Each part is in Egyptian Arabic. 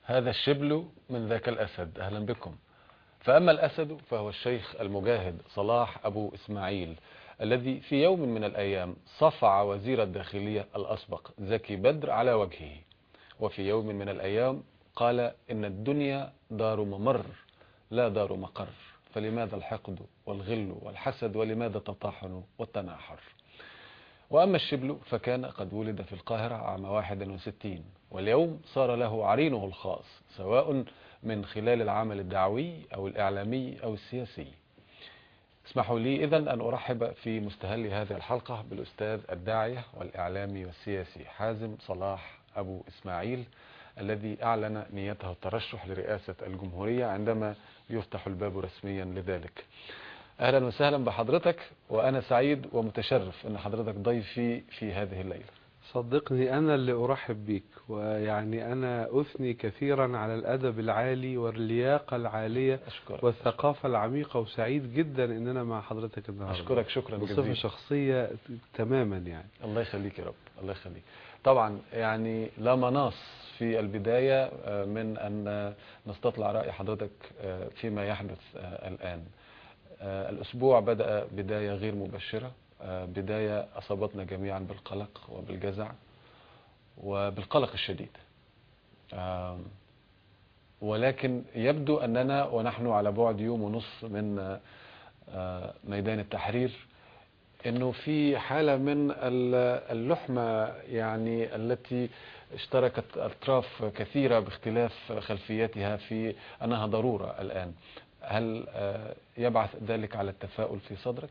هذا الشبل من ذاك الأسد أهلا بكم فأما الأسد فهو الشيخ المجاهد صلاح أبو إسماعيل الذي في يوم من الأيام صفع وزير الداخلية الأسبق زكي بدر على وجهه وفي يوم من الأيام قال إن الدنيا دار ممر لا دار مقر فلماذا الحقد والغل والحسد ولماذا التطاحن والتناحر وأما الشبل فكان قد ولد في القاهرة عام 61 واليوم صار له عرينه الخاص سواء من خلال العمل الدعوي أو الإعلامي أو السياسي اسمحوا لي إذن أن أرحب في مستهل هذه الحلقة بالأستاذ الداعية والإعلامي والسياسي حازم صلاح أبو إسماعيل الذي أعلن نيته الترشح لرئاسة الجمهورية عندما يفتح الباب رسميا لذلك أهلا وسهلا بحضرتك وأنا سعيد ومتشرف أن حضرتك ضيفي في هذه الليلة صدقني أنا اللي أرحب بك ويعني أنا أثني كثيرا على الأدب العالي واللياقة العالية أشكرك والثقافة العميقة وسعيد جدا أن أنا مع حضرتك النهاردة أشكرك شكرا بصفة جزيلا شخصية تماما يعني الله يخليك يا رب الله يخليك طبعا يعني لا مناص في البداية آه، من أن نستطلع رأي حضرتك آه، فيما يحدث آه، الآن آه، الأسبوع بدأ بداية غير مبشرة آه، بداية أصابتنا جميعا بالقلق وبالجزع وبالقلق الشديد آم، ولكن يبدو أننا ونحن على بعد يوم ونصف من آه، ميدان التحرير انه في حالة من ال- اللحمة يعني التي اشتركت اطراف كثيرة باختلاف خلفياتها في انها ضرورة الان هل آه، يبعث ذلك على التفاؤل في صدرك؟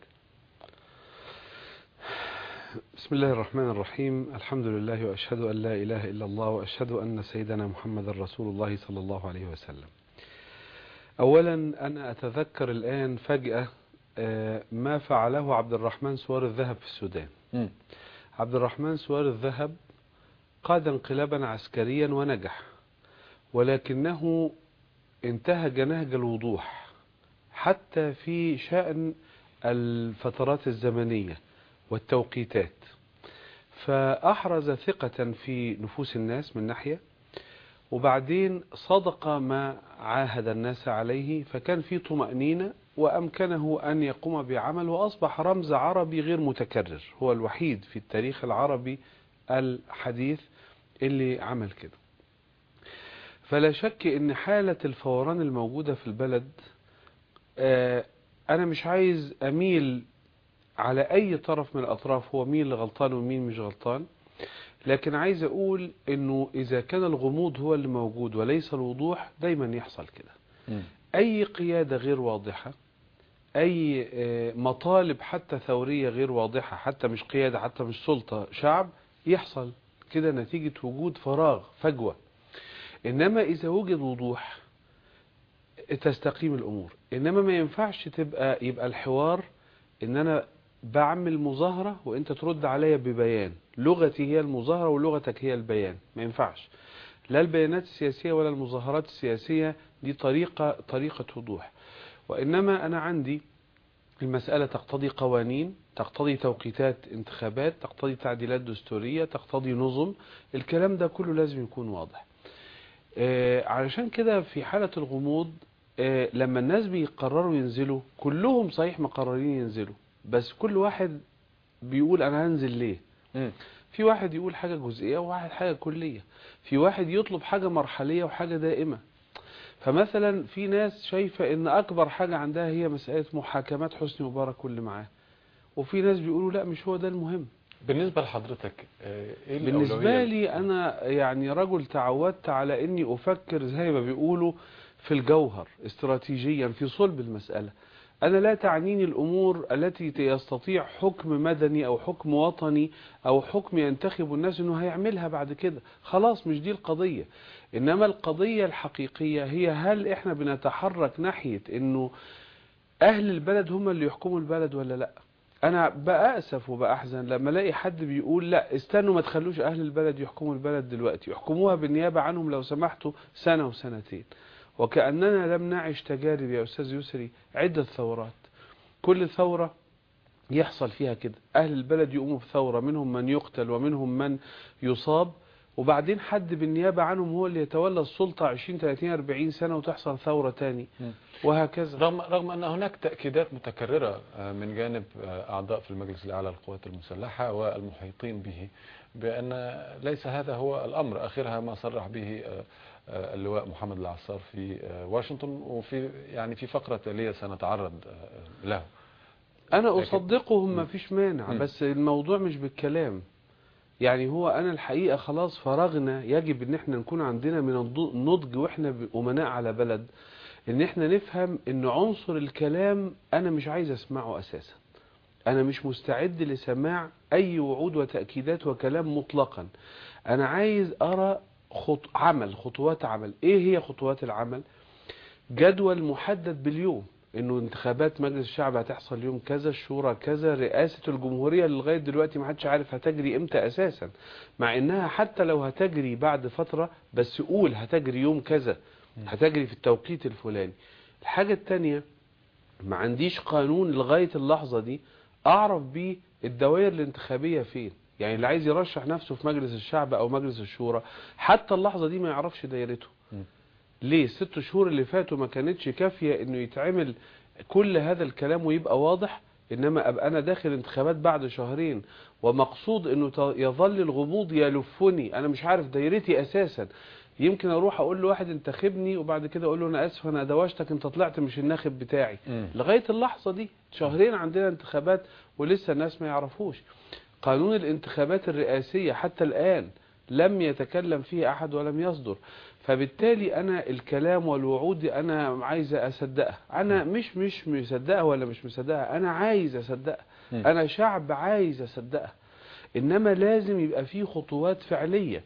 بسم الله الرحمن الرحيم الحمد لله وأشهد أن لا إله إلا الله وأشهد أن سيدنا محمد رسول الله صلى الله عليه وسلم أولا أنا أتذكر الآن فجأة آه، ما فعله عبد الرحمن سوار الذهب في السودان مم. عبد الرحمن سوار الذهب قاد انقلابا عسكريا ونجح ولكنه انتهج نهج الوضوح حتى في شأن الفترات الزمنية والتوقيتات فأحرز ثقة في نفوس الناس من ناحية وبعدين صدق ما عاهد الناس عليه فكان في طمأنينة وأمكنه أن يقوم بعمل وأصبح رمز عربي غير متكرر هو الوحيد في التاريخ العربي الحديث اللي عمل كده فلا شك ان حالة الفوران الموجودة في البلد آه، انا مش عايز اميل على اي طرف من الاطراف هو مين اللي غلطان ومين مش غلطان لكن عايز اقول انه اذا كان الغموض هو اللي موجود وليس الوضوح دايما يحصل كده مم. اي قيادة غير واضحة اي آه، مطالب حتى ثورية غير واضحة حتى مش قيادة حتى مش سلطة شعب يحصل كده نتيجة وجود فراغ فجوة انما اذا وجد وضوح تستقيم الامور انما ما ينفعش تبقى يبقى الحوار ان انا بعمل مظاهرة وانت ترد عليا ببيان لغتي هي المظاهرة ولغتك هي البيان ما ينفعش لا البيانات السياسية ولا المظاهرات السياسية دي طريقة طريقة وضوح وإنما أنا عندي المسألة تقتضي قوانين تقتضي توقيتات انتخابات تقتضي تعديلات دستورية تقتضي نظم الكلام ده كله لازم يكون واضح آه، علشان كده في حالة الغموض آه، لما الناس بيقرروا ينزلوا كلهم صحيح مقررين ينزلوا بس كل واحد بيقول أنا هنزل ليه مم. في واحد يقول حاجة جزئية وواحد حاجة كلية في واحد يطلب حاجة مرحلية وحاجة دائمة فمثلا في ناس شايفة ان اكبر حاجة عندها هي مسألة محاكمات حسني مبارك واللي معاه وفي ناس بيقولوا لا مش هو ده المهم بالنسبة لحضرتك آه، ايه بالنسبة الأولوية؟ لي انا يعني رجل تعودت على اني افكر زي ما بيقولوا في الجوهر استراتيجيا في صلب المسألة انا لا تعنيني الامور التي يستطيع حكم مدني او حكم وطني او حكم ينتخب الناس انه هيعملها بعد كده خلاص مش دي القضية انما القضية الحقيقية هي هل احنا بنتحرك ناحية انه اهل البلد هم اللي يحكموا البلد ولا لا انا بأسف وبأحزن لما الاقي حد بيقول لا استنوا ما تخلوش اهل البلد يحكموا البلد دلوقتي يحكموها بالنيابة عنهم لو سمحتوا سنة وسنتين وكأننا لم نعش تجارب يا أستاذ يسري عدة ثورات كل ثورة يحصل فيها كده أهل البلد يقوموا بثورة منهم من يقتل ومنهم من يصاب وبعدين حد بالنيابة عنهم هو اللي يتولى السلطة 20 30 40 سنة وتحصل ثورة تاني مم. وهكذا رغم رغم ان هناك تاكيدات متكرره آه، من جانب آه، اعضاء في المجلس الاعلى للقوات المسلحه والمحيطين به بان ليس هذا هو الامر اخرها ما صرح به آه، آه، اللواء محمد العصار في آه، واشنطن وفي يعني في فقره تاليه سنتعرض آه، له انا لكن- اصدقهم مم. ما فيش مانع مم. بس الموضوع مش بالكلام يعني هو انا الحقيقة خلاص فرغنا يجب ان احنا نكون عندنا من الض- النضج واحنا ب- امناء على بلد ان احنا نفهم ان عنصر الكلام انا مش عايز اسمعه اساسا انا مش مستعد لسماع اي وعود وتأكيدات وكلام مطلقا انا عايز ارى خط... عمل خطوات عمل ايه هي خطوات العمل جدول محدد باليوم انه انتخابات مجلس الشعب هتحصل يوم كذا الشورى كذا رئاسة الجمهورية اللي لغاية دلوقتي ما حدش عارف هتجري امتى اساسا مع انها حتى لو هتجري بعد فترة بس قول هتجري يوم كذا هتجري في التوقيت الفلاني الحاجة التانية ما عنديش قانون لغاية اللحظة دي اعرف بيه الدوائر الانتخابية فين يعني اللي عايز يرشح نفسه في مجلس الشعب او مجلس الشورى حتى اللحظة دي ما يعرفش دايرته م. ليه الست شهور اللي فاتوا ما كانتش كافية انه يتعمل كل هذا الكلام ويبقى واضح انما ابقى انا داخل انتخابات بعد شهرين ومقصود انه ت- يظل الغموض يلفني انا مش عارف دايرتي اساسا يمكن اروح اقول لواحد انتخبني وبعد كده اقول له انا اسف انا دوشتك انت طلعت مش الناخب بتاعي مم. لغاية اللحظة دي شهرين عندنا انتخابات ولسه الناس ما يعرفوش قانون الانتخابات الرئاسية حتى الآن لم يتكلم فيه أحد ولم يصدر فبالتالي أنا الكلام والوعود دي أنا عايز أصدقها أنا مش مش مصدقها ولا مش مصدقها أنا عايز أصدقها مم. أنا شعب عايز أصدقها إنما لازم يبقى فيه خطوات فعلية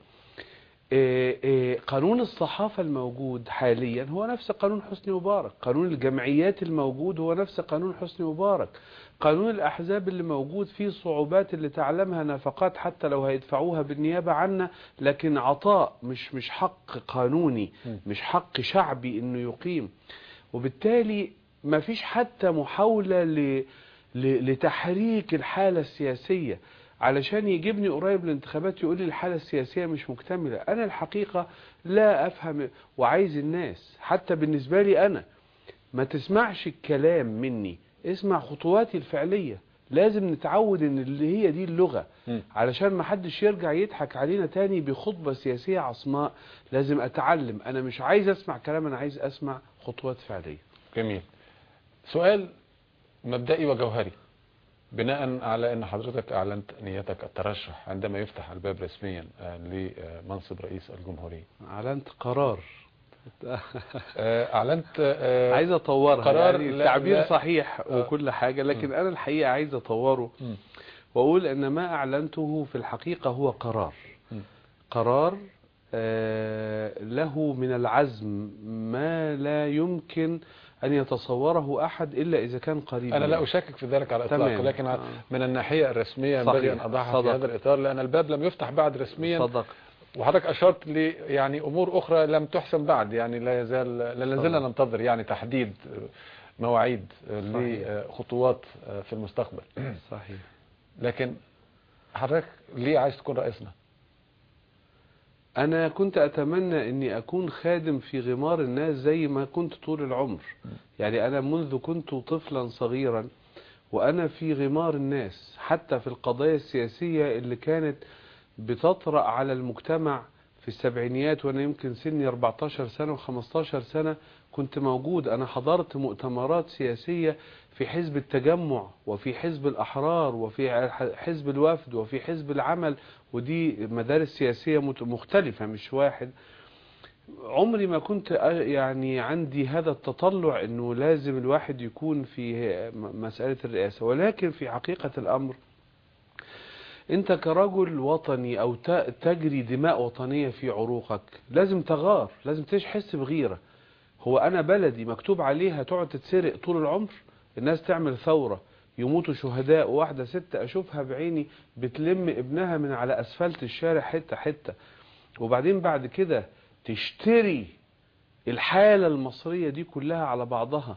إيه إيه قانون الصحافة الموجود حاليا هو نفس قانون حسني مبارك قانون الجمعيات الموجود هو نفس قانون حسني مبارك قانون الأحزاب اللي موجود فيه صعوبات اللي تعلمها نفقات حتى لو هيدفعوها بالنيابة عنا لكن عطاء مش مش حق قانوني م. مش حق شعبي انه يقيم وبالتالي ما فيش حتى محاولة ل... ل... لتحريك الحالة السياسية علشان يجيبني قريب الانتخابات يقول لي الحالة السياسية مش مكتملة أنا الحقيقة لا أفهم وعايز الناس حتى بالنسبة لي أنا ما تسمعش الكلام مني اسمع خطواتي الفعلية لازم نتعود ان اللي هي دي اللغة مم. علشان ما حدش يرجع يضحك علينا تاني بخطبة سياسية عصماء لازم اتعلم انا مش عايز اسمع كلام انا عايز اسمع خطوات فعلية جميل سؤال مبدئي وجوهري بناء على ان حضرتك اعلنت نيتك الترشح عندما يفتح الباب رسميا آه، لمنصب رئيس الجمهورية اعلنت قرار آه، اعلنت آه، عايز اطورها قرار يعني لا- التعبير لا- صحيح آه. وكل حاجة لكن انا الحقيقة عايز اطوره مم. واقول ان ما اعلنته في الحقيقة هو قرار مم. قرار آه، له من العزم ما لا يمكن أن يتصوره أحد إلا إذا كان قريبا انا لا اشكك في ذلك على الاطلاق تمام. ولكن آه. من الناحيه الرسميه صحيح. ينبغي ان اضعها في صدق. هذا الاطار لان الباب لم يفتح بعد رسميا صدق وحضرتك اشرت ل يعني امور اخرى لم تحسم بعد يعني لا يزال لا زلنا طبعا. ننتظر يعني تحديد مواعيد صحيح. لخطوات في المستقبل صحيح لكن حضرتك ليه عايز تكون رئيسنا أنا كنت أتمنى أني أكون خادم في غمار الناس زي ما كنت طول العمر يعني أنا منذ كنت طفلا صغيرا وأنا في غمار الناس حتى في القضايا السياسية اللي كانت بتطرأ على المجتمع في السبعينيات وأنا يمكن سني 14 سنة و15 سنة كنت موجود أنا حضرت مؤتمرات سياسية في حزب التجمع وفي حزب الأحرار وفي حزب الوفد وفي حزب العمل ودي مدارس سياسية مت- مختلفة مش واحد عمري ما كنت أ- يعني عندي هذا التطلع انه لازم الواحد يكون في م- مسألة الرئاسة ولكن في حقيقة الامر انت كرجل وطني او ت- تجري دماء وطنية في عروقك لازم تغار لازم تحس بغيرة هو انا بلدي مكتوب عليها تقعد تتسرق طول العمر الناس تعمل ثورة يموتوا شهداء وواحدة ست اشوفها بعيني بتلم ابنها من على اسفلت الشارع حتة حتة وبعدين بعد كده تشتري الحالة المصرية دي كلها على بعضها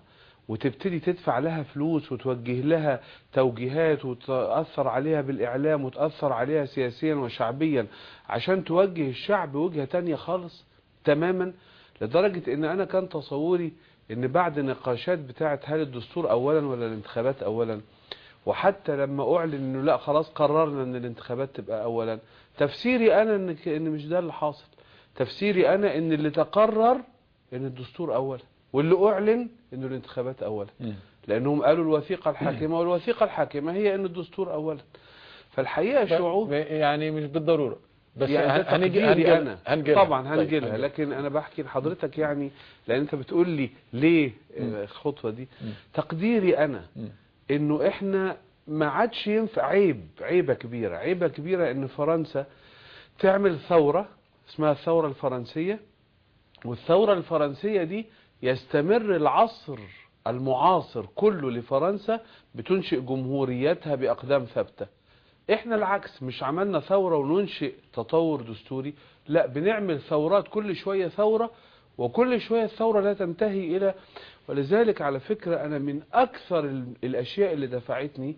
وتبتدي تدفع لها فلوس وتوجه لها توجيهات وتأثر عليها بالإعلام وتأثر عليها سياسيا وشعبيا عشان توجه الشعب وجهة تانية خالص تماما لدرجة ان انا كان تصوري ان بعد نقاشات بتاعت هل الدستور اولا ولا الانتخابات اولا وحتى لما اعلن انه لا خلاص قررنا ان الانتخابات تبقى اولا تفسيري انا ان ان مش ده اللي حاصل تفسيري انا ان اللي تقرر ان الدستور اولا واللي اعلن انه الانتخابات اولا مم. لانهم قالوا الوثيقه الحاكمه والوثيقه الحاكمه هي ان الدستور اولا فالحقيقه شعوب ب- يعني مش بالضرورة بس يعني ده هنجي تقديري هنجي انا هنجيلها. طبعا طيب، هنجيلها هنجيلها. لكن انا بحكي لحضرتك يعني لان انت بتقول لي ليه مم. آه، الخطوه دي مم. تقديري انا مم. انه احنا ما عادش ينفع عيب عيبه كبيره عيبه كبيره ان فرنسا تعمل ثوره اسمها الثوره الفرنسيه والثوره الفرنسيه دي يستمر العصر المعاصر كله لفرنسا بتنشئ جمهوريتها باقدام ثابته احنا العكس مش عملنا ثورة وننشئ تطور دستوري لا بنعمل ثورات كل شوية ثورة وكل شوية الثورة لا تنتهي الى ولذلك على فكرة انا من اكثر ال- الاشياء اللي دفعتني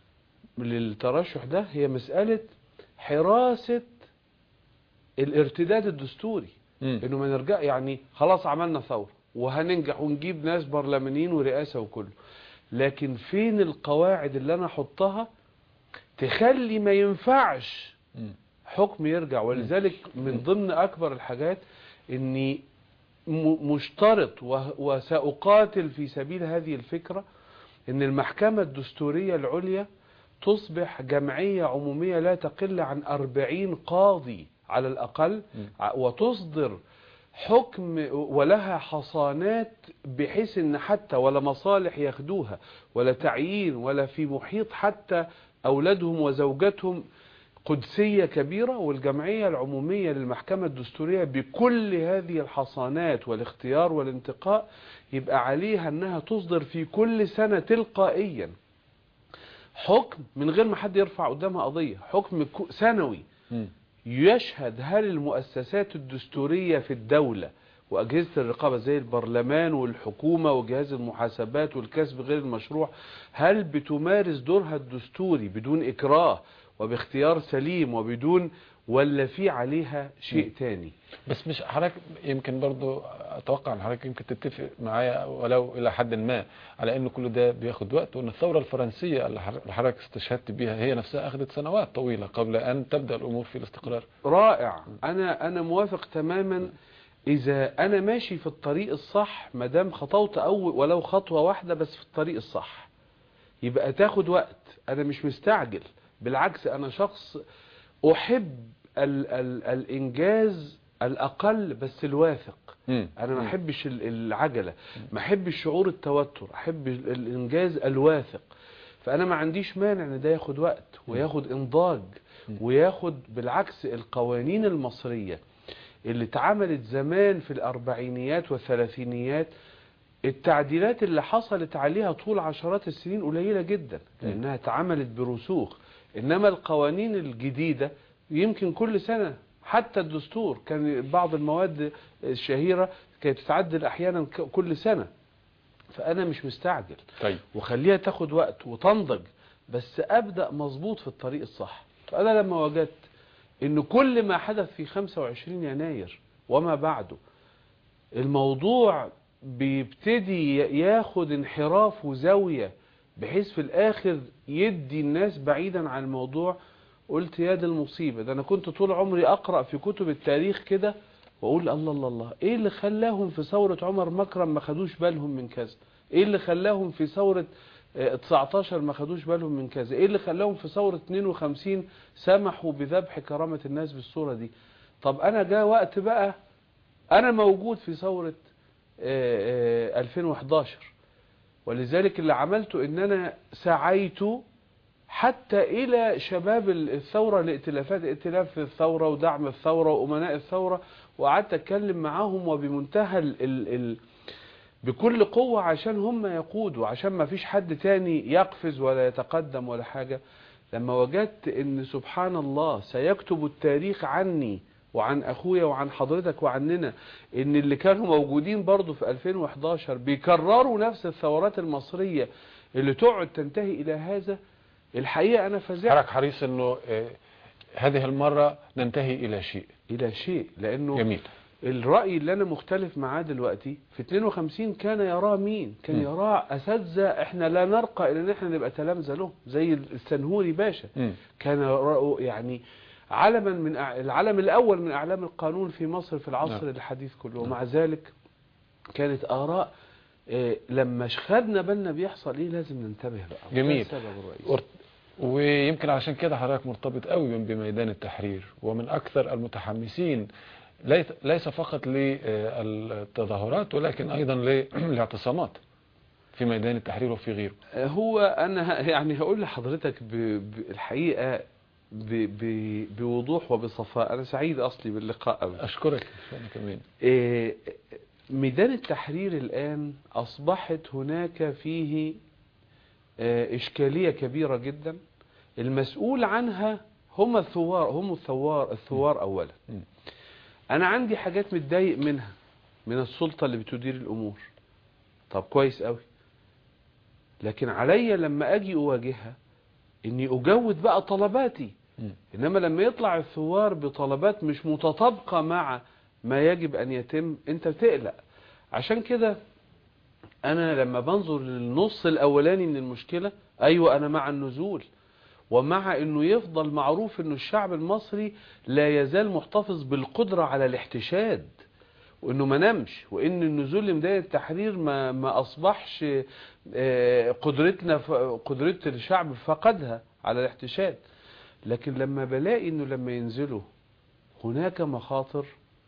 للترشح ده هي مسألة حراسة الارتداد الدستوري مم. انه ما نرجع يعني خلاص عملنا ثورة وهننجح ونجيب ناس برلمانيين ورئاسة وكله لكن فين القواعد اللي انا احطها تخلي ما ينفعش مم. حكم يرجع ولذلك من ضمن اكبر الحاجات اني م- مشترط و- وسأقاتل في سبيل هذه الفكرة ان المحكمة الدستورية العليا تصبح جمعية عمومية لا تقل عن أربعين قاضي على الأقل ع- وتصدر حكم ولها حصانات بحيث ان حتى ولا مصالح ياخدوها ولا تعيين ولا في محيط حتى أولادهم وزوجاتهم قدسية كبيرة والجمعية العمومية للمحكمة الدستورية بكل هذه الحصانات والاختيار والانتقاء يبقى عليها أنها تصدر في كل سنة تلقائيا حكم من غير ما حد يرفع قدامها قضية حكم كو- سنوي مم. يشهد هل المؤسسات الدستورية في الدولة وأجهزة الرقابة زي البرلمان والحكومة وجهاز المحاسبات والكسب غير المشروع هل بتمارس دورها الدستوري بدون إكراه وباختيار سليم وبدون ولا في عليها شيء تاني بس مش حضرتك يمكن برضو اتوقع ان حضرتك يمكن تتفق معايا ولو الى حد ما على ان كل ده بياخد وقت وان الثوره الفرنسيه اللي حضر- اللي حضرتك استشهدت بيها هي نفسها اخذت سنوات طويله قبل ان تبدا الامور في الاستقرار رائع أنا أنا موافق تماما إذا أنا ماشي في الطريق الصح ما دام خطوت أول ولو خطوة واحدة بس في الطريق الصح يبقى تاخد وقت أنا مش مستعجل بالعكس أنا شخص أحب ال ال الإنجاز الأقل بس الواثق مم. انا ما مم. احبش ال- العجله ما احبش شعور التوتر احب ال- الانجاز الواثق فانا ما عنديش مانع ان ده ياخد وقت وياخد انضاج وياخد بالعكس القوانين المصريه اللي اتعملت زمان في الاربعينيات والثلاثينيات التعديلات اللي حصلت عليها طول عشرات السنين قليله جدا لانها اتعملت برسوخ انما القوانين الجديده يمكن كل سنه حتى الدستور كان بعض المواد الشهيره كانت تتعدل احيانا ك- كل سنه فانا مش مستعجل طيب وخليها تاخد وقت وتنضج بس ابدا مظبوط في الطريق الصح فانا لما وجدت ان كل ما حدث في 25 يناير وما بعده الموضوع بيبتدي ياخد انحراف وزاوية بحيث في الاخر يدي الناس بعيدا عن الموضوع قلت يا دي المصيبة ده انا كنت طول عمري اقرأ في كتب التاريخ كده واقول الله الله الله ايه اللي خلاهم في ثورة عمر مكرم ما خدوش بالهم من كذا ايه اللي خلاهم في ثورة آه، 19 ما خدوش بالهم من كذا ايه اللي خلاهم في ثورة 52 سمحوا بذبح كرامة الناس بالصورة دي طب انا جاء وقت بقى انا موجود في ثورة آه، آه، 2011 ولذلك اللي عملته ان انا سعيت حتى الى شباب الثورة الائتلافات ائتلاف الثورة ودعم الثورة وامناء الثورة وقعدت اتكلم معاهم وبمنتهى ال ال ال بكل قوة عشان هم يقودوا عشان ما فيش حد تاني يقفز ولا يتقدم ولا حاجة لما وجدت ان سبحان الله سيكتب التاريخ عني وعن اخويا وعن حضرتك وعننا ان اللي كانوا موجودين برضو في 2011 بيكرروا نفس الثورات المصرية اللي تقعد تنتهي الى هذا الحقيقة انا فزعت حضرتك حريص انه آه، هذه المرة ننتهي الى شيء الى شيء لانه جميل الرأي اللي أنا مختلف معاه دلوقتي في 52 كان يراه مين كان م. يراه أساتذة إحنا لا نرقى إلى إن إحنا نبقى تلامذة له زي السنهوري باشا مم. كان يراه يعني علما من أع- العلم الأول من أعلام القانون في مصر في العصر نعم. الحديث كله ومع ذلك كانت آراء آه، لما خدنا بالنا بيحصل إيه لازم ننتبه بقى وده جميل. السبب الرئيسي ورت- ويمكن عشان كده حضرتك مرتبط قوي بميدان التحرير ومن اكثر المتحمسين ليس ليس فقط للتظاهرات ولكن ايضا للاعتصامات في ميدان التحرير وفي غيره هو انا ه- يعني هقول لحضرتك ب- بالحقيقه ب- ب- بوضوح وبصفاء انا سعيد اصلي باللقاء قوي اشكرك انا كمان إيه، ميدان التحرير الان اصبحت هناك فيه آه، اشكاليه كبيره جدا المسؤول عنها هم الثوار هم الثوار الثوار اولا م. انا عندي حاجات متضايق منها من السلطه اللي بتدير الامور طب كويس قوي لكن عليا لما اجي اواجهها اني اجود بقى طلباتي م. انما لما يطلع الثوار بطلبات مش متطابقه مع ما يجب ان يتم انت بتقلق عشان كده انا لما بنظر للنص الاولاني من المشكله ايوه انا مع النزول ومع انه يفضل معروف انه الشعب المصري لا يزال محتفظ بالقدره على الاحتشاد وانه ما نمش وان النزول لميدان التحرير ما ما اصبحش آه، قدرتنا ف- قدرة الشعب فقدها على الاحتشاد لكن لما بلاقي انه لما ينزلوا هناك مخاطر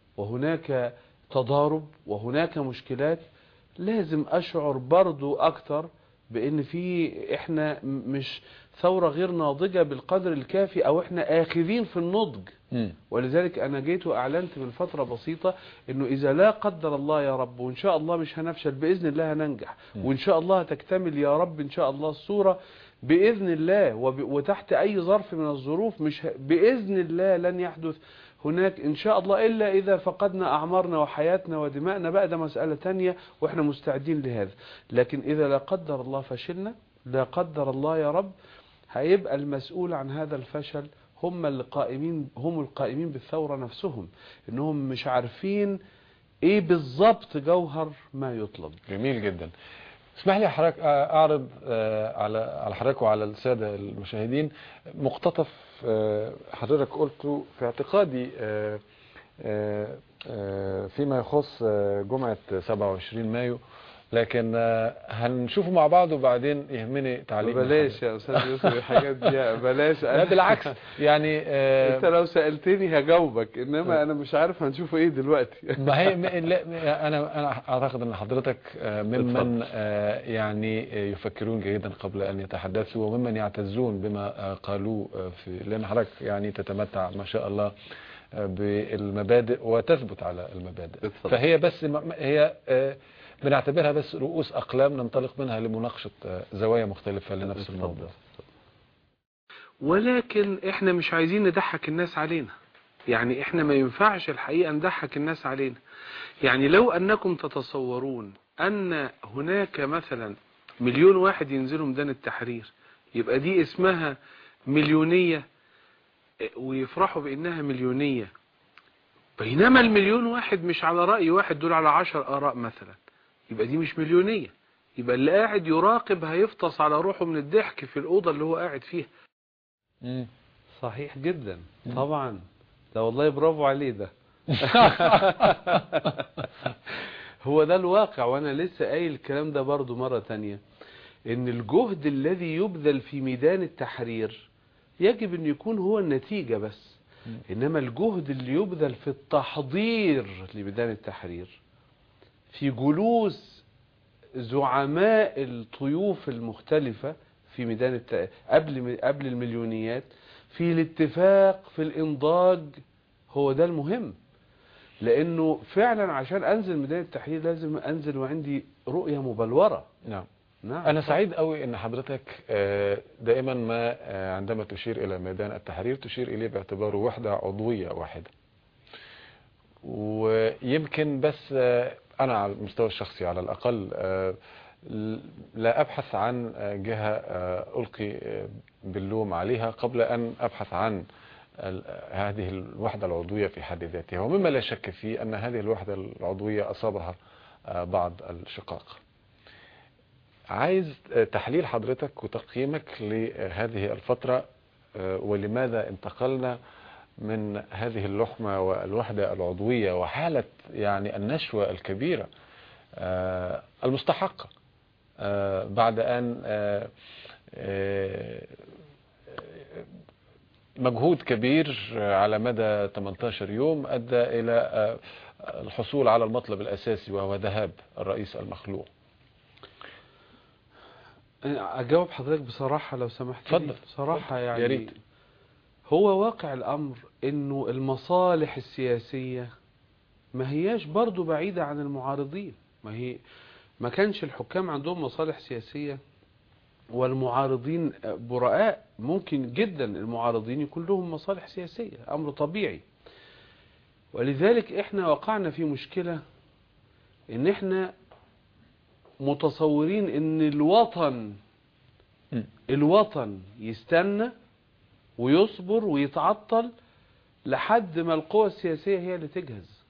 وهناك تضارب وهناك مشكلات لازم اشعر برضو اكتر بان في احنا م- مش ثورة غير ناضجة بالقدر الكافي او احنا اخذين في النضج مم. ولذلك انا جيت واعلنت من فتره بسيطه انه اذا لا قدر الله يا رب وان شاء الله مش هنفشل باذن الله هننجح م. وان شاء الله هتكتمل يا رب ان شاء الله الصوره باذن الله وب... وتحت اي ظرف من الظروف مش ه... باذن الله لن يحدث هناك ان شاء الله الا اذا فقدنا اعمارنا وحياتنا ودماءنا بقى ده مساله تانية واحنا مستعدين لهذا لكن اذا لا قدر الله فشلنا لا قدر الله يا رب هيبقى المسؤول عن هذا الفشل هم اللي قائمين هم القائمين بالثورة نفسهم انهم مش عارفين ايه بالظبط جوهر ما يطلب جميل جدا اسمح لي حضرتك اعرض آه، على على حضرتك وعلى الساده المشاهدين مقتطف آه، حضرتك قلته في اعتقادي آه، آه، آه، فيما يخص آه، جمعه 27 مايو لكن آه، هنشوفه مع بعض وبعدين يهمني تعليق من بلاش حضرتك. يا استاذ يوسف الحاجات دي بلاش لا بالعكس يعني آه، انت لو سألتني هجاوبك انما انا مش عارف هنشوفه ايه دلوقتي ما هي ما- لا انا انا اعتقد ان حضرتك آه، ممن اتفضل. آه، يعني آه، يفكرون جيدا قبل ان يتحدثوا وممن يعتزون بما آه، قالوه آه، في لان حضرتك يعني تتمتع ما شاء الله آه، بالمبادئ وتثبت على المبادئ اتفضل. فهي بس م- م- هي آه، بنعتبرها بس رؤوس اقلام ننطلق منها لمناقشه آه، زوايا مختلفه لنفس اتفضل. الموضوع ولكن احنا مش عايزين نضحك الناس علينا يعني احنا ما ينفعش الحقيقة نضحك الناس علينا يعني لو انكم تتصورون ان هناك مثلا مليون واحد ينزلوا ميدان التحرير يبقى دي اسمها مليونية اه، ويفرحوا بانها مليونية بينما المليون واحد مش على رأي واحد دول على عشر آراء مثلا يبقى دي مش مليونية يبقى اللي قاعد يراقب هيفطس على روحه من الضحك في الأوضة اللي هو قاعد فيها مم. صحيح جدا مم. طبعا ده والله برافو عليه ده هو ده الواقع وانا لسه قايل الكلام ده برضو مرة تانية ان الجهد الذي يبذل في ميدان التحرير يجب ان يكون هو النتيجة بس مم. انما الجهد اللي يبذل في التحضير لميدان التحرير في جلوس زعماء الطيوف المختلفة في ميدان الت... قبل قبل المليونيات في الاتفاق في الانضاج هو ده المهم لانه فعلا عشان انزل ميدان التحرير لازم انزل وعندي رؤية مبلورة نعم نعم أنا سعيد قوي إن حضرتك آه، دائما ما آه، عندما تشير إلى ميدان التحرير تشير إليه باعتباره وحدة عضوية واحدة ويمكن بس آه، أنا على المستوى الشخصي على الأقل آه، ل- لا أبحث عن آه، جهة آه، ألقي آه، باللوم عليها قبل أن أبحث عن ال- هذه الوحدة العضوية في حد ذاتها ومما لا شك فيه أن هذه الوحدة العضوية أصابها آه، بعض الشقاق عايز آه، تحليل حضرتك وتقييمك لهذه الفترة آه، ولماذا انتقلنا من هذه اللحمة والوحدة العضوية وحالة يعني النشوة الكبيرة آه، المستحقة آه، بعد أن آه، آه، مجهود كبير على مدى 18 يوم أدى إلى آه، الحصول على المطلب الأساسي وهو ذهاب الرئيس المخلوع اجاوب حضرتك بصراحة لو سمحت لي اتفضل، بصراحة اتفضل، يعني يا ريت. هو واقع الامر انه المصالح السياسية ما هياش برضو بعيدة عن المعارضين ما هي ما كانش الحكام عندهم مصالح سياسية والمعارضين براء ممكن جدا المعارضين يكون لهم مصالح سياسية امر طبيعي ولذلك احنا وقعنا في مشكلة ان احنا متصورين ان الوطن م. الوطن يستنى ويصبر ويتعطل لحد ما القوى السياسية هي اللي تجهز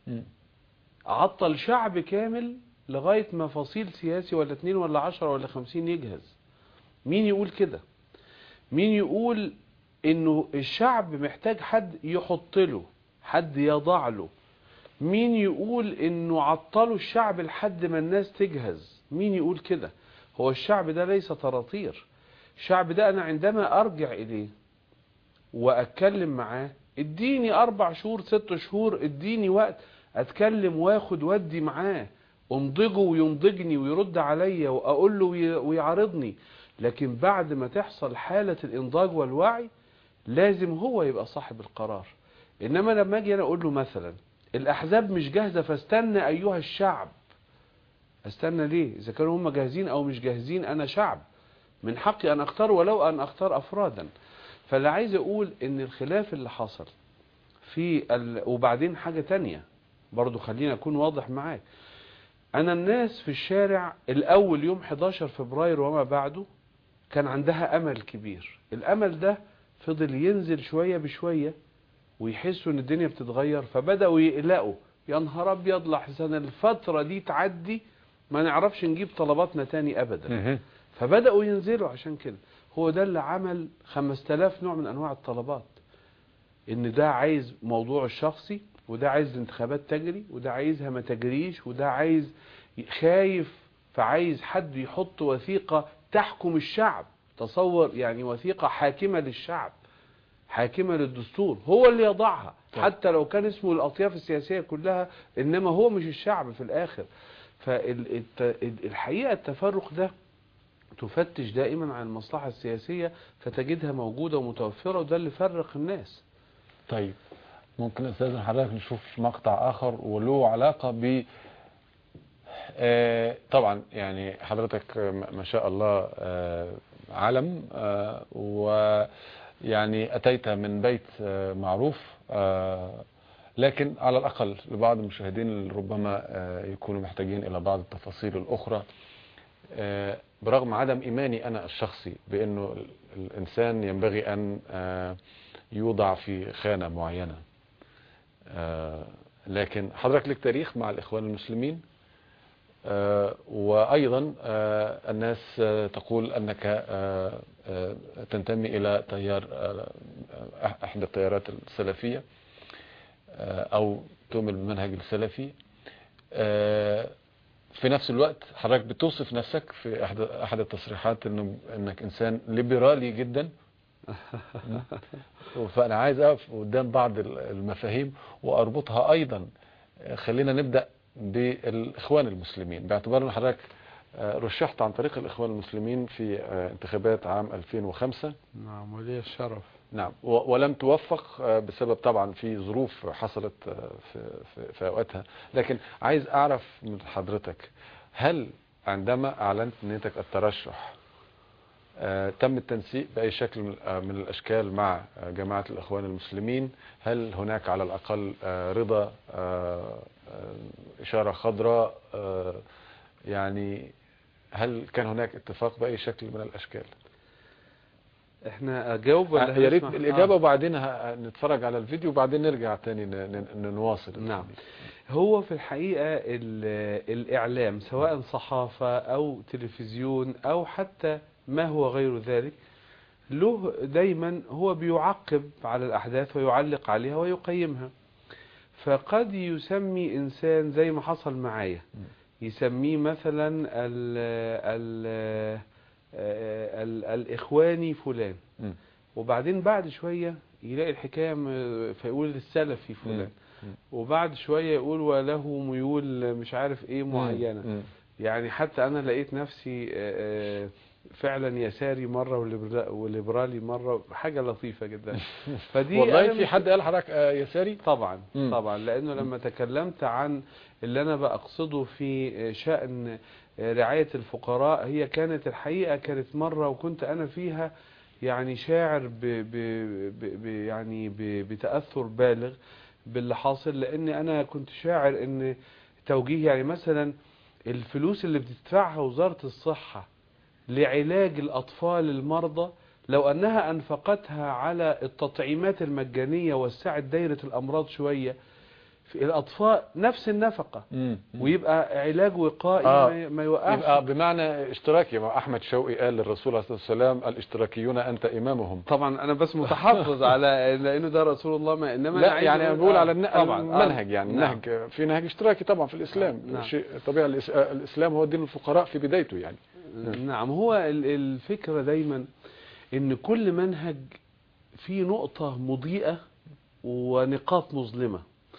عطل شعب كامل لغاية ما فصيل سياسي ولا اتنين ولا عشرة ولا خمسين يجهز مين يقول كده مين يقول انه الشعب محتاج حد يحط له حد يضع له مين يقول انه عطلوا الشعب لحد ما الناس تجهز مين يقول كده هو الشعب ده ليس طراطير الشعب ده انا عندما ارجع اليه واتكلم معاه اديني اربع شهور ست شهور اديني وقت اتكلم واخد ودي معاه انضجه وينضجني ويرد عليا واقول له وي- ويعارضني لكن بعد ما تحصل حالة الانضاج والوعي لازم هو يبقى صاحب القرار انما لما اجي انا اقول له مثلا الاحزاب مش جاهزة فاستنى ايها الشعب استنى ليه اذا كانوا هم جاهزين او مش جاهزين انا شعب من حقي ان اختار ولو ان اختار افرادا فاللي عايز اقول ان الخلاف اللي حصل في ال... وبعدين حاجة تانية برضو خلينا اكون واضح معاك انا الناس في الشارع الاول يوم 11 فبراير وما بعده كان عندها امل كبير الامل ده فضل ينزل شوية بشوية ويحسوا ان الدنيا بتتغير فبدأوا يقلقوا يا نهار ابيض لحسن الفترة دي تعدي ما نعرفش نجيب طلباتنا تاني ابدا فبدأوا ينزلوا عشان كده هو ده اللي عمل 5000 نوع من انواع الطلبات ان ده عايز موضوع الشخصي وده عايز الانتخابات تجري وده عايزها ما تجريش وده عايز خايف فعايز حد يحط وثيقة تحكم الشعب تصور يعني وثيقة حاكمة للشعب حاكمة للدستور هو اللي يضعها طيب. حتى لو كان اسمه الأطياف السياسية كلها إنما هو مش الشعب في الآخر فالحقيقة التفرق ده تفتش دائما عن المصلحة السياسية فتجدها موجودة ومتوفرة وده اللي فرق الناس طيب ممكن استاذن حضرتك نشوف مقطع اخر وله علاقه ب آه، طبعا يعني حضرتك آه، ما ما شاء الله آه، علم آه، ويعني اتيت من بيت آه، معروف آه، لكن على الاقل لبعض المشاهدين اللي ربما آه، يكونوا محتاجين الى بعض التفاصيل الاخرى آه، برغم عدم ايماني انا الشخصي بانه ال- الانسان ينبغي ان آه، يوضع في خانة معينة آه، لكن حضرتك لك تاريخ مع الإخوان المسلمين آه، وأيضا آه، الناس آه، تقول أنك آه، آه، تنتمي إلى تيار آه، أح- أحد التيارات السلفية آه، أو تؤمن بالمنهج السلفي آه، في نفس الوقت حضرتك بتوصف نفسك في أحد أحد التصريحات إنه إنك إنسان ليبرالي جدا فأنا عايز أقف قدام بعض المفاهيم وأربطها أيضا خلينا نبدأ بالإخوان المسلمين باعتبار أن حضرتك رشحت عن طريق الإخوان المسلمين في انتخابات عام 2005 نعم ولي الشرف نعم و- ولم توفق بسبب طبعا في ظروف حصلت في, في, في أوقاتها لكن عايز أعرف من حضرتك هل عندما أعلنت نيتك الترشح آه، تم التنسيق بأي شكل من آه، من الأشكال مع آه، جماعة الإخوان المسلمين هل هناك على الأقل آه، رضا آه، آه، إشارة خضراء آه، يعني هل كان هناك اتفاق بأي شكل من الأشكال احنا اجاوب ولا آه، يا ريت هنسمع؟ الإجابة آه. وبعدين ه- نتفرج على الفيديو وبعدين نرجع تاني ن- ن- نواصل نعم هو في الحقيقة ال- الإعلام سواء صحافة أو تلفزيون أو حتى ما هو غير ذلك له دايما هو بيعقب على الأحداث ويعلق عليها ويقيمها فقد يسمي إنسان زي ما حصل معايا يسميه مثلا ال ال ال الإخواني فلان مم. وبعدين بعد شوية يلاقي الحكاية م- فيقول السلفي فلان مم. وبعد شوية يقول وله ميول مش عارف ايه معينة مم. يعني حتى انا لقيت نفسي آه، آه، فعلا يساري مرة وليبرا- وليبرالي مرة حاجة لطيفة جدا فدي أنا والله في مش- حد قال حضرتك آه، يساري طبعا مم. طبعا لانه لما تكلمت عن اللي انا بقصده في شأن رعاية الفقراء هي كانت الحقيقة كانت مرة وكنت انا فيها يعني شاعر ب ب ب ب يعني ب بتأثر بالغ باللي حاصل لان انا كنت شاعر ان توجيه يعني مثلا الفلوس اللي بتدفعها وزارة الصحة لعلاج الأطفال المرضى لو أنها أنفقتها على التطعيمات المجانية وسعت دايرة الأمراض شوية في الأطفال نفس النفقة مم. ويبقى علاج وقائي آه. ما- ما يوقفش يبقى بمعنى اشتراكي ما احمد شوقي قال للرسول عليه الصلاه والسلام الاشتراكيون انت امامهم طبعا أنا بس متحفظ على لأنه ده رسول الله ما إنما أنا لا عايز يعني انا أقول- بقول آه، على الن- طبعا آه. المنهج يعني نعم. نهج في نهج اشتراكي طبعا في الاسلام نعم. شيء طبيعي الإس- الاسلام هو دين الفقراء في بدايته يعني نعم هو ال- الفكرة دايما ان كل منهج فيه نقطة مضيئة ونقاط مظلمة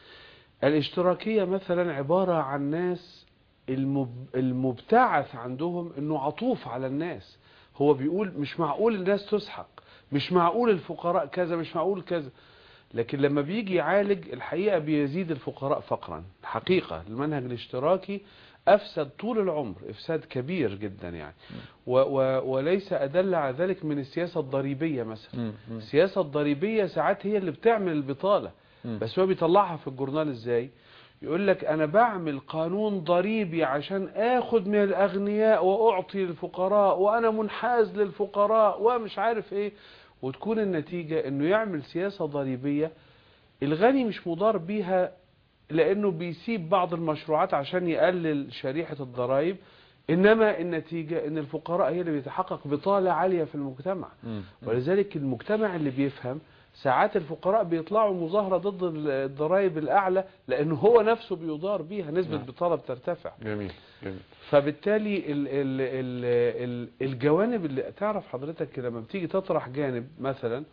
الاشتراكية مثلا عبارة عن ناس المب... المبتعث عندهم انه عطوف على الناس هو بيقول مش معقول الناس تسحق مش معقول الفقراء كذا مش معقول كذا لكن لما بيجي يعالج الحقيقة بيزيد الفقراء فقرا حقيقة المنهج الاشتراكي أفسد طول العمر إفساد كبير جدا يعني و و وليس أدل على ذلك من السياسة الضريبية مثلا السياسة الضريبية ساعات هي اللي بتعمل البطالة بس هو بيطلعها في الجورنال ازاي يقول لك انا بعمل قانون ضريبي عشان اخد من الاغنياء واعطي للفقراء وانا منحاز للفقراء ومش عارف ايه وتكون النتيجة انه يعمل سياسة ضريبية الغني مش مضار بيها لانه بيسيب بعض المشروعات عشان يقلل شريحة الضرائب انما النتيجة ان الفقراء هي اللي بيتحقق بطالة عالية في المجتمع ولذلك المجتمع اللي بيفهم ساعات الفقراء بيطلعوا مظاهرة ضد الضرائب الأعلى لأنه هو نفسه بيضار بيها نسبة نعم. البطالة بترتفع جميل جميل فبالتالي ال ال ال ال الجوانب اللي تعرف حضرتك لما بتيجي تطرح جانب مثلا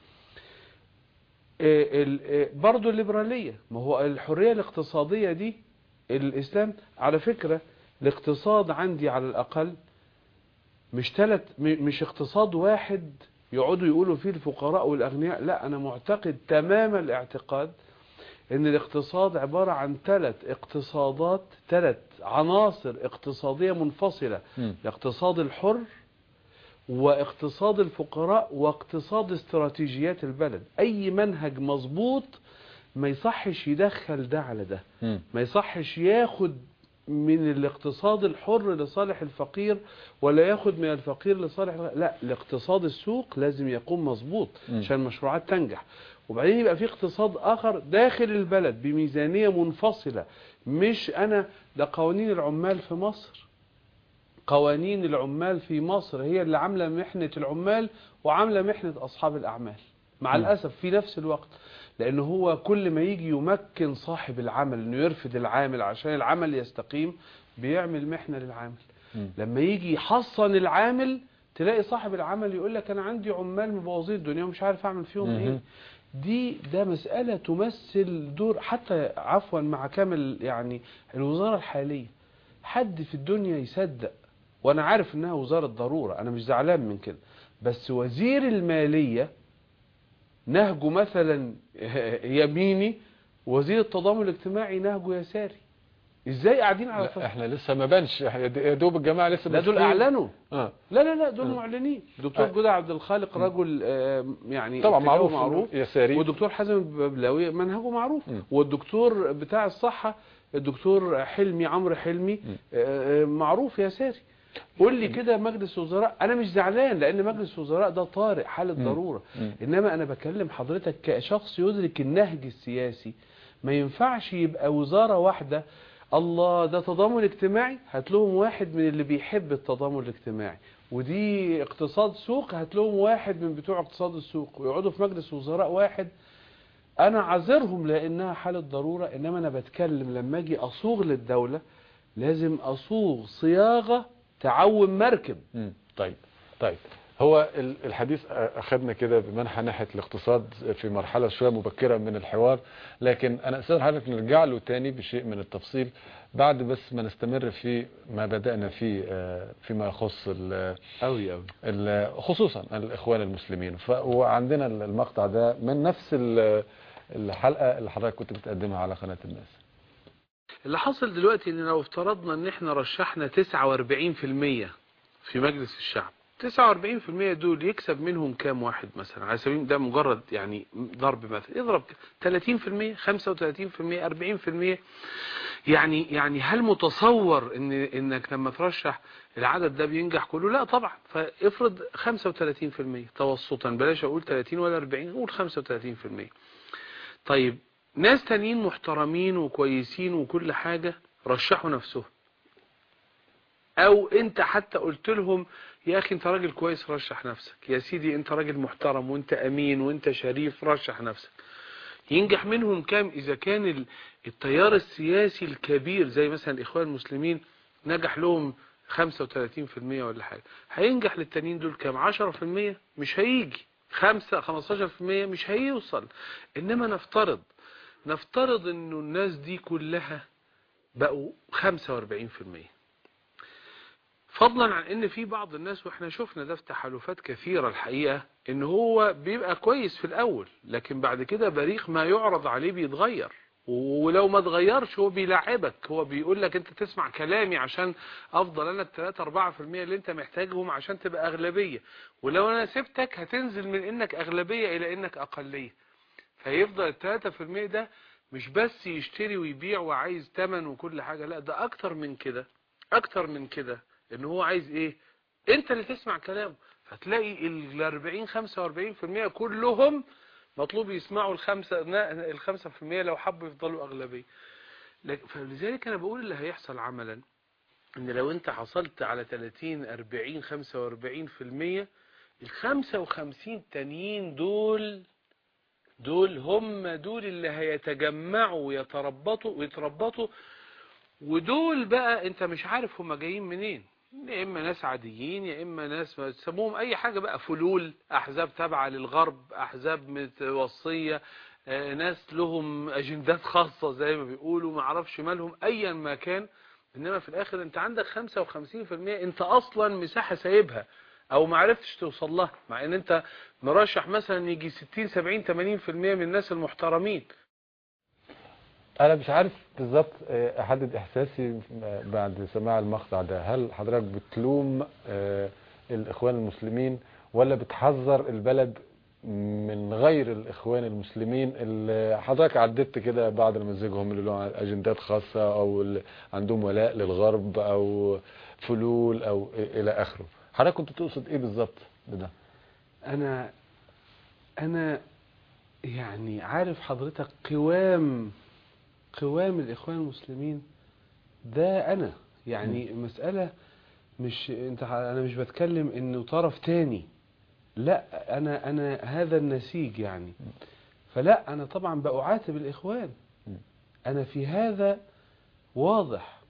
آه، ال- آه، برضو الليبرالية ما هو الحرية الاقتصادية دي الإسلام على فكرة الاقتصاد عندي على الأقل مش تلت م- مش اقتصاد واحد يقعدوا يقولوا فيه الفقراء والأغنياء لا أنا معتقد تمام الاعتقاد ان الاقتصاد عبارة عن ثلاث اقتصادات ثلاث عناصر اقتصادية منفصلة مم. الاقتصاد الحر واقتصاد الفقراء واقتصاد استراتيجيات البلد اي منهج مظبوط ما يصحش يدخل ده على ده مم. ما يصحش ياخد من الاقتصاد الحر لصالح الفقير ولا ياخد من الفقير لصالح الغ- لا الاقتصاد السوق لازم يقوم مظبوط مم. عشان المشروعات تنجح وبعدين يبقى في اقتصاد اخر داخل البلد بميزانية منفصلة مش انا ده قوانين العمال في مصر قوانين العمال في مصر هي اللي عاملة محنة العمال وعاملة محنة اصحاب الاعمال مع مم. الاسف في نفس الوقت لان هو كل ما يجي يمكن صاحب العمل انه يرفد العامل عشان العمل يستقيم بيعمل محنة للعامل مم. لما يجي يحصن العامل تلاقي صاحب العمل يقول لك انا عندي عمال مبوظين الدنيا ومش عارف اعمل فيهم مهم. ايه دي ده مسألة تمثل دور حتى عفوا مع كامل يعني الوزارة الحالية حد في الدنيا يصدق وانا عارف انها وزارة ضرورة انا مش زعلان من كده بس وزير المالية نهجه مثلا يميني وزير التضامن الاجتماعي نهجه يساري ازاي قاعدين على لا الفضل احنا لسه ما بانش يا دوب الجماعه لسه لا دول ماسكين. اعلنوا اه لا لا لا دول آه. معلنين دكتور آه. جدع عبد الخالق رجل آه، يعني طبعا اتجاهه معروف معروف يساري والدكتور حازم الببلاوي منهجه معروف م. والدكتور بتاع الصحة الدكتور حلمي عمرو حلمي آه، آه، معروف يساري قول لي كده مجلس وزراء انا مش زعلان لان مجلس الوزراء ده طارئ حالة م. ضرورة م. انما انا بكلم حضرتك كشخص يدرك النهج السياسي ما ينفعش يبقى وزارة واحدة الله ده تضامن اجتماعي هات لهم واحد من اللي بيحب التضامن الاجتماعي ودي اقتصاد سوق هات لهم واحد من بتوع اقتصاد السوق ويقعدوا في مجلس وزراء واحد انا عذرهم لانها حالة ضرورة انما انا بتكلم لما اجي اصوغ للدولة لازم اصوغ صياغة تعوم مركب مم. طيب طيب هو ال- الحديث اخذنا كده بمنحى ناحيه الاقتصاد في مرحله شويه مبكره من الحوار لكن انا استاذن حضرتك نرجع له تاني بشيء من التفصيل بعد بس ما نستمر في ما بدانا فيه آه، فيما يخص ال- قوي قوي ال- خصوصا الاخوان المسلمين ف- وعندنا المقطع ده من نفس ال- الحلقه اللي حضرتك كنت بتقدمها على قناه الناس اللي حصل دلوقتي ان لو افترضنا ان احنا رشحنا 49% في مجلس الشعب 49% دول يكسب منهم كام واحد مثلا على سبيل ده مجرد يعني ضرب مثلا اضرب 30% 35% 40% يعني يعني هل متصور ان انك لما ترشح العدد ده بينجح كله لا طبعا فافرض 35% توسطا بلاش اقول 30 ولا 40 قول 35% طيب ناس تانيين محترمين وكويسين وكل حاجة رشحوا نفسهم او انت حتى قلت لهم يا اخي انت راجل كويس رشح نفسك يا سيدي انت راجل محترم وانت امين وانت شريف رشح نفسك ينجح منهم كام اذا كان ال- التيار السياسي الكبير زي مثلا الاخوان المسلمين نجح لهم 35% ولا حاجة هينجح للتانيين دول كام 10% مش هيجي 5 15% مش هيوصل انما نفترض نفترض انه الناس دي كلها بقوا 45% فضلا عن ان في بعض الناس واحنا شفنا ده في تحالفات كثيرة الحقيقة ان هو بيبقى كويس في الاول لكن بعد كده بريق ما يعرض عليه بيتغير ولو ما اتغيرش هو بيلعبك هو بيقول لك انت تسمع كلامي عشان افضل انا التلاتة اربعة في المية اللي انت محتاجهم عشان تبقى اغلبية ولو انا سبتك هتنزل من انك اغلبية الى انك اقلية فيفضل التلاتة في المية ده مش بس يشتري ويبيع وعايز تمن وكل حاجة لا ده اكتر من كده اكتر من كده ان هو عايز ايه انت اللي تسمع كلامه فتلاقي ال 40 45% كلهم مطلوب يسمعوا الخمسة الخمسة في المية لو حبوا يفضلوا أغلبية لك- فلذلك أنا بقول اللي هيحصل عملا إن لو أنت حصلت على 30 40 45 في المية الخمسة وخمسين تانيين دول دول هم دول اللي هيتجمعوا ويتربطوا ويتربطوا ودول بقى انت مش عارف هم جايين منين يا اما ناس عاديين يا اما ناس ما تسموهم اي حاجة بقى فلول احزاب تابعة للغرب احزاب متوصية آه، ناس لهم اجندات خاصة زي ما بيقولوا ما اعرفش مالهم ايا ما كان انما في الاخر انت عندك 55% انت اصلا مساحة سايبها او ما عرفتش توصل لها مع ان انت مرشح مثلا يجي 60 70 80% من الناس المحترمين انا مش عارف بالظبط آه، احدد احساسي آه، بعد سماع المقطع ده هل حضرتك بتلوم آه، الاخوان المسلمين ولا بتحذر البلد من غير الاخوان المسلمين اللي حضرتك عددت كده بعض نماذجهم اللي لهم اجندات خاصه او اللي عندهم ولاء للغرب او فلول او الى اخره حضرتك كنت تقصد ايه بالظبط بده انا انا يعني عارف حضرتك قوام قوام الاخوان المسلمين ده انا يعني مسألة مش انت ح- انا مش بتكلم انه طرف تاني لا انا انا هذا النسيج يعني فلا انا طبعا بأعاتب الاخوان م. انا في هذا واضح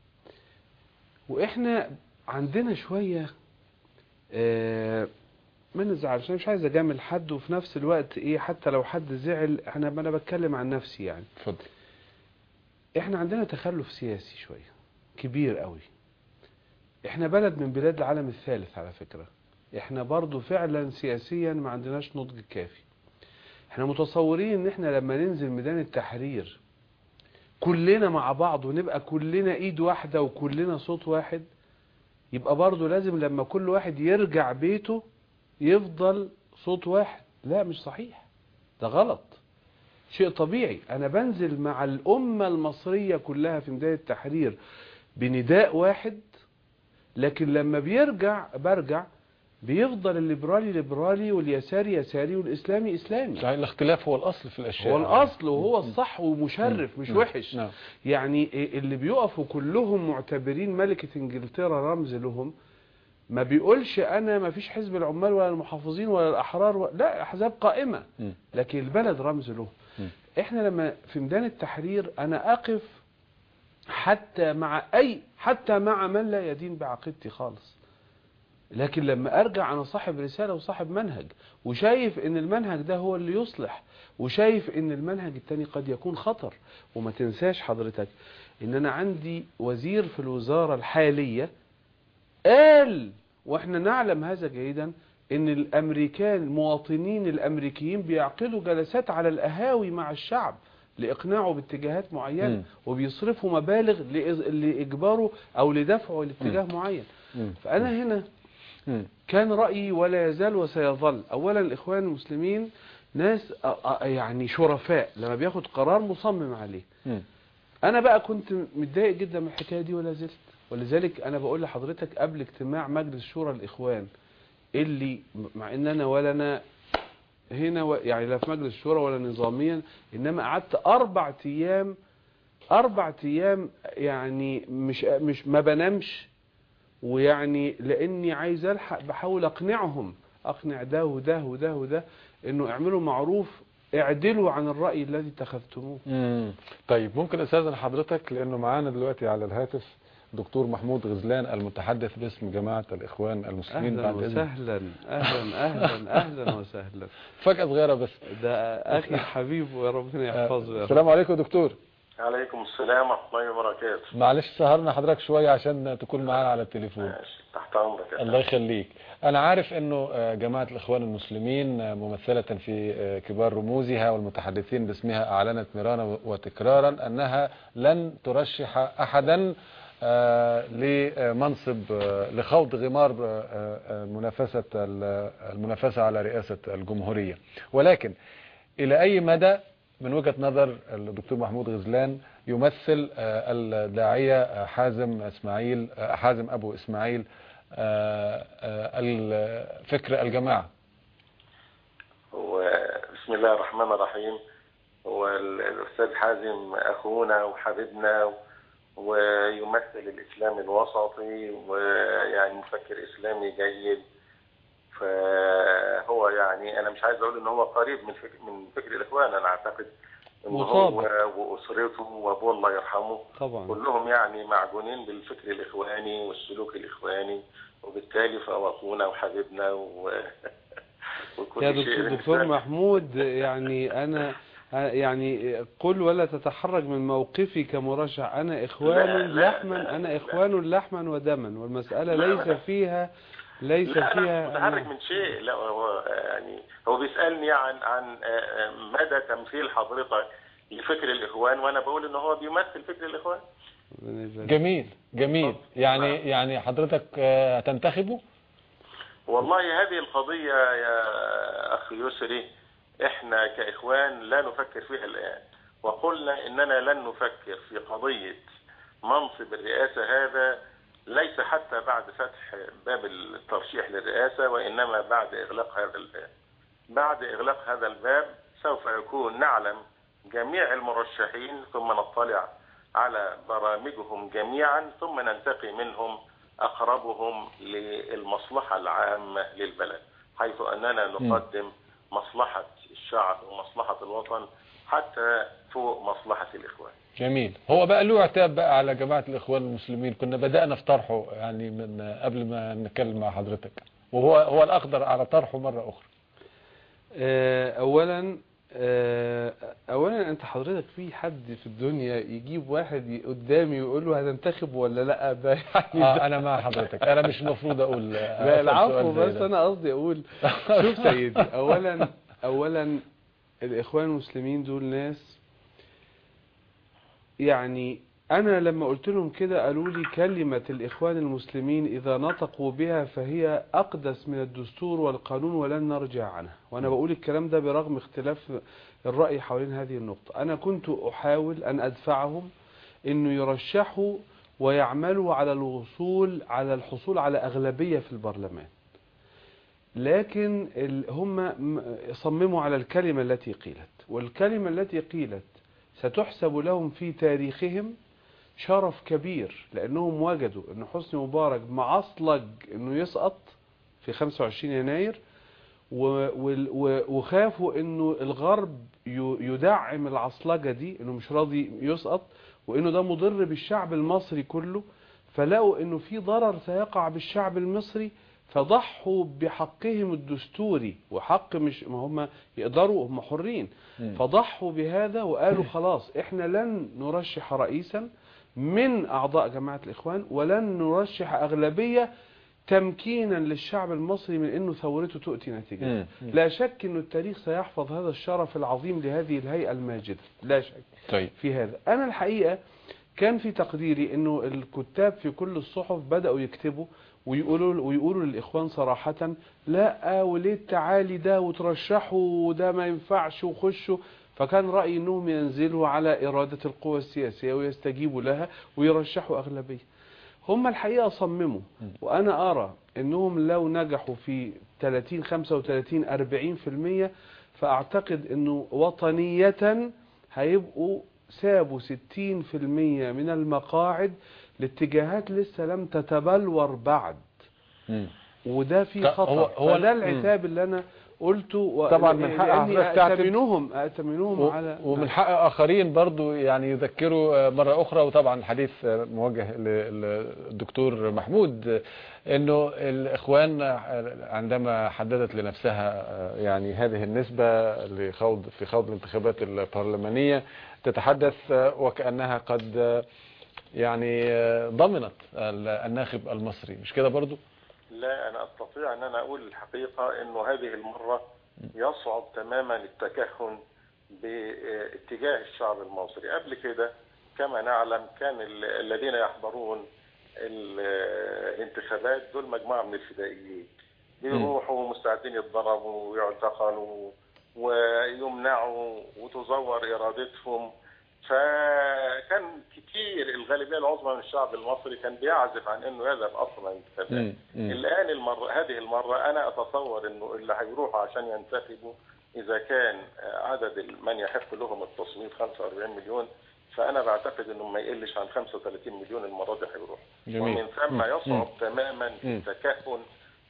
واحنا عندنا شوية آه ما نزعلش انا مش عايز اجامل حد وفي نفس الوقت ايه حتى لو حد زعل انا انا بتكلم عن نفسي يعني اتفضل احنا عندنا تخلف سياسي شوية كبير قوي احنا بلد من بلاد العالم الثالث على فكرة احنا برضو فعلا سياسيا ما عندناش نضج كافي احنا متصورين ان احنا لما ننزل ميدان التحرير كلنا مع بعض ونبقى كلنا ايد واحدة وكلنا صوت واحد يبقى برضه لازم لما كل واحد يرجع بيته يفضل صوت واحد لا مش صحيح ده غلط شيء طبيعي انا بنزل مع الامة المصرية كلها في ميدان التحرير بنداء واحد لكن لما بيرجع برجع بيفضل الليبرالي ليبرالي واليساري يساري والاسلامي اسلامي صحيح الاختلاف هو الأصل في الأشياء هو الاصل وهو الصح ومشرف مش نعم. وحش نعم يعني اللي بيقفوا كلهم معتبرين ملكة انجلترا رمز لهم ما بيقولش انا ما فيش حزب العمال ولا المحافظين ولا الاحرار و... لا احزاب قائمة مم. لكن البلد رمز له مم. احنا لما في ميدان التحرير انا اقف حتى مع اي حتى مع من لا يدين بعقيدتي خالص لكن لما ارجع انا صاحب رسالة وصاحب منهج وشايف ان المنهج ده هو اللي يصلح وشايف ان المنهج التاني قد يكون خطر وما تنساش حضرتك ان انا عندي وزير في الوزارة الحالية قال واحنا نعلم هذا جيدا ان الامريكان المواطنين الامريكيين بيعقدوا جلسات على القهاوي مع الشعب لاقناعه باتجاهات معينه مم. وبيصرفوا مبالغ لإز- لاجباره او لدفعه لاتجاه معين مم. فانا هنا مم. كان رأيي ولا يزال وسيظل أولا الإخوان المسلمين ناس أ- أ- يعني شرفاء لما بياخد قرار مصمم عليه مم. أنا بقى كنت متضايق جدا من الحكاية دي ولا زلت ولذلك أنا بقول لحضرتك قبل اجتماع مجلس شورى الإخوان اللي مع إن أنا ولا أنا هنا و- يعني لا في مجلس الشورى ولا نظاميا إنما قعدت أربع أيام أربع أيام يعني مش مش ما بنامش ويعني لاني عايز الحق بحاول اقنعهم اقنع ده وده وده وده انه اعملوا معروف اعدلوا عن الرأي الذي اتخذتموه مم. طيب ممكن استاذن حضرتك لانه معانا دلوقتي على الهاتف دكتور محمود غزلان المتحدث باسم جماعة الإخوان المسلمين اهلا بعد إذنك. وسهلا اهلا اهلا اهلا وسهلا فجأة صغيرة بس ده اخي الحبيب وربنا يحفظه يا رب. السلام عليكم دكتور عليكم السلام ورحمة الله وبركاته معلش سهرنا حضرتك شوية عشان تكون معانا على التليفون ماشي تحت أمرك يا الله يخليك أنا عارف أنه آه، جماعة الإخوان المسلمين آه، ممثلة في آه، كبار رموزها والمتحدثين باسمها أعلنت مرارا وتكرارا أنها لن ترشح أحدا آه، لمنصب آه، لخوض غمار آه، آه، منافسة ال- المنافسة على رئاسة الجمهورية ولكن إلى أي مدى من وجهة نظر الدكتور محمود غزلان يمثل آه، الداعية آه، حازم إسماعيل آه، حازم أبو إسماعيل آه، آه، الفكر الجماعة وبسم الله الرحمن الرحيم هو ال- الأستاذ حازم أخونا وحبيبنا ويمثل الإسلام الوسطي ويعني مفكر إسلامي جيد فهو يعني أنا مش عايز أقول إن هو قريب من فكر من فكر الإخوان أنا أعتقد إن هو مطابق. وأسرته وأبوه الله يرحمه طبعا كلهم يعني معجونين بالفكر الإخواني والسلوك الإخواني وبالتالي فهو أخونا وحبيبنا و... وكل يا شيء دكتور, بالنسبة دكتور لنا. محمود يعني انا يعني قل ولا تتحرج من موقفي كمرشح انا اخوان لا، لا، لحما لا، انا لا. اخوان لحما ودما والمسألة لا، ليس لا. فيها ليس لا أنا فيها مش متحرك من شيء لا هو يعني هو بيسألني عن عن آه، مدى تمثيل حضرتك لفكر الإخوان وأنا بقول إن هو بيمثل فكر الإخوان ربنا يبارك. جميل جميل يعني يعني حضرتك آه، هتنتخبه والله هذه القضية يا أخي يسري إحنا كإخوان لا نفكر فيها الآن وقلنا إننا لن نفكر في قضية منصب الرئاسة هذا ليس حتى بعد فتح باب الترشيح للرئاسة وإنما بعد إغلاق هذا الباب بعد إغلاق هذا الباب سوف يكون نعلم جميع المرشحين ثم نطلع على برامجهم جميعا ثم ننتقي منهم أقربهم للمصلحة العامة للبلد حيث أننا نقدم مصلحة الشعب ومصلحة الوطن حتى فوق مصلحة الإخوان جميل هو بقى له عتاب بقى على جماعة الإخوان المسلمين كنا بدأنا في طرحه يعني من قبل ما نتكلم مع حضرتك وهو هو الأقدر على طرحه مرة أخرى آه، اولا آه، اولا انت حضرتك في حد في الدنيا يجيب واحد ي- قدامي ويقول له هتنتخب ولا لا ده يعني آه ده- أنا مع حضرتك أنا مش المفروض أقول لا أسأل العفو سؤال زي بس ده. انا قصدي اقول شوف سيدي اولا اولا الاخوان المسلمين دول ناس يعني أنا لما قلت لهم كده قالوا لي كلمة الإخوان المسلمين إذا نطقوا بها فهي أقدس من الدستور والقانون ولن نرجع عنها وأنا بقول الكلام ده برغم اختلاف الرأي حوالين هذه النقطة أنا كنت أحاول أن أدفعهم أنه يرشحوا ويعملوا على الوصول على الحصول على أغلبية في البرلمان لكن ال- هم م- صمموا على الكلمة التي قيلت والكلمة التي قيلت ستحسب لهم في تاريخهم شرف كبير لأنهم وجدوا أن حسني مبارك معصلج أنه يسقط في 25 يناير و- وال- و- وخافوا أنه الغرب ي- يدعم العصلجة دي أنه مش راضي يسقط وأنه ده مضر بالشعب المصري كله فلقوا أنه في ضرر سيقع بالشعب المصري فضحوا بحقهم الدستوري وحق مش ما هم يقدروا هم حرين مم. فضحوا بهذا وقالوا خلاص احنا لن نرشح رئيسا من اعضاء جماعة الاخوان ولن نرشح اغلبية تمكينا للشعب المصري من انه ثورته تؤتي نتيجة مم. مم. لا شك انه التاريخ سيحفظ هذا الشرف العظيم لهذه الهيئة الماجدة لا شك طيب في هذا انا الحقيقة كان في تقديري انه الكتاب في كل الصحف بدأوا يكتبوا ويقولوا ويقولوا للاخوان صراحة لا وليه التعالي ده وترشحوا وده ما ينفعش وخشوا فكان رأيي انهم ينزلوا على إرادة القوى السياسية ويستجيبوا لها ويرشحوا أغلبية هم الحقيقة صمموا وأنا أرى أنهم لو نجحوا في 30 35 40% فأعتقد أنه وطنية هيبقوا سابوا 60% من المقاعد لاتجاهات لسه لم تتبلور بعد مم. وده في طب خطر هو- هو- فده العتاب اللي أنا قلته و... طبعا من حق لأني حضرتك تعتب- أأتمنهم أأتمنهم و- على ومن حق آخرين برضو يعني يذكروا آه، مرة أخرى وطبعا الحديث آه، موجه للدكتور محمود آه، أنه الإخوان آه، عندما حددت لنفسها آه، يعني هذه النسبة لخوض في خوض الانتخابات البرلمانية تتحدث آه، وكأنها قد آه، يعني آه، ضمنت ال- الناخب المصري مش كده برضو؟ لا أنا أستطيع أن أنا أقول الحقيقة أنه هذه المرة يصعب تماما التكهن باتجاه الشعب المصري قبل كده كما نعلم كان ال- الذين يحضرون ال- الانتخابات دول مجموعة من الفدائيين بيروحوا مستعدين يتضربوا ويعتقلوا ويمنعوا وتزور إرادتهم فكان كتير الغالبية العظمى من الشعب المصري كان بيعزف عن انه يذهب اصلا الانتخابات مم. مم. الان المرة هذه المرة انا اتصور انه اللي هيروحوا عشان ينتخبوا اذا كان عدد من يحق لهم التصويت 45 مليون فانا بعتقد انه ما يقلش عن 35 مليون المرة دي هيروحوا جميل. ومن ثم مم. يصعب تماما مم. التكهن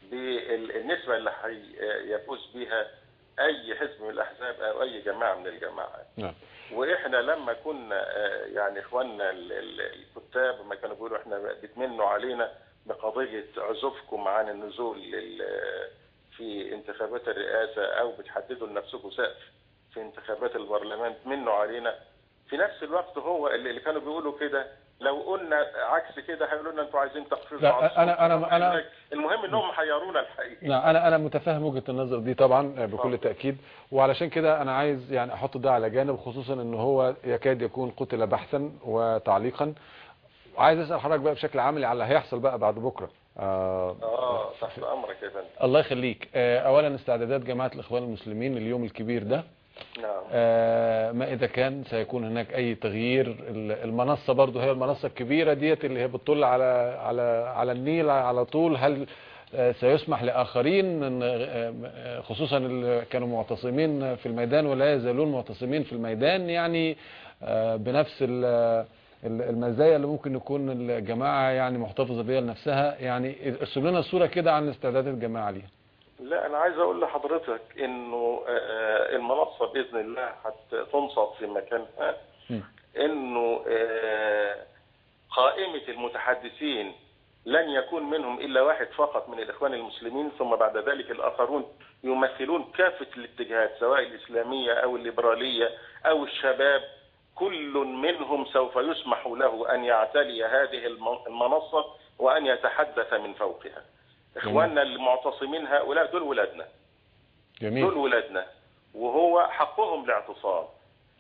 بالنسبة اللي هيفوز بها اي حزب من الاحزاب او اي جماعة من الجماعات نعم واحنا لما كنا آه، يعني اخواننا ال- ال- الكتاب ما كانوا بيقولوا احنا بتمنوا علينا بقضيه عزوفكم عن النزول لل- في انتخابات الرئاسه او بتحددوا لنفسكم سقف في انتخابات البرلمان تمنوا علينا في نفس الوقت هو اللي اللي كانوا بيقولوا كده لو قلنا عكس كده هيقولوا لنا انتوا عايزين تخفيض لا، عصر. أنا- أنا- أنا- المهم انهم حيرونا الحقيقه نعم انا انا متفهم وجهه النظر دي طبعا بكل تاكيد وعلشان كده انا عايز يعني احط ده على جانب خصوصا ان هو يكاد يكون قتل بحثا وتعليقا عايز اسال حضرتك بقى بشكل عملي على اللي هيحصل بقى بعد بكره آه اه تحت امرك يا فندم الله يخليك آه اولا استعدادات جماعه الاخوان المسلمين اليوم الكبير ده نعم آه، ما إذا كان سيكون هناك أي تغيير ال- المنصة برضو هي المنصة الكبيرة ديت اللي هي بتطل على على على النيل على طول هل آه، سيسمح لآخرين إن، آه، آه، خصوصا اللي كانوا معتصمين في الميدان ولا يزالون معتصمين في الميدان يعني آه، بنفس ال- ال- المزايا اللي ممكن يكون الجماعة يعني محتفظة بيها لنفسها يعني ارسم لنا الصورة كده عن استعدادات الجماعة ليها لا انا عايز اقول لحضرتك انه آه، المنصه باذن الله هتنصب في مكانها م. انه آه، قائمه المتحدثين لن يكون منهم الا واحد فقط من الاخوان المسلمين ثم بعد ذلك الاخرون يمثلون كافه الاتجاهات سواء الاسلاميه او الليبراليه او الشباب كل منهم سوف يسمح له ان يعتلي هذه الم- المنصه وان يتحدث من فوقها. اخواننا المعتصمين هؤلاء دول ولادنا دول جميل ولادنا وهو حقهم الاعتصام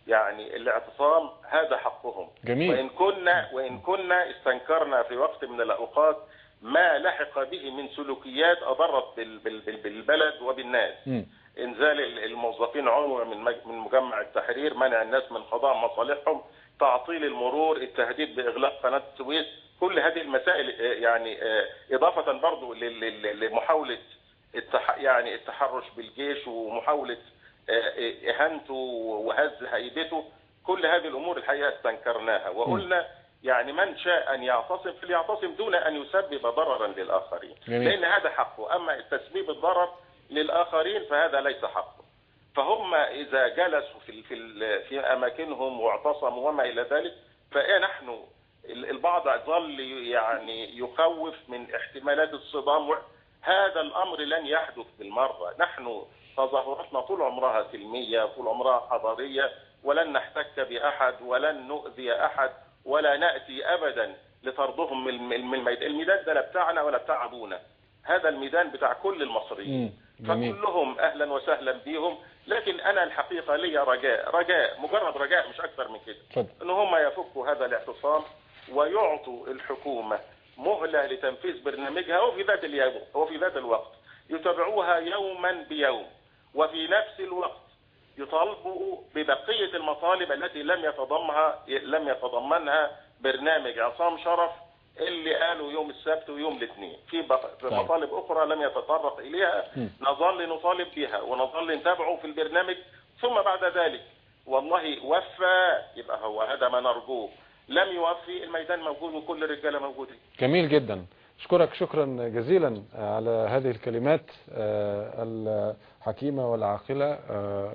يعني الاعتصام هذا حقهم جميل. وإن كنا وإن كنا استنكرنا في وقت من الأوقات ما لحق به من سلوكيات أضرت بال- بال- بال- بالبلد وبالناس مم. انزال ال- الموظفين عنوة من مج- من مجمع التحرير منع الناس من قضاء مصالحهم تعطيل المرور التهديد باغلاق قناه السويس كل هذه المسائل آه، يعني آه، اضافه برضو لل- لل- لمحاوله التح يعني التحرش بالجيش ومحاوله آه، آه، اهانته وهز هيبته كل هذه الامور الحقيقه استنكرناها وقلنا يعني من شاء ان يعتصم فليعتصم دون ان يسبب ضررا للاخرين جميل. لان هذا حقه اما تسبيب الضرر للاخرين فهذا ليس حقه فهم اذا جلسوا في في ال- في اماكنهم واعتصموا وما الى ذلك فنحن البعض ظل يعني يخوف من احتمالات الصدام هذا الامر لن يحدث بالمره نحن تظاهراتنا طول عمرها سلميه طول عمرها حضاريه ولن نحتك باحد ولن نؤذي احد ولا ناتي ابدا لطردهم من من الميدان الميدان ده لا بتاعنا ولا بتاع ابونا هذا الميدان بتاع كل المصريين مم. جميل. فكلهم اهلا وسهلا بيهم لكن انا الحقيقه لي رجاء رجاء مجرد رجاء مش اكثر من كده اتفضل. ان هم يفكوا هذا الاعتصام ويعطوا الحكومه مهله لتنفيذ برنامجها وفي ذات اليوم وفي ذات الوقت يتابعوها يوما بيوم وفي نفس الوقت يطالبوا ببقيه المطالب التي لم يتضمها لم يتضمنها برنامج عصام شرف اللي قالوا يوم السبت ويوم الاثنين في بق- في طيب. مطالب اخرى لم يتطرق اليها مم. نظل نطالب بها ونظل نتابعه في البرنامج ثم بعد ذلك والله وفى يبقى هو هذا ما نرجوه لم يوفي الميدان موجود وكل الرجاله موجودين جميل جدا اشكرك شكرا جزيلا على هذه الكلمات آه، الحكيمة والعاقلة آه،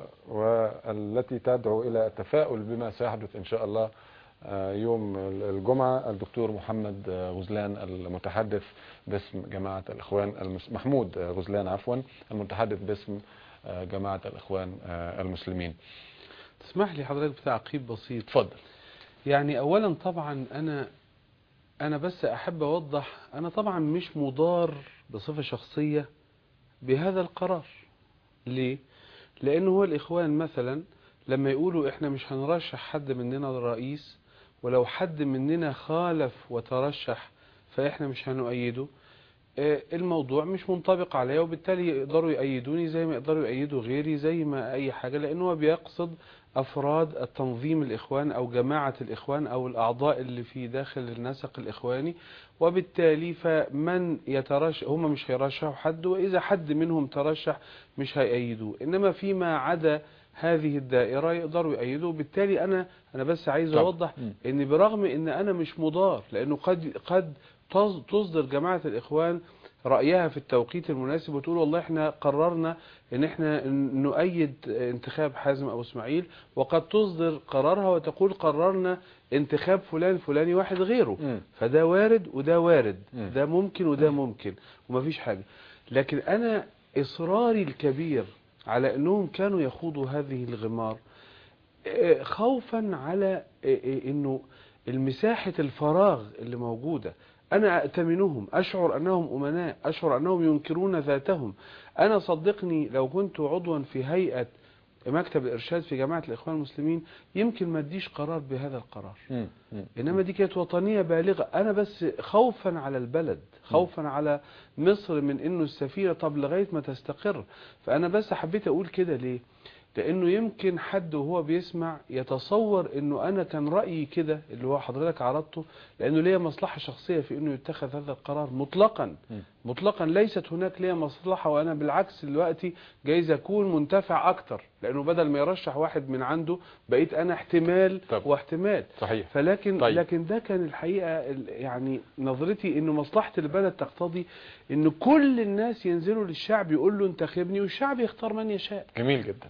والتي تدعو إلى التفاؤل بما سيحدث إن شاء الله آه، يوم الجمعة الدكتور محمد آه، غزلان المتحدث باسم جماعة الإخوان المس... محمود آه، غزلان عفوا المتحدث باسم آه، جماعة الإخوان آه، المسلمين تسمح لي حضرتك بتعقيب بسيط اتفضل يعني اولا طبعا انا انا بس احب اوضح انا طبعا مش مضار بصفة شخصية بهذا القرار ليه لانه هو الاخوان مثلا لما يقولوا احنا مش هنرشح حد مننا الرئيس ولو حد مننا خالف وترشح فاحنا مش هنؤيده آه، الموضوع مش منطبق عليا وبالتالي يقدروا يأيدوني زي ما يقدروا يأيدوا غيري زي ما أي حاجة لأنه هو بيقصد أفراد التنظيم الإخوان أو جماعة الإخوان أو الأعضاء اللي في داخل النسق الإخواني وبالتالي فمن يترشح هم مش هيرشحوا حد وإذا حد منهم ترشح مش هيأيدوه إنما فيما عدا هذه الدائرة يقدروا يأيدوا وبالتالي أنا أنا بس عايز طب. أوضح مم. ان برغم ان انا مش مضار لانه قد قد تص- تصدر جماعة الاخوان رأيها في التوقيت المناسب وتقول والله احنا قررنا ان احنا ن- نؤيد انتخاب حازم ابو اسماعيل وقد تصدر قرارها وتقول قررنا انتخاب فلان فلاني واحد غيره مم. فده وارد وده وارد مم. ده ممكن وده ممكن ومفيش حاجة لكن انا اصراري الكبير على انهم كانوا يخوضوا هذه الغمار آه، خوفا على آه، آه، انه المساحة الفراغ اللي موجودة انا ائتمنهم اشعر انهم امناء اشعر انهم ينكرون ذاتهم انا صدقني لو كنت عضوا في هيئة مكتب الارشاد في جماعة الاخوان المسلمين يمكن ما اديش قرار بهذا القرار مم. مم. انما دي كانت وطنية بالغة انا بس خوفا على البلد خوفا على مصر من انه السفيرة طب لغاية ما تستقر فانا بس حبيت اقول كده ليه لانه يمكن حد وهو بيسمع يتصور انه انا كان رأيي كده اللي هو حضرتك عرضته لانه ليا مصلحة شخصية في انه يتخذ هذا القرار مطلقا مم. مطلقا ليست هناك ليا مصلحة وانا بالعكس دلوقتي جايز اكون منتفع اكتر لانه بدل ما يرشح واحد من عنده بقيت انا احتمال طب. واحتمال صحيح فلكن طيب. طيب. لكن ده كان الحقيقه ال- يعني نظرتي انه مصلحه البلد تقتضي ان كل الناس ينزلوا للشعب يقول له انتخبني والشعب يختار من يشاء جميل جدا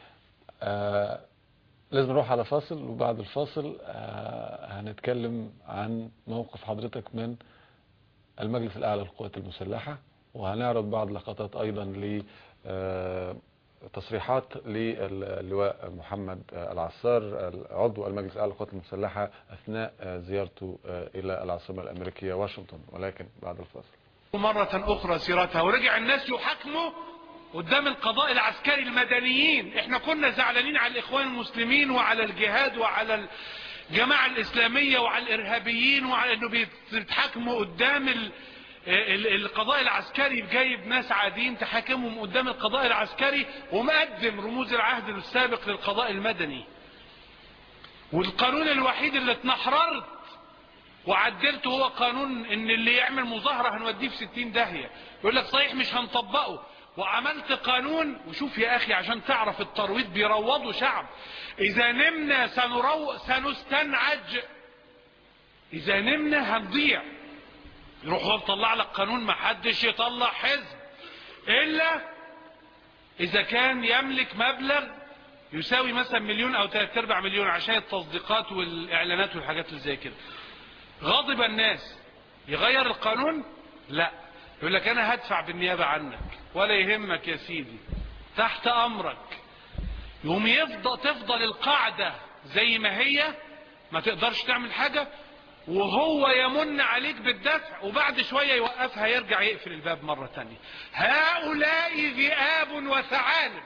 آه لازم نروح على فاصل وبعد الفاصل آه هنتكلم عن موقف حضرتك من المجلس الأعلى للقوات المسلحة وهنعرض بعض لقطات أيضا ل آه، تصريحات للواء محمد آه، العصار عضو المجلس الأعلى للقوات المسلحة أثناء آه، زيارته آه، إلى العاصمة الأمريكية واشنطن ولكن بعد الفاصل مرة أخرى سيرتها ورجع الناس يحاكموا قدام القضاء العسكري المدنيين احنا كنا زعلانين على الاخوان المسلمين وعلى الجهاد وعلى الجماعة الاسلامية وعلى الارهابيين وعلى انه بيتحاكموا قدام ال ال- القضاء العسكري جايب ناس عاديين تحاكمهم قدام القضاء العسكري ومقدم رموز العهد السابق للقضاء المدني والقانون الوحيد اللي اتنحررت وعدلته هو قانون ان اللي يعمل مظاهرة هنوديه في ستين داهية يقول لك صحيح مش هنطبقه وعملت قانون وشوف يا اخي عشان تعرف الترويض بيروضوا شعب اذا نمنا سنرو سنستنعج اذا نمنا هنضيع يروح هو مطلع لك قانون ما حدش يطلع حزب الا اذا كان يملك مبلغ يساوي مثلا مليون او ثلاث ارباع مليون عشان التصديقات والاعلانات والحاجات اللي زي كده غضب الناس يغير القانون لا يقول لك انا هدفع بالنيابة عنك ولا يهمك يا سيدي تحت امرك يوم يفضل تفضل القاعدة زي ما هي ما تقدرش تعمل حاجة وهو يمن عليك بالدفع وبعد شوية يوقفها يرجع يقفل الباب مرة تانية هؤلاء ذئاب وثعالب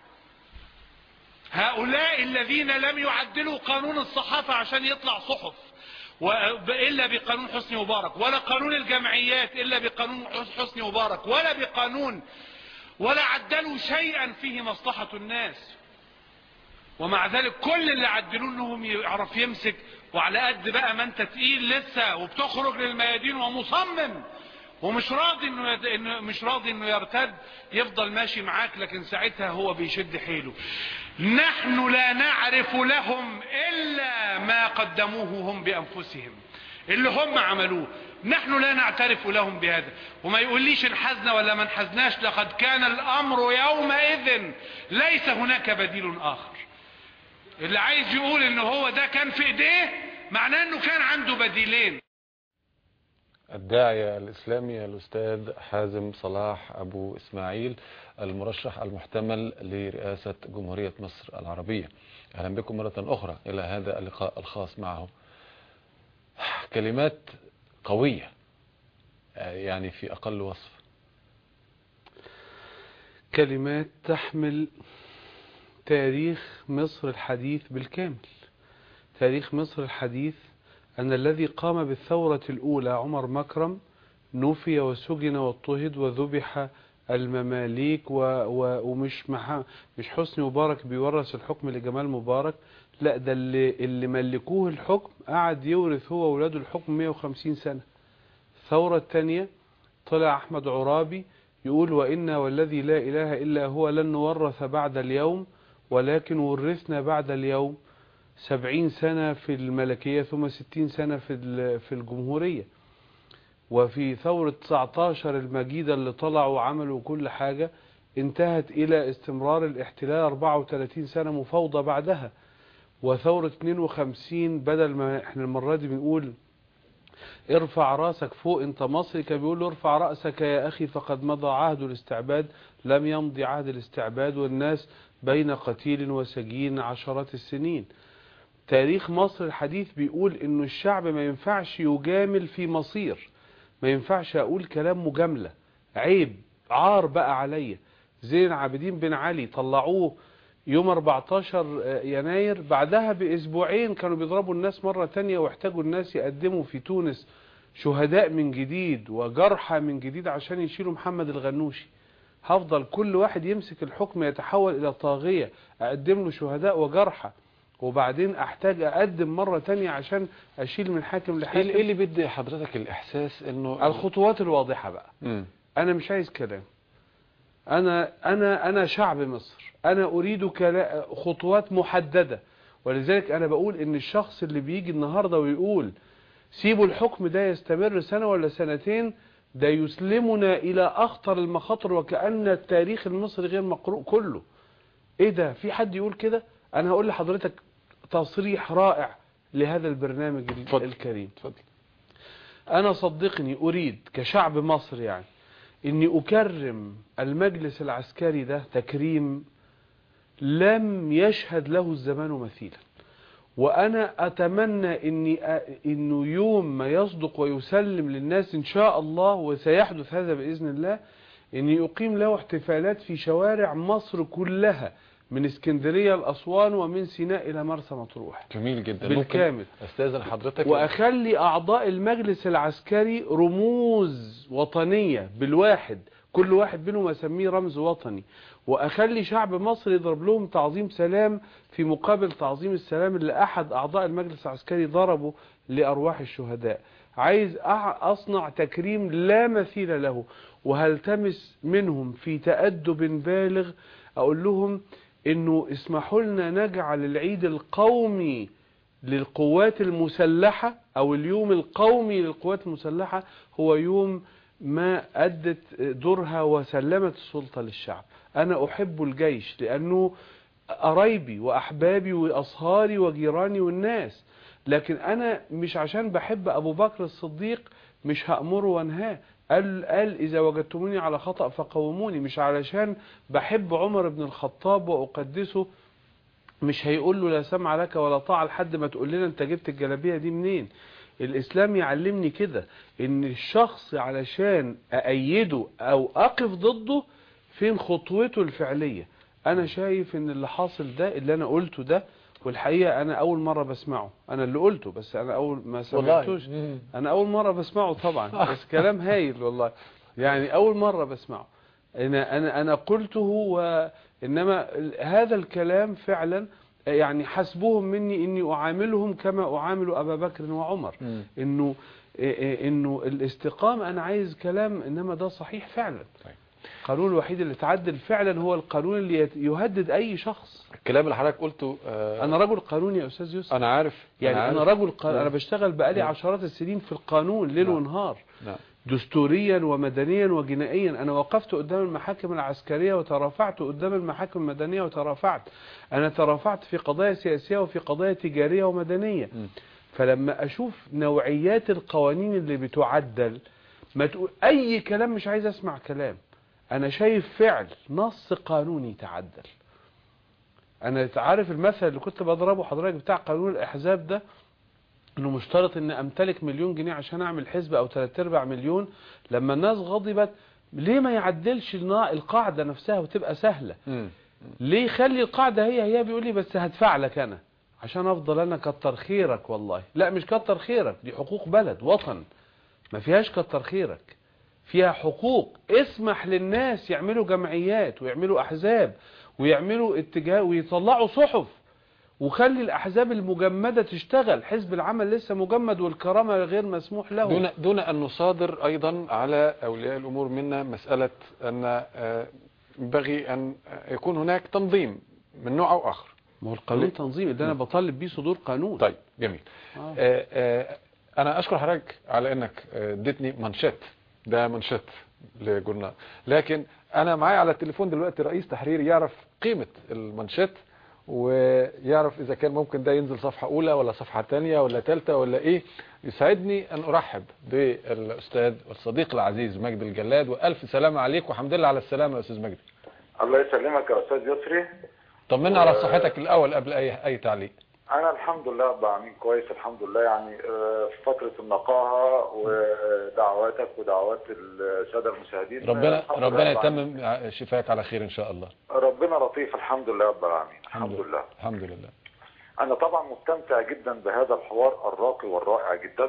هؤلاء الذين لم يعدلوا قانون الصحافة عشان يطلع صحف و- إلا بقانون حسني مبارك ولا قانون الجمعيات إلا بقانون حسني مبارك ولا بقانون ولا عدلوا شيئا فيه مصلحة الناس ومع ذلك كل اللي عدلوه انهم يعرف يمسك وعلى قد بقى ما انت تقيل لسه وبتخرج للميادين ومصمم ومش راضي انه يد... إنه مش راضي انه يرتد يفضل ماشي معاك لكن ساعتها هو بيشد حيله نحن لا نعرف لهم الا ما قدموه هم بانفسهم اللي هم عملوه نحن لا نعترف لهم بهذا وما يقوليش انحزنا ولا ما انحزناش لقد كان الامر يومئذ ليس هناك بديل اخر اللي عايز يقول ان هو ده كان في ايديه معناه انه كان عنده بديلين الداعية الإسلامي الأستاذ حازم صلاح أبو إسماعيل المرشح المحتمل لرئاسة جمهورية مصر العربية أهلا بكم مرة أخرى إلى هذا اللقاء الخاص معه كلمات قوية آه، يعني في أقل وصف كلمات تحمل تاريخ مصر الحديث بالكامل تاريخ مصر الحديث أن الذي قام بالثورة الأولى عمر مكرم نفي وسجن واضطهد وذبح المماليك و... و... ومش مح... مش حسني مبارك بيورث الحكم لجمال مبارك لا ده اللي, اللي ملكوه الحكم قعد يورث هو وولاده الحكم 150 سنة الثورة الثانية طلع أحمد عرابي يقول وإنا والذي لا إله إلا هو لن نورث بعد اليوم ولكن ورثنا بعد اليوم سبعين سنة في الملكية ثم ستين سنة في ال- في الجمهورية وفي ثورة 19 المجيدة اللي طلعوا وعملوا كل حاجة انتهت إلى استمرار الاحتلال 34 سنة مفاوضة بعدها وثورة 52 بدل ما احنا المرة دي بنقول ارفع راسك فوق انت مصري كان بيقول له ارفع رأسك يا أخي فقد مضى عهد الاستعباد لم يمضي عهد الاستعباد والناس بين قتيل وسجين عشرات السنين تاريخ مصر الحديث بيقول انه الشعب ما ينفعش يجامل في مصير ما ينفعش اقول كلام مجاملة عيب عار بقى عليا زين العابدين بن علي طلعوه يوم 14 يناير بعدها باسبوعين كانوا بيضربوا الناس مرة تانية واحتاجوا الناس يقدموا في تونس شهداء من جديد وجرحى من جديد عشان يشيلوا محمد الغنوشي هفضل كل واحد يمسك الحكم يتحول الى طاغية اقدم له شهداء وجرحى وبعدين احتاج اقدم مرة تانية عشان اشيل من حاكم إيه لحاكم اللي بيدي حضرتك الإحساس إنه الخطوات الواضحة بقى مم. انا مش عايز كلام انا انا انا شعب مصر انا اريد كلا- خطوات محددة ولذلك انا بقول ان الشخص اللي بيجي النهاردة ويقول سيبوا الحكم ده يستمر سنة ولا سنتين ده يسلمنا الى اخطر المخاطر وكأن التاريخ المصري غير مقروء كله ايه ده في حد يقول كده انا هقول لحضرتك تصريح رائع لهذا البرنامج ال- اتفضل. الكريم اتفضل أنا صدقني أريد كشعب مصر يعني إني أكرم المجلس العسكري ده تكريم لم يشهد له الزمان مثيلا وأنا أتمنى إني أ- إنه يوم ما يصدق ويسلم للناس إن شاء الله وسيحدث هذا بإذن الله ان يقيم له احتفالات في شوارع مصر كلها من اسكندرية لأسوان ومن سيناء إلى مرسى مطروح جميل جدا بالكامل. ممكن استاذن حضرتك واخلي اعضاء المجلس العسكري رموز وطنية بالواحد كل واحد منهم اسميه رمز وطني واخلي شعب مصر يضرب لهم تعظيم سلام في مقابل تعظيم السلام اللي احد اعضاء المجلس العسكري ضربه لارواح الشهداء عايز أع- اصنع تكريم لا مثيل له وهلتمس منهم في تأدب بالغ اقول لهم انه اسمحوا لنا نجعل العيد القومي للقوات المسلحة او اليوم القومي للقوات المسلحة هو يوم ما ادت دورها وسلمت السلطة للشعب انا احب الجيش لانه قرايبي واحبابي واصهاري وجيراني والناس لكن انا مش عشان بحب ابو بكر الصديق مش هأمره وانهاه قال, قال اذا وجدتموني على خطأ فقوموني مش علشان بحب عمر بن الخطاب واقدسه مش هيقول له لا سمع لك ولا طاعة لحد ما تقول لنا انت جبت الجلابية دي منين الاسلام يعلمني كده ان الشخص علشان اأيده او اقف ضده فين خطوته الفعلية انا شايف ان اللي حاصل ده اللي انا قلته ده والحقيقة انا اول مرة بسمعه انا اللي قلته بس انا اول ما سمعتوش مم. انا اول مرة بسمعه طبعا بس كلام هايل والله يعني اول مرة بسمعه انا انا انا قلته وانما هذا الكلام فعلا يعني حسبهم مني اني اعاملهم كما اعامل ابا بكر وعمر مم. انه انه الاستقامة انا عايز كلام انما ده صحيح فعلا طيب. القانون الوحيد اللي اتعدل فعلا هو القانون اللي يت- يهدد اي شخص الكلام اللي حضرتك قلته آه، انا رجل قانوني يا استاذ يوسف انا عارف يعني عارف. انا رجل قانون انا نعم. بشتغل بقالي نعم. عشرات السنين في القانون ليل نعم. ونهار نعم دستوريا ومدنيا وجنائيا انا وقفت قدام المحاكم العسكرية وترافعت قدام المحاكم المدنية وترافعت انا ترافعت في قضايا سياسية وفي قضايا تجارية ومدنية مم. فلما اشوف نوعيات القوانين اللي بتعدل ما تقول اي كلام مش عايز اسمع كلام انا شايف فعل نص قانوني تعدل انا عارف المثل اللي كنت بضربه حضرتك بتاع قانون الاحزاب ده انه مشترط ان امتلك مليون جنيه عشان اعمل حزب او ثلاث ارباع مليون لما الناس غضبت ليه ما يعدلش النا- القاعدة نفسها وتبقى سهلة مم. ليه يخلي القاعدة هي هي بيقول لي بس هدفع لك انا عشان افضل انا كتر خيرك والله لا مش كتر خيرك دي حقوق بلد وطن ما فيهاش كتر خيرك فيها حقوق اسمح للناس يعملوا جمعيات ويعملوا احزاب ويعملوا اتجاه ويطلعوا صحف وخلي الاحزاب المجمده تشتغل حزب العمل لسه مجمد والكرامه غير مسموح له دون دون ان نصادر ايضا على اولياء الامور منا مساله ان آه، ينبغي ان يكون هناك تنظيم من نوع او اخر ما هو القانون تنظيم اللي انا بطالب بيه صدور قانون طيب جميل آه. آه، آه، انا اشكر حضرتك على انك آه، اديتني منشط ده منشط لجورنال لكن انا معايا على التليفون دلوقتي رئيس تحرير يعرف قيمة المنشط ويعرف اذا كان ممكن ده ينزل صفحة اولى ولا صفحة تانية ولا تالتة ولا ايه يسعدني ان ارحب بالاستاذ والصديق العزيز مجدي الجلاد والف سلامة عليك وحمد لله على السلامة يا استاذ مجدي الله يسلمك يا استاذ يسري طمنا على صحتك الاول قبل اي اي تعليق انا الحمد لله رب العالمين كويس الحمد لله يعني آه، في فتره النقاهه ودعواتك ودعوات الساده المشاهدين ربنا الحمد لله ربنا رب العالمين. يتمم شفاك على خير ان شاء الله ربنا لطيف الحمد لله رب العالمين الحمد لله الحمد لله انا طبعا مستمتع جدا بهذا الحوار الراقي والرائع جدا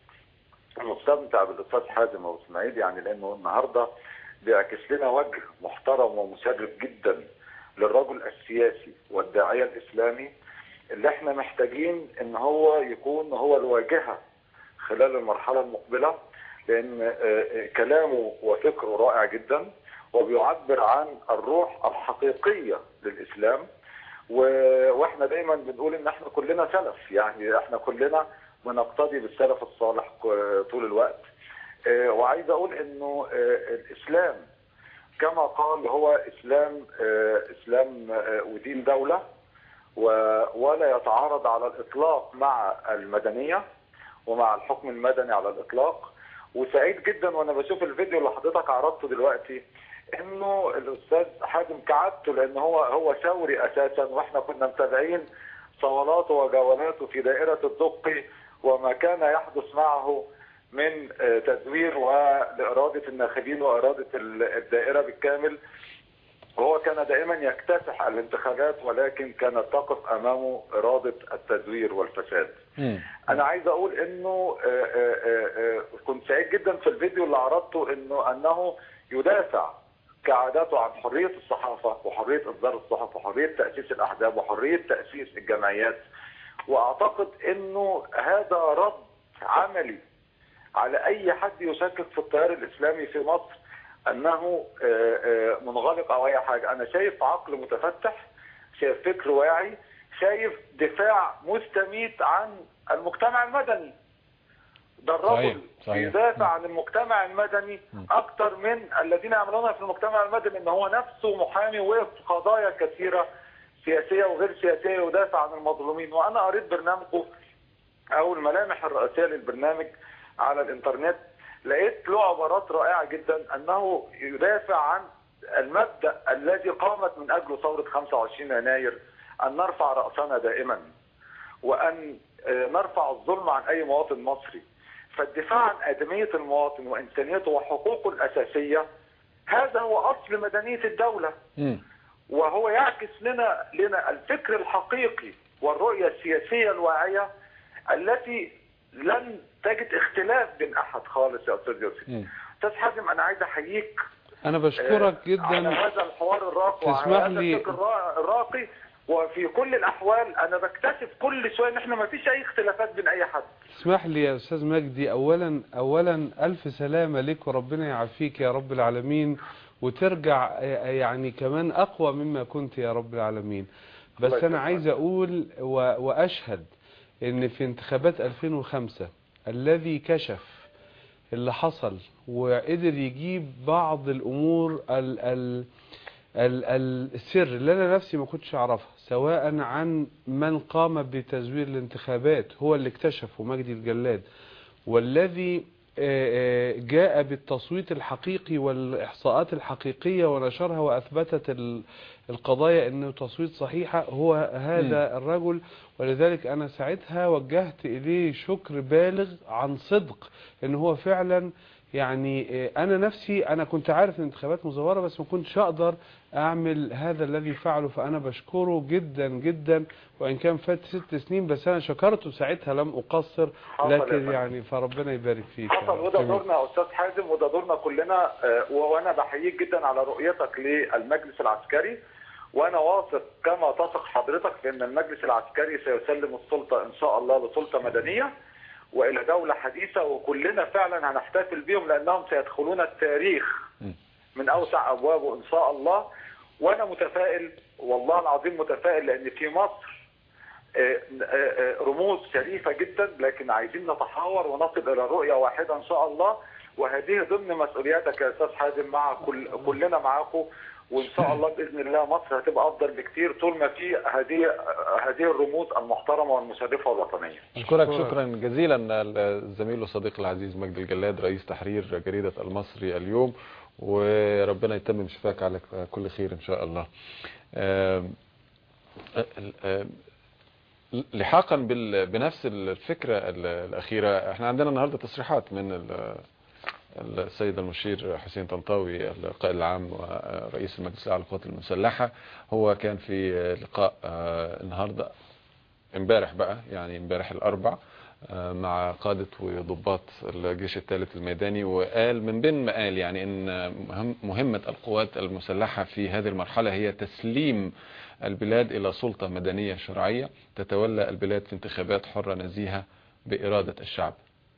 مستمتع بالاستاذ حازم ابو اسماعيل يعني لانه النهارده بيعكس لنا وجه محترم ومشرف جدا للرجل السياسي والداعيه الاسلامي اللي احنا محتاجين ان هو يكون هو الواجهه خلال المرحله المقبله لان آه، آه، كلامه وفكره رائع جدا وبيعبر عن الروح الحقيقيه للاسلام و- واحنا دايما بنقول ان احنا كلنا سلف يعني احنا كلنا بنقتدي بالسلف الصالح ك- طول الوقت آه، وعايز اقول انه آه، الاسلام كما قال هو اسلام آه، اسلام آه، ودين دوله و- ولا يتعارض على الاطلاق مع المدنيه ومع الحكم المدني على الاطلاق وسعيد جدا وانا بشوف الفيديو اللي حضرتك عرضته دلوقتي انه الاستاذ حازم كعادته لان هو هو ثوري اساسا واحنا كنا متابعين صولاته وجولاته في دائره الدقي وما كان يحدث معه من آه، تزوير ولإرادة الناخبين وإرادة ال- الدائرة بالكامل وهو كان دائما يكتسح الانتخابات ولكن كانت تقف أمامه إرادة التزوير والفساد مم. انا عايز اقول انه آه، آه، آه، آه، كنت سعيد جدا في الفيديو اللي عرضته انه انه يدافع كعادته عن حرية الصحافة وحرية إصدار الصحف وحرية تأسيس الأحزاب وحرية تأسيس الجمعيات وأعتقد أنه هذا رد عملي على أي حد يشكك في التيار الإسلامي في مصر أنه آه، آه، منغلق أو أي حاجة أنا شايف عقل متفتح شايف فكر واعي شايف دفاع مستميت عن المجتمع المدني ده صحيح، الرجل صحيح. يدافع عن المجتمع المدني اكتر من الذين يعملون في المجتمع المدني ان هو نفسه محامي وقف في قضايا كثيره سياسيه وغير سياسيه يدافع عن المظلومين وانا قريت برنامجه او الملامح الرئيسيه للبرنامج على الانترنت لقيت له عبارات رائعه جدا انه يدافع عن المبدا الذي قامت من اجله ثوره 25 يناير ان نرفع راسنا دائما وان آه، نرفع الظلم عن اي مواطن مصري فالدفاع عن ادميه المواطن وانسانيته وحقوقه الاساسيه هذا هو اصل مدنيه الدوله مم. وهو يعكس لنا لنا الفكر الحقيقي والرؤيه السياسيه الواعيه التي لن تجد اختلاف بين احد خالص يا استاذ يوسف. مم. استاذ حازم انا عايز احييك انا بشكرك آه، على جدا هذا الحوار الراقي تسمح وعلى هذا لي- الفكر الرا- الراقي وفي كل الاحوال انا بكتشف كل شويه ان احنا ما فيش اي اختلافات بين اي حد. اسمح لي يا استاذ مجدي اولا اولا الف سلامه لك وربنا يعافيك يا رب العالمين وترجع يعني كمان اقوى مما كنت يا رب العالمين الله بس انا يسلمك. عايز اقول و- واشهد ان في انتخابات 2005 الذي كشف اللي حصل وقدر يجيب بعض الامور ال ال ال ال السر اللي انا نفسي ما كنتش اعرفها سواء عن من قام بتزوير الانتخابات هو اللي اكتشفه مجدي الجلاد والذي آه، آه، جاء بالتصويت الحقيقي والإحصاءات الحقيقية ونشرها وأثبتت ال- القضايا أنه تصويت صحيحة هو هذا الرجل ولذلك أنا ساعتها وجهت إليه شكر بالغ عن صدق أنه هو فعلا يعني آه، أنا نفسي أنا كنت عارف ان الانتخابات مزورة بس ما كنتش أقدر أعمل هذا الذي فعله فأنا بشكره جدا جدا وإن كان فات ست سنين بس أنا شكرته ساعتها لم أقصر حصل يا لكن فندم. يعني فربنا يبارك فيك يا حصل رب. وده جميل. دورنا يا استاذ حازم وده دورنا كلنا آه، و- وانا بحييك جدا على رؤيتك للمجلس العسكري وانا واثق كما تثق حضرتك في ان المجلس العسكري سيسلم السلطه ان شاء الله لسلطه مدنيه والى دوله حديثه وكلنا فعلا هنحتفل بهم لانهم سيدخلون التاريخ من اوسع ابوابه ان شاء الله وانا متفائل والله العظيم متفائل لان في مصر آه، آه، آه، رموز شريفة جدا لكن عايزين نتحاور ونصل إلى رؤية واحدة إن شاء الله وهذه ضمن مسؤولياتك يا أستاذ حازم مع كل كلنا معاكم وإن شاء الله بإذن الله مصر هتبقى أفضل بكتير طول ما في هذه هذه الرموز المحترمة والمشرفة والوطنية. أشكرك أشكرك. شكرا جزيلا الزميل والصديق العزيز مجدي الجلاد رئيس تحرير جريدة المصري اليوم وربنا يتمم شفاك على كل خير إن شاء الله آم، ال- آم، لحاقا بال- بنفس الفكرة ال- الأخيرة احنا عندنا النهاردة تصريحات من ال- السيد المشير حسين طنطاوي القائد العام ورئيس المجلس الأعلى للقوات المسلحة هو كان في لقاء آه، النهاردة امبارح بقى يعني امبارح الاربع آه، مع قادة وضباط الجيش الثالث الميداني وقال من بين ما قال يعني ان مهم مهمة القوات المسلحة في هذه المرحلة هي تسليم البلاد الى سلطة مدنية شرعية تتولى البلاد في انتخابات حرة نزيهة بإرادة الشعب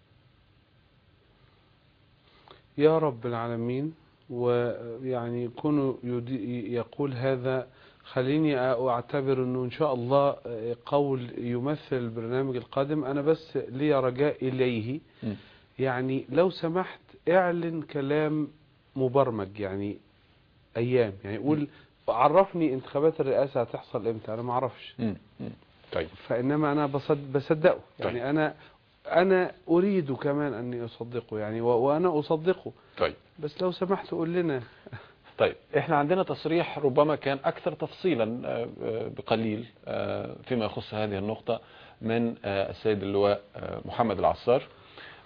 يا رب العالمين ويعني كونه يدي- يقول هذا خليني أعتبر أنه إن شاء الله قول يمثل البرنامج القادم أنا بس لي رجاء إليه م. يعني لو سمحت اعلن كلام مبرمج يعني أيام يعني قول عرفني انتخابات الرئاسة هتحصل امتى أنا ما اعرفش م. م. طيب فإنما أنا بصد بصدقه طيب. يعني أنا أنا أريد كمان أني أصدقه يعني و- وأنا أصدقه طيب بس لو سمحت قول لنا طيب احنا عندنا تصريح ربما كان اكثر تفصيلا آه، آه، بقليل آه، فيما يخص هذه النقطة من آه، السيد اللواء آه، محمد العصار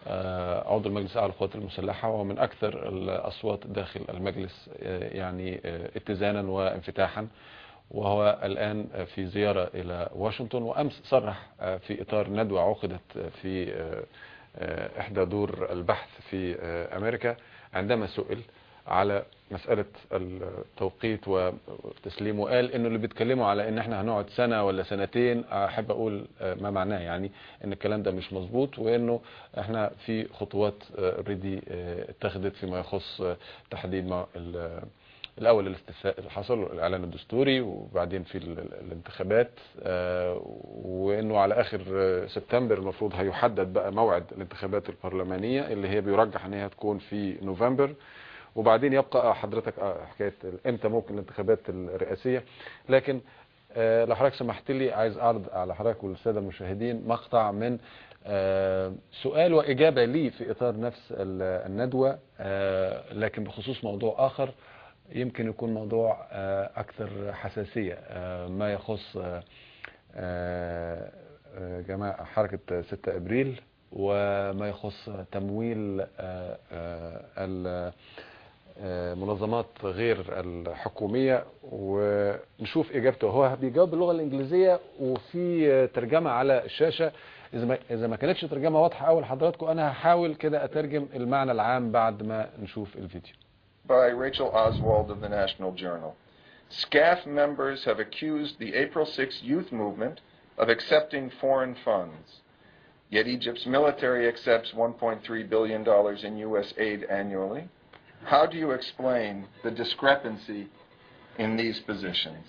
آه، عضو المجلس الأعلى للقوات المسلحة ومن أكثر الأصوات داخل المجلس آه، يعني آه، اتزانا وانفتاحا وهو الآن في زيارة إلى واشنطن وأمس صرح آه، في إطار ندوة عقدت في آه، آه، إحدى دور البحث في آه، أمريكا عندما سئل على مسألة التوقيت والتسليم وقال انه اللي بيتكلموا على ان احنا هنقعد سنة ولا سنتين احب اقول آه، ما معناه يعني ان الكلام ده مش مظبوط وانه احنا في خطوات اوريدي اتخذت فيما يخص آه، تحديد ما ال- الاول الاستفتاء اللي حصل الاعلان الدستوري وبعدين في ال- ال- الانتخابات آه، وانه على اخر آه، سبتمبر المفروض هيحدد بقى موعد الانتخابات البرلمانيه اللي هي بيرجح ان هي تكون في نوفمبر وبعدين يبقى حضرتك آه، حكايه امتى ممكن الانتخابات الرئاسيه لكن آه، لو حضرتك سمحت لي عايز اعرض على حضرتك والساده المشاهدين مقطع من آه، سؤال واجابه لي في اطار نفس ال- الندوه آه، لكن بخصوص موضوع اخر يمكن يكون موضوع آه، اكثر حساسيه آه، ما يخص آه، آه، آه، جماعه حركه 6 ابريل وما يخص تمويل آه، آه، ال- آه، منظمات غير الحكومية ونشوف إجابته هو بيجاوب باللغة الإنجليزية وفي آه، ترجمة على الشاشة إذا ما إذا ما كانتش ترجمة واضحة أول حضراتكم أنا هحاول كده أترجم المعنى العام بعد ما نشوف الفيديو by Rachel Oswald of the National Journal. SCAF members have accused the April 6 youth movement of accepting foreign funds. Yet Egypt's military accepts $1.3 billion in U.S. aid annually. How do you explain the discrepancy in these positions?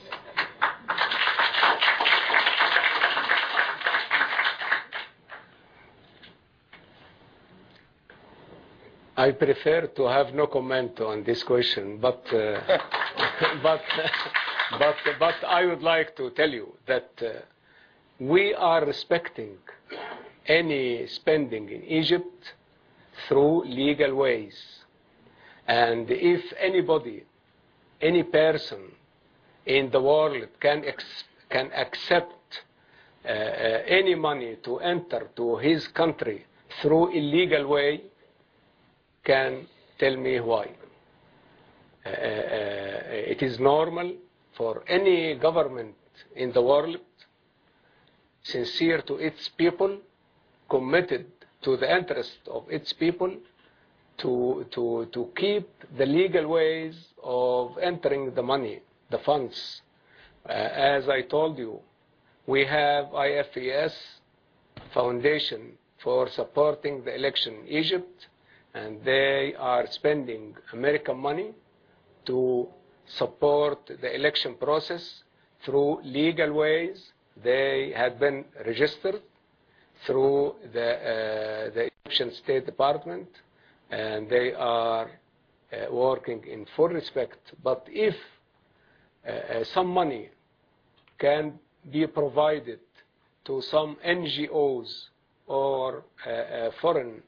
I prefer to have no comment on this question, but uh, but but but I would like to tell you that uh, we are respecting any spending in Egypt through legal ways, and if anybody, any person in the world can ex- can accept uh, uh, any money to enter to his country through illegal way can tell me why. Uh, uh, it is normal for any government in the world sincere to its people, committed to the interest of its people, to, to, to keep the legal ways of entering the money, the funds. Uh, as I told you, we have IFES Foundation for supporting the election in Egypt and they are spending American money to support the election process through legal ways. They had been registered through the, uh, the Egyptian State Department, and they are uh, working in full respect. But if uh, uh, some money can be provided to some NGOs or uh, uh, foreign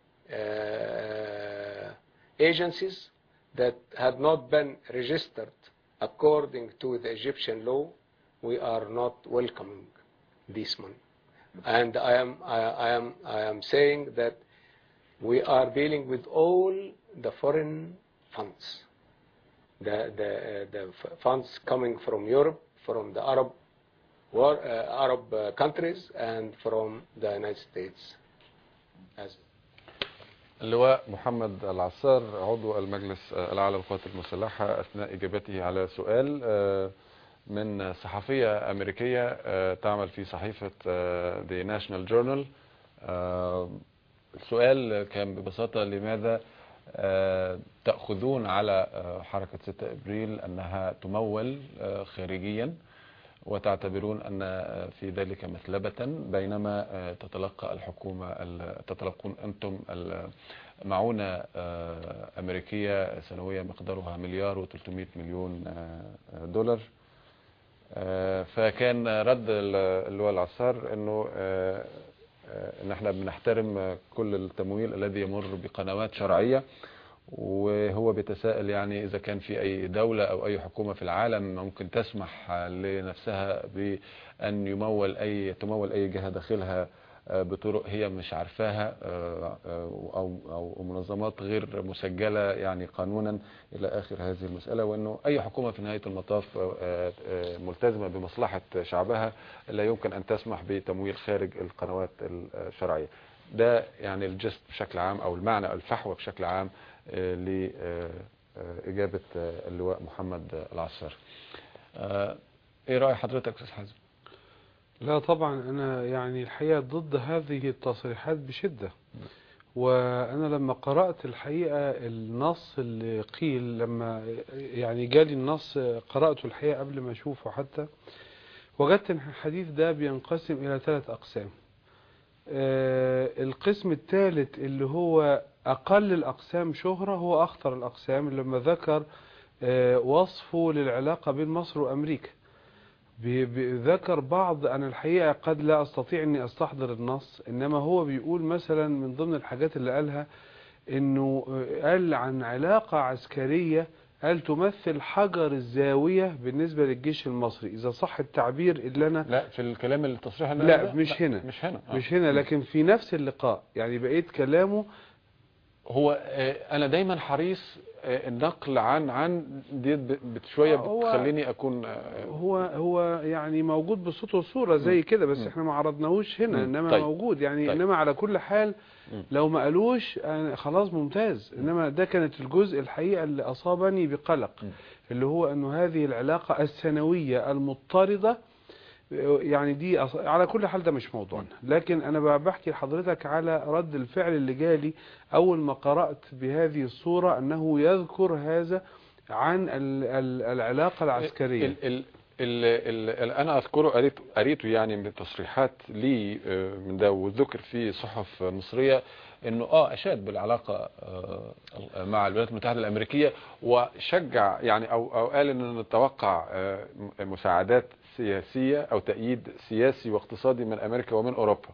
uh, agencies that had not been registered according to the Egyptian law, we are not welcoming this money. And I am, I, I am, I am saying that we are dealing with all the foreign funds, the, the, uh, the f- funds coming from Europe, from the Arab, war, uh, Arab uh, countries, and from the United States. As اللواء محمد العسار عضو المجلس الأعلى للقوات المسلحة أثناء إجابته على سؤال آه، من صحفية أمريكية آه، تعمل في صحيفة آه، The National Journal آه، السؤال كان ببساطة لماذا آه، تأخذون على آه، حركة 6 إبريل أنها تمول آه، خارجيا وتعتبرون أن آه، في ذلك مثلبة بينما آه، تتلقى الحكومة ال- تتلقون أنتم ال- معونة آه، أمريكية سنوية مقدارها مليار و300 مليون آه، دولار آه، فكان رد ال- اللواء العسار انه آه، آه، ان احنا بنحترم آه، كل التمويل الذي يمر بقنوات شرعية وهو بيتساءل يعني اذا كان في اي دولة او اي حكومة في العالم ممكن تسمح لنفسها بان يمول اي تمول اي جهة داخلها آه، بطرق هي مش عارفاها آه، آه، او او منظمات غير مسجله يعني قانونا الى اخر هذه المساله وانه اي حكومه في نهايه المطاف آه، آه، ملتزمه بمصلحه شعبها لا يمكن ان تسمح بتمويل خارج القنوات الشرعيه ده يعني الجست بشكل عام او المعنى أو الفحوى بشكل عام لإجابة اللواء محمد العصار آه، ايه رأي حضرتك استاذ حازم لا طبعا انا يعني الحقيقه ضد هذه التصريحات بشده وانا لما قرات الحقيقه النص اللي قيل لما يعني جالي النص قراته الحقيقه قبل ما اشوفه حتى وجدت ان الحديث ده بينقسم الى ثلاث اقسام آه، القسم الثالث اللي هو اقل الاقسام شهره هو اخطر الاقسام لما ذكر آه، وصفه للعلاقه بين مصر وامريكا بي- بي- ذكر بعض أنا الحقيقة قد لا أستطيع أني أستحضر النص إنما هو بيقول مثلا من ضمن الحاجات اللي قالها إنه آه، قال عن علاقة عسكرية قال تمثل حجر الزاوية بالنسبة للجيش المصري إذا صح التعبير اللي أنا لا في الكلام التصريح اللي لا، أنا ده؟ مش هنا. مش هنا آه. مش هنا لكن في نفس اللقاء يعني بقيت كلامه هو آه، انا دايما حريص آه، النقل عن عن دي ب- بت- شويه آه، هو- بتخليني اكون آه، هو هو يعني موجود بصوت وصورة زي كده بس مم. احنا ما عرضناهوش هنا مم. انما طيب. موجود يعني طيب. انما على كل حال مم. لو ما قالوش أنا خلاص ممتاز انما ده كانت الجزء الحقيقة اللي اصابني بقلق مم. اللي هو انه هذه العلاقة السنوية المضطردة يعني دي أص... على كل حال ده مش موضوعنا لكن انا ب- بحكي لحضرتك على رد الفعل اللي جالي اول ما قرأت بهذه الصورة انه يذكر هذا عن ال... ال... العلاقة العسكرية ال ال ال ال ال انا اذكره قريت قريته يعني من تصريحات لي آه، من ده وذكر في صحف مصريه انه اه اشاد بالعلاقه آه، مع الولايات المتحده الامريكيه وشجع يعني او او قال ان نتوقع آه، م- مساعدات سياسيه او تأييد سياسي واقتصادي من امريكا ومن اوروبا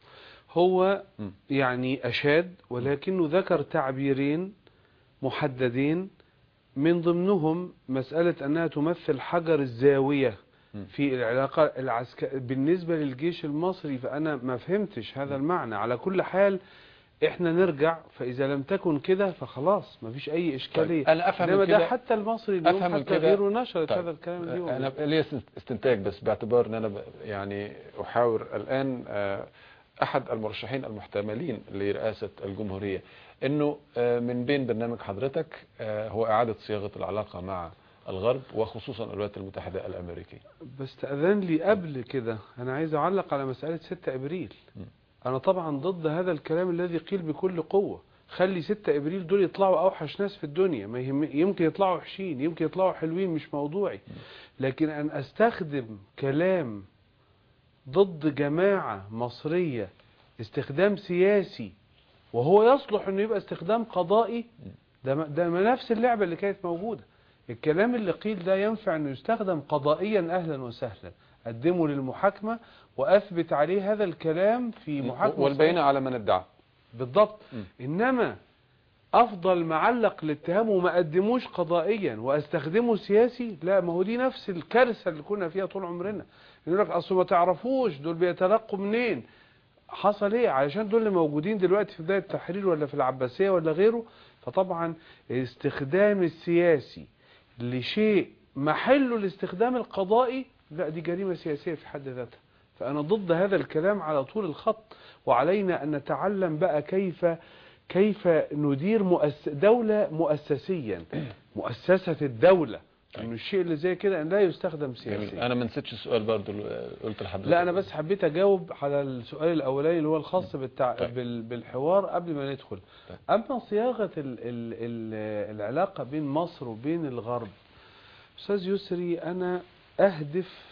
هو م. يعني أشاد ولكنه ذكر تعبيرين محددين من ضمنهم مسألة أنها تمثل حجر الزاوية م. في العلاقة العسكرية بالنسبة للجيش المصري فأنا ما فهمتش هذا المعنى على كل حال احنا نرجع فإذا لم تكن كده فخلاص ما فيش أي إشكالية طيب، أنا أفهم إنما كده- ده حتى المصري اليوم أفهم حتى كده- غيره نشرت طيب. هذا الكلام اليوم انا ليا استنتاج بس باعتبار ان انا ب- يعني احاور الان آه، احد المرشحين المحتملين لرئاسه الجمهوريه انه آه، من بين برنامج حضرتك آه، هو اعاده صياغه العلاقه مع الغرب وخصوصا الولايات المتحده الامريكيه بس تأذن لي قبل كده أنا عايز أعلق على مسألة 6 إبريل م. أنا طبعا ضد هذا الكلام الذي قيل بكل قوة خلي 6 إبريل دول يطلعوا أوحش ناس في الدنيا ما يهم يمكن يطلعوا وحشين يمكن يطلعوا حلوين مش موضوعي لكن أن أستخدم كلام ضد جماعة مصرية استخدام سياسي وهو يصلح انه يبقى استخدام قضائي ده ما- ده ما نفس اللعبة اللي كانت موجودة الكلام اللي قيل ده ينفع انه يستخدم قضائيا اهلا وسهلا قدمه للمحاكمة واثبت عليه هذا الكلام في محاكمة والبينه على من ادعى بالضبط م. انما افضل معلق الاتهام وما قدموش قضائيا واستخدمه سياسي لا ما هو دي نفس الكارثه اللي كنا فيها طول عمرنا يقول لك اصل ما تعرفوش دول بيتلقوا منين حصل ايه علشان دول اللي موجودين دلوقتي في بدايه التحرير ولا في العباسيه ولا غيره فطبعا استخدام السياسي لشيء محله الاستخدام القضائي لا دي جريمه سياسيه في حد ذاتها فانا ضد هذا الكلام على طول الخط وعلينا ان نتعلم بقى كيف كيف ندير مؤس دولة مؤسسيا مؤسسة الدولة انه الشيء اللي زي كده ان لا يستخدم جميل. سياسيا انا ما نسيتش السؤال برضو اللي قلت لحضرتك لا انا بس حبيت اجاوب على السؤال الاولاني اللي هو الخاص بالتع... طيب. بال... بالحوار قبل ما ندخل طيب. اما صياغة ال... ال... ال... العلاقة بين مصر وبين الغرب استاذ يسري انا اهدف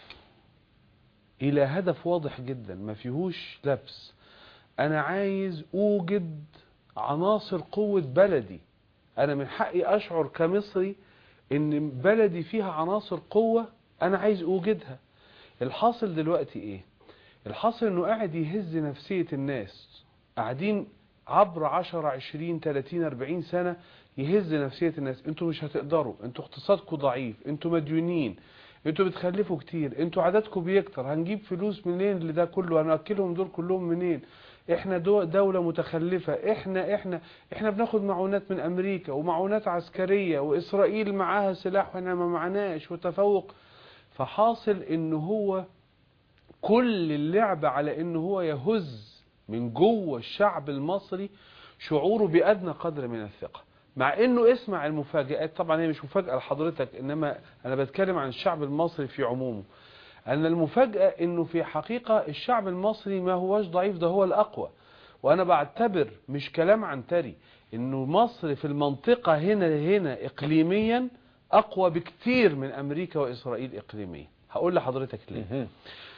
الى هدف واضح جدا ما فيهوش لبس انا عايز اوجد عناصر قوة بلدي انا من حقي اشعر كمصري ان بلدي فيها عناصر قوة انا عايز اوجدها الحاصل دلوقتي ايه الحاصل انه قاعد يهز نفسية الناس قاعدين عبر 10 20 30 40 سنة يهز نفسية الناس انتوا مش هتقدروا انتوا اقتصادكم ضعيف انتوا مديونين انتوا بتخلفوا كتير انتوا عددكم بيكتر هنجيب فلوس منين لده كله هنأكلهم دول كلهم منين احنا دو دولة متخلفة احنا احنا احنا بناخد معونات من امريكا ومعونات عسكرية واسرائيل معاها سلاح واحنا ما معناش وتفوق فحاصل ان هو كل اللعب على ان هو يهز من جوه الشعب المصري شعوره بأدنى قدر من الثقة مع انه اسمع المفاجآت طبعا هي مش مفاجأة لحضرتك انما انا بتكلم عن الشعب المصري في عمومه ان المفاجأة انه في حقيقة الشعب المصري ما هوش ضعيف ده هو الاقوى وانا بعتبر مش كلام عنتري انه مصر في المنطقة هنا هنا اقليميا اقوى بكتير من امريكا واسرائيل اقليميا هقول لحضرتك ليه مهم.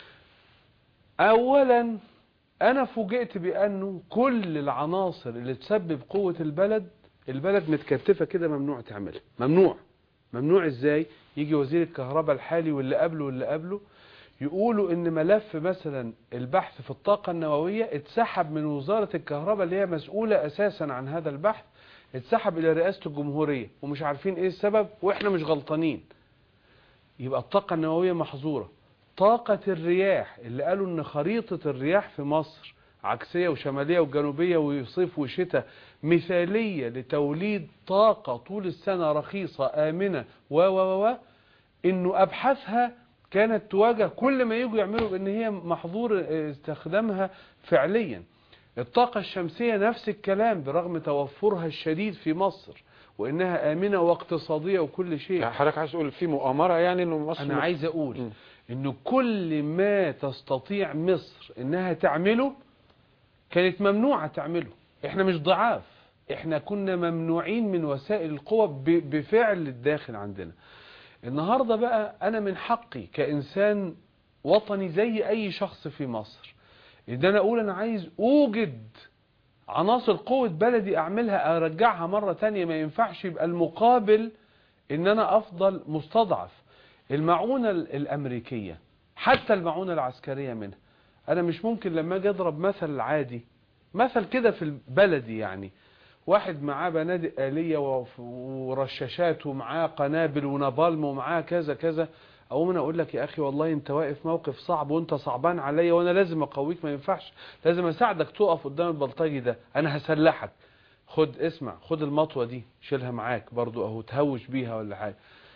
اولا انا فوجئت بانه كل العناصر اللي تسبب قوة البلد البلد متكتفة كده ممنوع تعملها ممنوع ممنوع ازاي يجي وزير الكهرباء الحالي واللي قبله واللي قبله يقولوا ان ملف مثلا البحث في الطاقة النووية اتسحب من وزارة الكهرباء اللي هي مسؤولة اساسا عن هذا البحث اتسحب الى رئاسة الجمهورية ومش عارفين ايه السبب واحنا مش غلطانين يبقى الطاقة النووية محظورة طاقة الرياح اللي قالوا ان خريطة الرياح في مصر عكسية وشمالية وجنوبية وصيف وشتاء مثالية لتوليد طاقة طول السنة رخيصة آمنة و و و و انه ابحاثها كانت تواجه كل ما يجوا يعملوا بان هي محظور استخدامها فعليا الطاقة الشمسية نفس الكلام برغم توفرها الشديد في مصر وانها آمنة واقتصادية وكل شيء يعني حضرتك عايز تقول في مؤامرة يعني انه مصر انا عايز اقول مم. انه كل ما تستطيع مصر انها تعمله كانت ممنوعة تعمله احنا مش ضعاف احنا كنا ممنوعين من وسائل القوة ب- بفعل الداخل عندنا النهاردة بقى انا من حقي كانسان وطني زي اي شخص في مصر ان انا اقول انا عايز اوجد عناصر قوة بلدي اعملها ارجعها مرة تانية ما ينفعش يبقى المقابل ان انا افضل مستضعف المعونة ال- الامريكية حتى المعونة العسكرية منها انا مش ممكن لما اجي اضرب مثل عادي مثل كده في البلدي يعني واحد معاه بنادق آلية وف- ورشاشات ومعاه قنابل ونابالم ومعاه كذا كذا اقوم انا اقول لك يا اخي والله انت واقف موقف صعب وانت صعبان عليا وانا لازم اقويك ما ينفعش لازم اساعدك تقف قدام البلطجي ده انا هسلحك خد اسمع خد المطوه دي شيلها معاك برضو اهو تهوش بيها ولا حاجه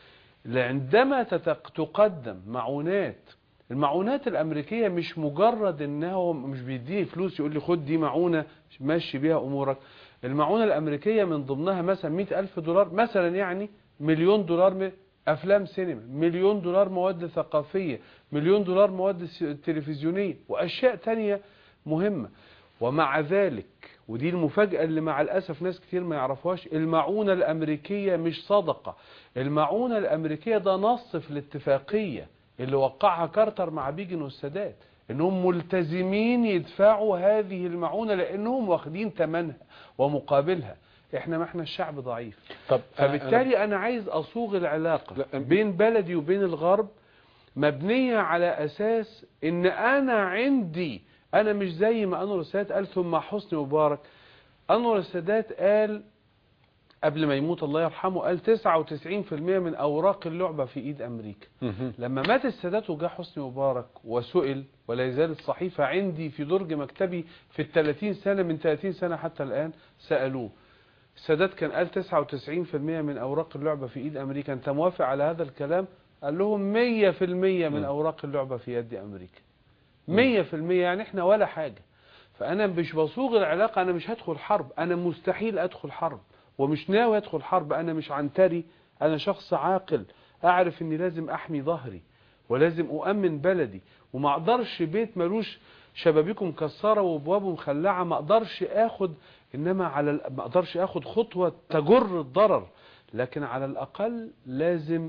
عندما تتق- تقدم معونات المعونات الامريكيه مش مجرد انه هو مش بيديني فلوس يقول لي خد دي معونه مشي بيها امورك المعونه الامريكيه من ضمنها مثلا 100 الف دولار مثلا يعني مليون دولار م- افلام سينما مليون دولار مواد ثقافيه مليون دولار مواد س- تلفزيونيه واشياء تانية مهمه ومع ذلك ودي المفاجأة اللي مع الأسف ناس كتير ما يعرفوهاش المعونة الأمريكية مش صدقة المعونة الأمريكية ده نص في الاتفاقية اللي وقعها كارتر مع بيجن والسادات انهم ملتزمين يدفعوا هذه المعونة لانهم واخدين ثمنها ومقابلها احنا ما احنا الشعب ضعيف طب أنا- فبالتالي انا عايز اصوغ العلاقة لا، بين بلدي وبين الغرب مبنية على اساس ان انا عندي انا مش زي ما انور السادات قال ثم حسني مبارك انور السادات قال قبل ما يموت الله يرحمه قال 99% من اوراق اللعبة في ايد امريكا مهم. لما مات السادات وجاء حسني مبارك وسئل ولا يزال الصحيفة عندي في درج مكتبي في الثلاثين سنة من 30 سنة حتى الآن سألوه السادات كان قال 99% من أوراق اللعبة في إيد أمريكا أنت موافق على هذا الكلام قال لهم 100% من م. أوراق اللعبة في يد أمريكا 100% يعني احنا ولا حاجة فأنا مش بصوغ العلاقة أنا مش هدخل حرب أنا مستحيل أدخل حرب ومش ناوي أدخل حرب أنا مش عنتري أنا شخص عاقل أعرف إني لازم أحمي ظهري ولازم أؤمن بلدي وما أقدرش بيت ملوش شبابيكه مكسرة وابوابه مخلعة ما أقدرش آخد إنما على ال- ما أقدرش آخد خطوة تجر الضرر لكن على الأقل لازم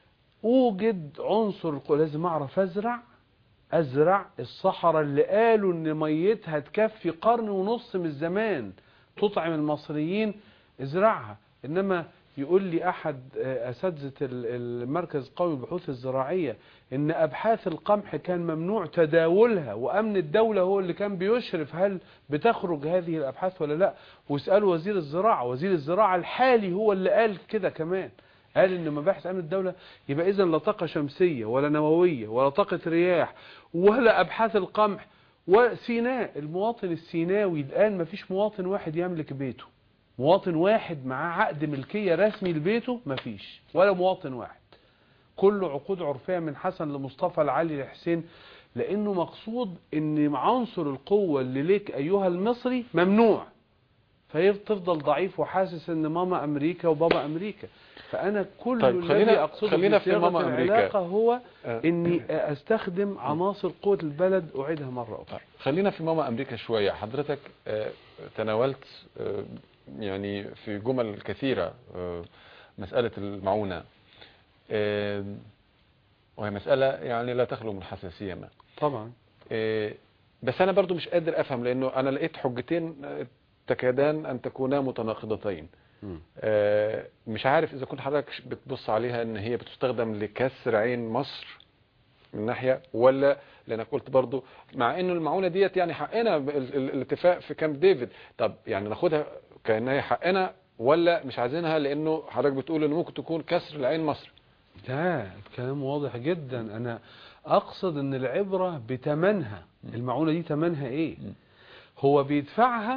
أوجد عنصر القوة لازم أعرف أزرع أزرع الصحراء اللي قالوا إن ميتها تكفي قرن ونص من الزمان تطعم المصريين ازرعها إنما يقول لي أحد آه، أساتذة ال- المركز القومي للبحوث الزراعية إن أبحاث القمح كان ممنوع تداولها وأمن الدولة هو اللي كان بيشرف هل بتخرج هذه الأبحاث ولا لا واسألوا وزير الزراعة وزير الزراعة الحالي هو اللي قال كده كمان قال ان مباحث امن الدولة يبقى اذا لا طاقة شمسية ولا نووية ولا طاقة رياح ولا ابحاث القمح وسيناء المواطن السيناوي الان مفيش مواطن واحد يملك بيته مواطن واحد معاه عقد ملكية رسمي لبيته مفيش ولا مواطن واحد كله عقود عرفية من حسن لمصطفى العلي لحسين لانه مقصود ان عنصر القوة اللي ليك ايها المصري ممنوع فتفضل ضعيف وحاسس ان ماما امريكا وبابا امريكا فانا كل طيب، الذي خلينا- اقصده خلينا في صياغة ماما أمريكا. العلاقة هو آه. اني استخدم عناصر قوة البلد اعيدها مرة اخرى طيب خلينا في ماما امريكا شويه حضرتك آه، تناولت آه، يعني في جمل كثيره آه، مساله المعونه آه، وهي مساله يعني لا تخلو من حساسيه ما طبعا آه، بس انا برضو مش قادر افهم لانه انا لقيت حجتين آه، تكادان ان تكونا متناقضتين آه، مش عارف اذا كنت حضرتك بتبص عليها ان هي بتستخدم لكسر عين مصر من ناحيه ولا لانك قلت برضو مع انه المعونه ديت يعني حقنا ال- ال- الاتفاق في كامب ديفيد طب يعني ناخدها كانها حقنا ولا مش عايزينها لانه حضرتك بتقول انه ممكن تكون كسر العين مصر لا الكلام واضح جدا انا اقصد ان العبرة بتمنها المعونة دي تمنها ايه هو بيدفعها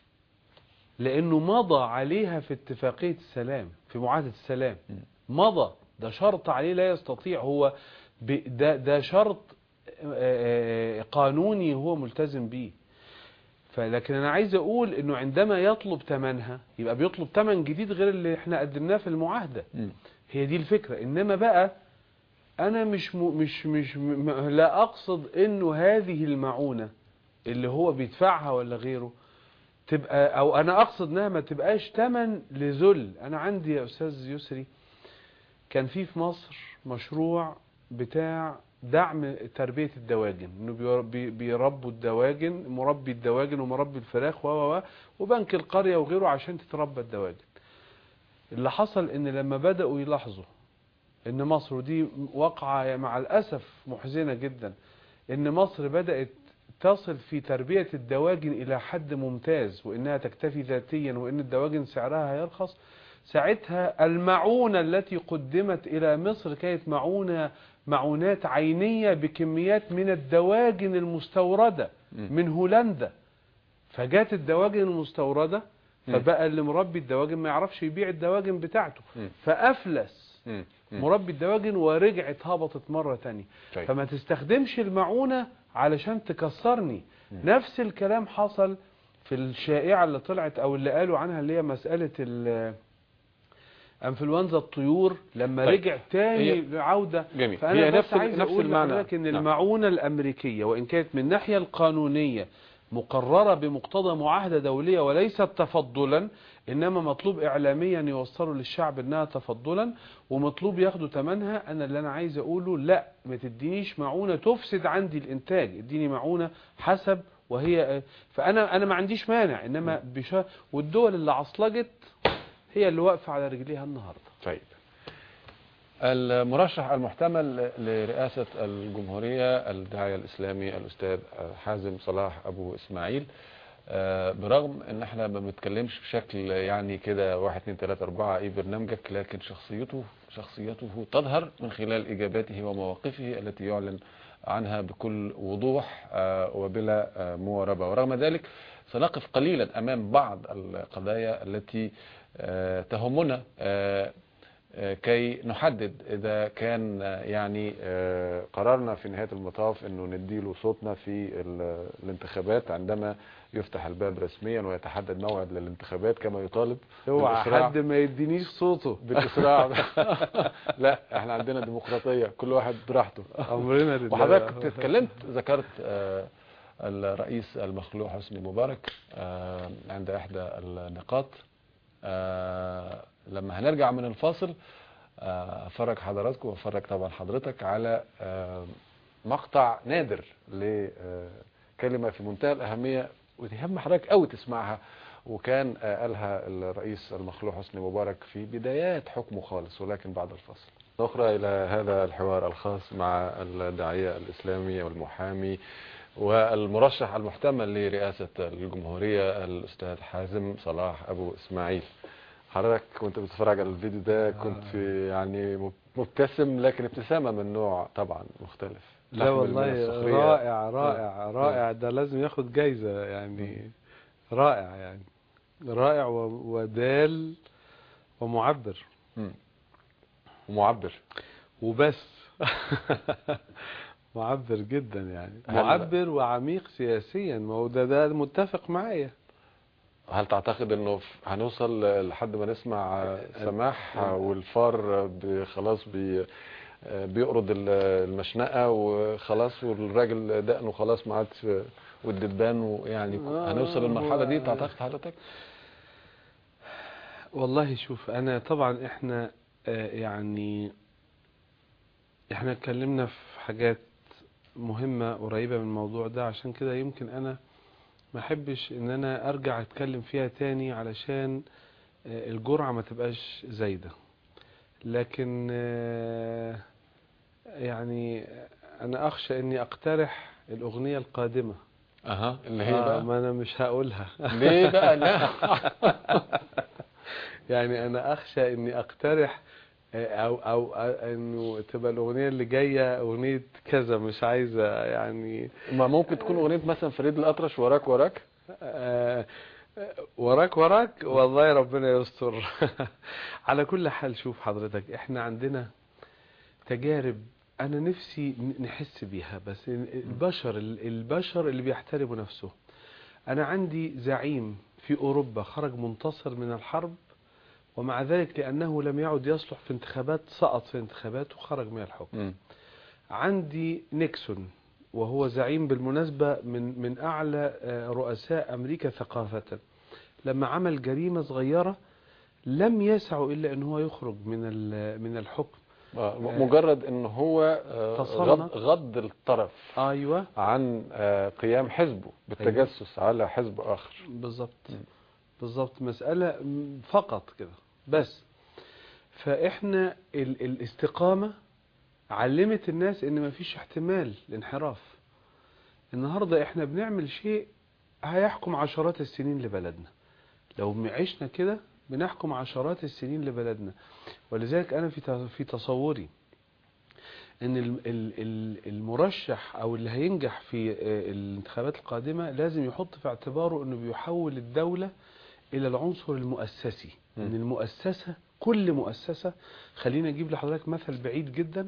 لانه مضى عليها في اتفاقية السلام في معاهدة السلام مضى ده شرط عليه لا يستطيع هو ب- ده, ده شرط آه، آه، قانوني هو ملتزم بيه فلكن انا عايز اقول انه عندما يطلب ثمنها يبقى بيطلب ثمن جديد غير اللي احنا قدمناه في المعاهدة هي دي الفكرة انما بقى انا مش م... مش مش م... لا اقصد انه هذه المعونة اللي هو بيدفعها ولا غيره تبقى او انا اقصد انها ما تبقاش تمن لذل انا عندي يا استاذ يسري كان في في مصر مشروع بتاع دعم تربية الدواجن انه بير- بي- بيربوا الدواجن مربي الدواجن ومربي الفراخ و و و وبنك القرية وغيره عشان تتربى الدواجن اللي حصل ان لما بدأوا يلاحظوا ان مصر ودي واقعة مع الأسف محزنة جدا ان مصر بدأت تصل في تربية الدواجن إلى حد ممتاز وإنها تكتفي ذاتيا وإن الدواجن سعرها هيرخص ساعتها المعونة التي قدمت إلى مصر كانت معونة معونات عينية بكميات من الدواجن المستوردة من هولندا فجات الدواجن المستوردة فبقى اللي مربي الدواجن ما يعرفش يبيع الدواجن بتاعته مم. فأفلس مم. مم. مربي الدواجن ورجعت هبطت مرة تانية طيب. فما تستخدمش المعونة علشان تكسرني نفس الكلام حصل في الشائعة اللي طلعت او اللي قالوا عنها اللي هي مسألة ال- انفلونزا الطيور لما طيب. رجع تاني هي- عودة جميل. فانا هي بس نفس ال- عايز نفس اقول المعنى. لحضرتك ان نعم. المعونة الامريكية وان كانت من الناحية القانونية مقررة بمقتضى معاهدة دولية وليست تفضلا انما مطلوب اعلاميا يوصلوا للشعب انها تفضلا ومطلوب ياخدوا ثمنها انا اللي انا عايز اقوله لا ما تدينيش معونة تفسد عندي الانتاج اديني معونة حسب وهي فانا انا ما عنديش مانع انما بشا والدول اللي عصلجت هي اللي واقفة على رجليها النهاردة طيب المرشح المحتمل لرئاسة الجمهورية الداعية الإسلامي الأستاذ حازم صلاح أبو إسماعيل آه، برغم ان احنا ما بنتكلمش بشكل يعني كده واحد اتنين تلاتة اربعة ايه برنامجك لكن شخصيته شخصيته تظهر من خلال اجاباته ومواقفه التي يعلن عنها بكل وضوح آه، وبلا آه، مواربة ورغم ذلك سنقف قليلا امام بعض القضايا التي آه، تهمنا آه، آه، كي نحدد اذا كان آه، يعني آه، قرارنا في نهاية المطاف انه نديله صوتنا في ال- الانتخابات عندما يفتح الباب رسميا ويتحدد موعد للانتخابات كما يطالب اوعى بالإسراع- حد ما يدينيش صوته بالاسراع لا احنا عندنا ديمقراطية كل واحد براحته امرنا لله وحضرتك اتكلمت ذكرت آه، الرئيس المخلوع حسني مبارك آه، عند احدى النقاط آه، لما هنرجع من الفاصل آه، افرج حضراتكم وافرج طبعا حضرتك على آه، مقطع نادر لكلمة في منتهى الأهمية وتهم حضرتك قوي تسمعها وكان آه، قالها الرئيس المخلوع حسني مبارك في بدايات حكمه خالص ولكن بعد الفصل نخرى إلى هذا الحوار الخاص مع الداعية الإسلامي والمحامي والمرشح المحتمل لرئاسة الجمهورية الأستاذ حازم صلاح أبو إسماعيل حضرتك وانت بتتفرج على الفيديو ده كنت في يعني مب- مبتسم لكن ابتسامة من نوع طبعا مختلف لا تحمل من والله السخرية. رائع رائع رائع ده لازم ياخد جايزة يعني رائع يعني رائع و- ودال ومعبر مم. ومعبر وبس معبر جدا يعني هل- معبر وعميق سياسيا ما هو ده ده متفق معايا هل تعتقد انه ف- هنوصل لحد ما نسمع آه، سماح آه، والفار ب- خلاص بي آه، بيقرض ال- المشنقة وخلاص والراجل دقنه خلاص ما عادش والدبان ويعني آه، هنوصل للمرحلة دي هو- تعتقد حضرتك؟ والله شوف انا طبعا احنا آه، يعني احنا اتكلمنا في حاجات مهمة قريبة من الموضوع ده عشان كده يمكن انا ما احبش ان انا ارجع اتكلم فيها تاني علشان آه، الجرعة ما تبقاش زايدة لكن آه، يعني انا اخشى اني اقترح الاغنية القادمة اها اللي هي آه، بقى ما انا مش هقولها ليه بقى لا يعني انا اخشى اني اقترح آه، او او آه، انه تبقى الاغنيه اللي جايه اغنيه كذا مش عايزه يعني ما ممكن تكون اغنية مثلا فريد الأطرش وراك وراك آه، آه، وراك وراك والله ربنا يستر على كل حال شوف حضرتك احنا عندنا تجارب انا نفسي ن- نحس بيها بس البشر البشر اللي بيحترموا نفسه انا عندي زعيم في اوروبا خرج منتصر من الحرب ومع ذلك لانه لم يعد يصلح في انتخابات سقط في انتخابات وخرج من الحكم مم. عندي نيكسون وهو زعيم بالمناسبة من من أعلى آه، رؤساء أمريكا ثقافة لما عمل جريمة صغيرة لم يسعه إلا أن هو يخرج من ال- من الحكم آه، م- مجرد ان هو آه، تصنع. غض, غض الطرف أيوة عن آه، قيام حزبه بالتجسس على حزب اخر بالظبط بالظبط مسألة م- فقط كده بس فإحنا ال- الاستقامة علمت الناس إن مفيش احتمال لانحراف النهاردة إحنا بنعمل شيء هيحكم عشرات السنين لبلدنا لو عشنا كده بنحكم عشرات السنين لبلدنا ولذلك أنا في ت- في تصوري ان ال- ال- ال- المرشح او اللي هينجح في آه، الانتخابات القادمة لازم يحط في اعتباره انه بيحول الدولة الى العنصر المؤسسي م. ان المؤسسة كل مؤسسة خلينا اجيب لحضرتك مثل بعيد جدا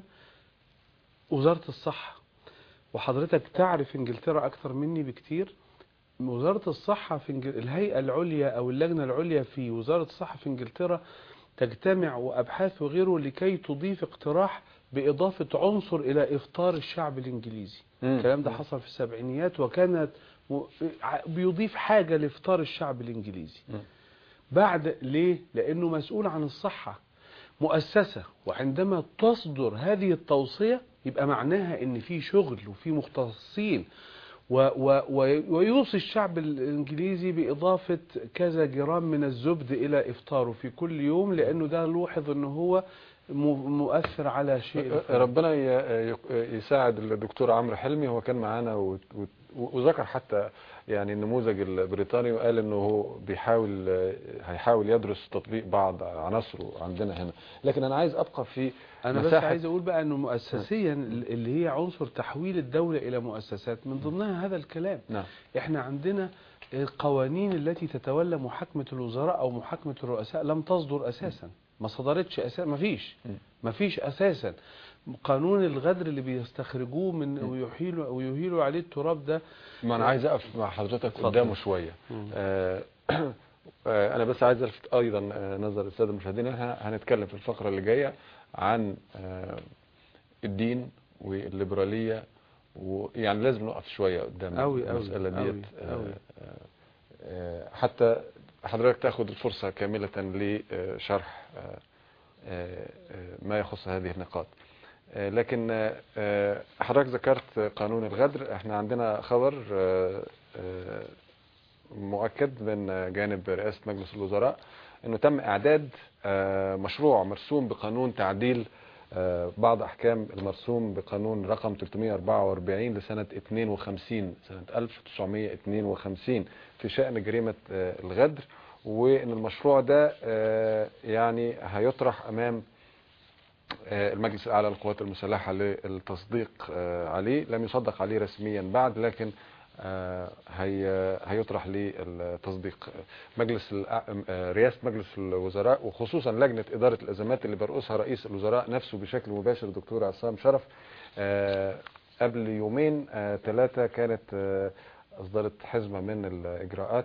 وزارة الصحة وحضرتك تعرف انجلترا اكتر مني بكتير وزارة الصحة في انجل... الهيئة العليا او اللجنة العليا في وزارة الصحة في انجلترا تجتمع وابحاث وغيره لكي تضيف اقتراح باضافة عنصر الى افطار الشعب الانجليزي مم. الكلام ده حصل في السبعينيات وكانت م- ع- بيضيف حاجة لافطار الشعب الانجليزي مم. بعد ليه لانه مسؤول عن الصحة مؤسسة وعندما تصدر هذه التوصية يبقى معناها ان في شغل وفي مختصين و و و ويوصي الشعب الانجليزي باضافة كذا جرام من الزبد الى افطاره في كل يوم لانه ده لوحظ ان هو م- مؤثر على شيء ربنا ي- ي- يساعد الدكتور عمرو حلمي هو كان معانا و- و- وذكر حتى يعني النموذج البريطاني وقال انه هو بيحاول هيحاول يدرس تطبيق بعض عناصره عندنا هنا لكن انا عايز ابقى في انا بس مساحة عايز اقول بقى انه مؤسسيا اللي هي عنصر تحويل الدولة الى مؤسسات من ضمنها هذا الكلام نعم احنا عندنا القوانين التي تتولى محاكمة الوزراء او محاكمة الرؤساء لم تصدر اساسا ما صدرتش اساسا ما فيش م. ما فيش اساسا قانون الغدر اللي بيستخرجوه من م. ويحيلوا ويهيلوا عليه التراب ده ما انا عايز اقف مع حضرتك اتفضل. قدامه شويه مم. آه، آه، انا بس عايز الفت ايضا آه، نظر الساده المشاهدين احنا هنتكلم في الفقره اللي جايه عن آه، الدين والليبراليه ويعني لازم نقف شويه قدام أوي أوي المساله أوي ديت آه، أوي. آه، آه، حتى حضرتك تاخد الفرصه كامله لشرح آه، آه، آه، ما يخص هذه النقاط آه، لكن آه، آه، حضرتك ذكرت قانون الغدر احنا عندنا خبر آه، آه، مؤكد من جانب رئاسة مجلس الوزراء انه تم اعداد آه، مشروع مرسوم بقانون تعديل آه، بعض احكام المرسوم بقانون رقم 344 لسنة 52 سنة 1952 في شأن جريمة آه، الغدر وان المشروع ده آه، يعني هيطرح امام آه، المجلس الاعلى للقوات المسلحه للتصديق آه، عليه لم يصدق عليه رسميا بعد لكن آه، هي هيطرح للتصديق مجلس الأع- آه، رئاسه مجلس الوزراء وخصوصا لجنه اداره الازمات اللي بيرأسها رئيس الوزراء نفسه بشكل مباشر دكتور عصام شرف آه، قبل يومين ثلاثه كانت آه، اصدرت حزمه من الاجراءات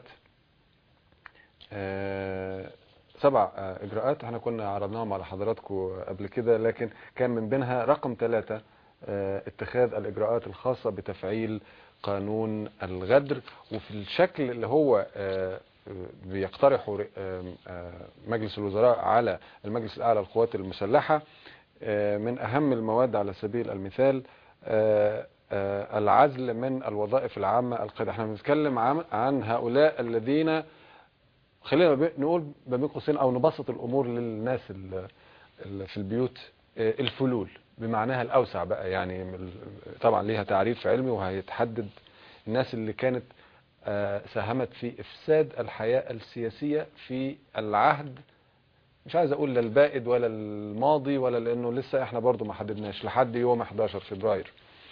آه، سبع آه، اجراءات احنا كنا عرضناهم على حضراتكم قبل كده لكن كان من بينها رقم ثلاثة آه، اتخاذ الاجراءات الخاصة بتفعيل قانون الغدر وفي الشكل اللي هو آه، آه، بيقترحه ر- آه، آه، مجلس الوزراء على المجلس الاعلى للقوات المسلحة آه، من اهم المواد على سبيل المثال آه، آه، العزل من الوظائف العامة القيادة احنا بنتكلم عن عن هؤلاء الذين خلينا ب- نقول ما بين قوسين او نبسط الامور للناس ال- ال- في البيوت آه، الفلول بمعناها الاوسع بقى يعني ال- طبعا ليها تعريف علمي وهيتحدد الناس اللي كانت آه، ساهمت في افساد الحياه السياسيه في العهد مش عايز اقول لا البائد ولا الماضي ولا لانه لسه احنا برضو ما حددناش لحد يوم 11 فبراير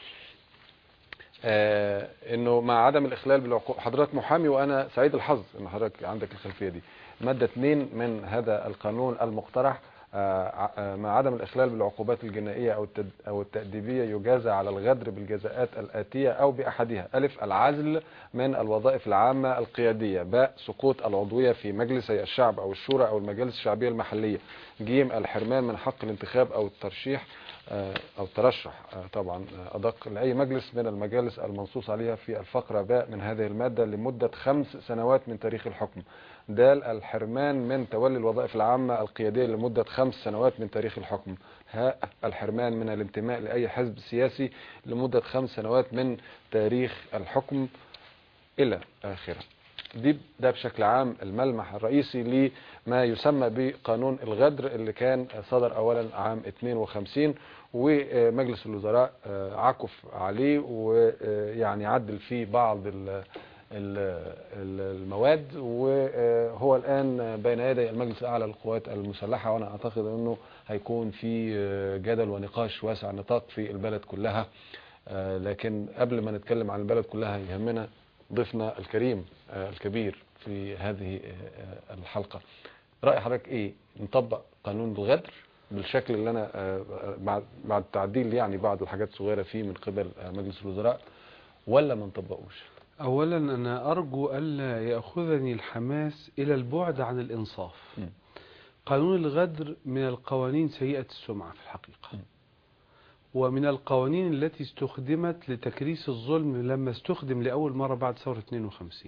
آه انه مع عدم الاخلال بالعقوبه حضرتك محامي وانا سعيد الحظ ان حضرتك عندك الخلفيه دي ماده 2 من هذا القانون المقترح آه ع- آه، مع عدم الاخلال بالعقوبات الجنائيه او التد او التاديبيه يجازى على الغدر بالجزاءات الاتيه او باحدها الف العزل من الوظائف العامه القياديه باء سقوط العضويه في مجلسي الشعب او الشورى او المجالس الشعبيه المحليه جيم الحرمان من حق الانتخاب او الترشيح آه، او الترشح آه، طبعا آه، ادق لاي مجلس من المجالس المنصوص عليها في الفقره باء من هذه الماده لمده خمس سنوات من تاريخ الحكم دال الحرمان من تولي الوظائف العامه القياديه لمده خمس سنوات من تاريخ الحكم هاء الحرمان من الانتماء لاي حزب سياسي لمده خمس سنوات من تاريخ الحكم الى اخره دي ده بشكل عام الملمح الرئيسي لما يسمى بقانون الغدر اللي كان صدر اولا عام 52 ومجلس الوزراء آه، عكف عليه ويعني عدل فيه بعض ال- ال- ال- المواد وهو الان بين يدي المجلس الاعلى للقوات المسلحه وانا اعتقد انه هيكون في آه، جدل ونقاش واسع النطاق في البلد كلها آه، لكن قبل ما نتكلم عن البلد كلها يهمنا ضيفنا الكريم آه، الكبير في هذه آه، الحلقة رأي حضرتك ايه نطبق قانون الغدر بالشكل اللي انا آه، بعد بعد تعديل يعني بعض الحاجات الصغيرة فيه من قبل آه، مجلس الوزراء ولا ما نطبقوش أولا أنا أرجو ألا يأخذني الحماس إلى البعد عن الإنصاف م. قانون الغدر من القوانين سيئة السمعة في الحقيقة م. ومن القوانين التي استخدمت لتكريس الظلم لما استخدم لأول مرة بعد ثورة 52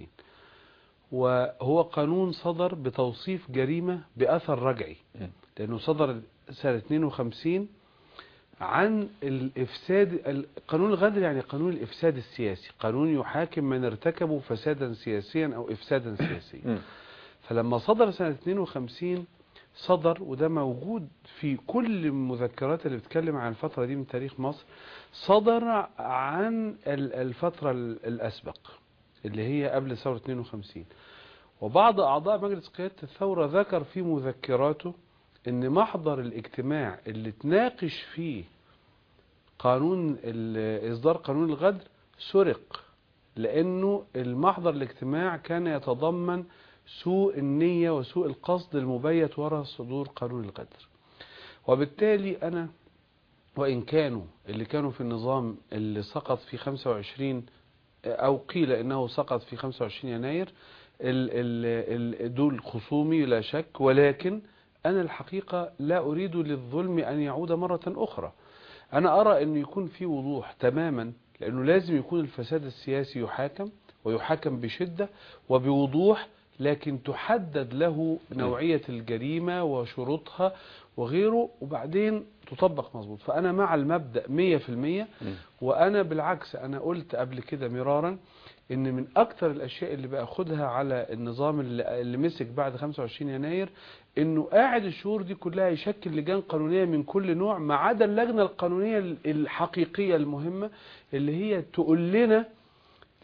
وهو قانون صدر بتوصيف جريمة بأثر رجعي م. لأنه صدر سنة 52 عن الإفساد ال- قانون الغدر يعني قانون الإفساد السياسي قانون يحاكم من ارتكبوا فسادا سياسيا أو إفسادا سياسيا م. فلما صدر سنة 52 صدر وده موجود في كل المذكرات اللي بتتكلم عن الفترة دي من تاريخ مصر صدر عن ال- الفترة ال- الأسبق اللي هي قبل ثورة 52 وبعض أعضاء مجلس قيادة الثورة ذكر في مذكراته ان محضر الاجتماع اللي تناقش فيه قانون ال- اصدار قانون الغدر سرق لانه المحضر الاجتماع كان يتضمن سوء النية وسوء القصد المبيت وراء صدور قانون الغدر وبالتالي انا وان كانوا اللي كانوا في النظام اللي سقط في 25 او قيل انه سقط في 25 يناير ال ال ال دول خصومي لا شك ولكن أنا الحقيقة لا أريد للظلم أن يعود مرة أخرى أنا أرى أن يكون في وضوح تماما لأنه لازم يكون الفساد السياسي يحاكم ويحاكم بشدة وبوضوح لكن تحدد له نوعية الجريمة وشروطها وغيره وبعدين تطبق مظبوط فأنا مع المبدأ 100% وأنا بالعكس أنا قلت قبل كده مرارا ان من اكتر الاشياء اللي باخدها على النظام اللي, اللي مسك بعد 25 يناير انه قاعد الشهور دي كلها يشكل لجان قانونيه من كل نوع ما عدا اللجنه القانونيه الحقيقيه المهمه اللي هي تقول لنا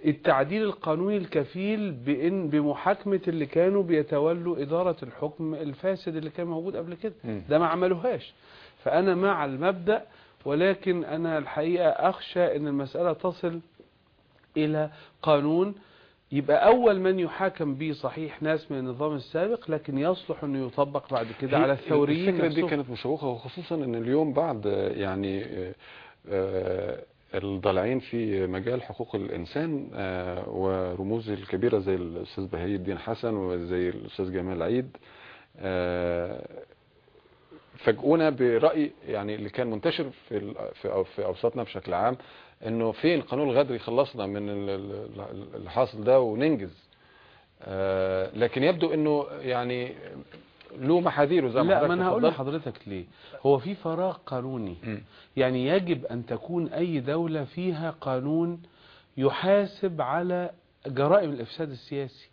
التعديل القانوني الكفيل بإن بمحاكمة اللي كانوا بيتولوا إدارة الحكم الفاسد اللي كان موجود قبل كده مم. ده ما عملوهاش فأنا مع المبدأ ولكن أنا الحقيقة أخشى أن المسألة تصل إلى قانون يبقى أول من يحاكم به صحيح ناس من النظام السابق لكن يصلح أنه يطبق بعد كده على الثوريين الفكرة دي نفسهم. كانت مشوقة وخصوصا ان اليوم بعد آه، يعني آه، آه، الضالعين في مجال حقوق الإنسان آه، ورموز الكبيرة زي الأستاذ بهي الدين حسن وزي الأستاذ جمال عيد آه، فاجئونا برأي يعني اللي كان منتشر في ال- في أو- في أوساطنا بشكل عام إنه فين قانون الغدر يخلصنا من ال- ال- اللي حاصل ده وننجز آه، لكن يبدو إنه يعني له محاذيره زي ما لا حضرتك ما انا هقول تفضلت. لحضرتك ليه هو في فراغ قانوني مم. يعني يجب ان تكون اي دولة فيها قانون يحاسب على جرائم الافساد السياسي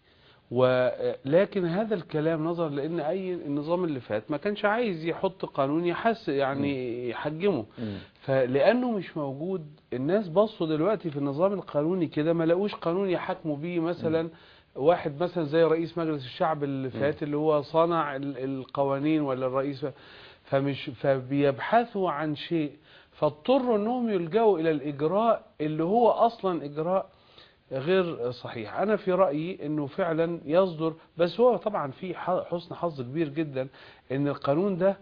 ولكن هذا الكلام نظرا لان اي النظام اللي فات ما كانش عايز يحط قانون يحس يعني يحجمه مم. فلانه مش موجود الناس بصوا دلوقتي في النظام القانوني كده ما لقوش قانون يحاكموا بيه مثلا واحد مثلا زي رئيس مجلس الشعب اللي فات اللي هو صنع ال- القوانين ولا الرئيس فمش فبيبحثوا عن شيء فاضطروا انهم يلجأوا الى الاجراء اللي هو اصلا اجراء غير صحيح انا في رايي انه فعلا يصدر بس هو طبعا في ح- حسن حظ كبير جدا ان القانون ده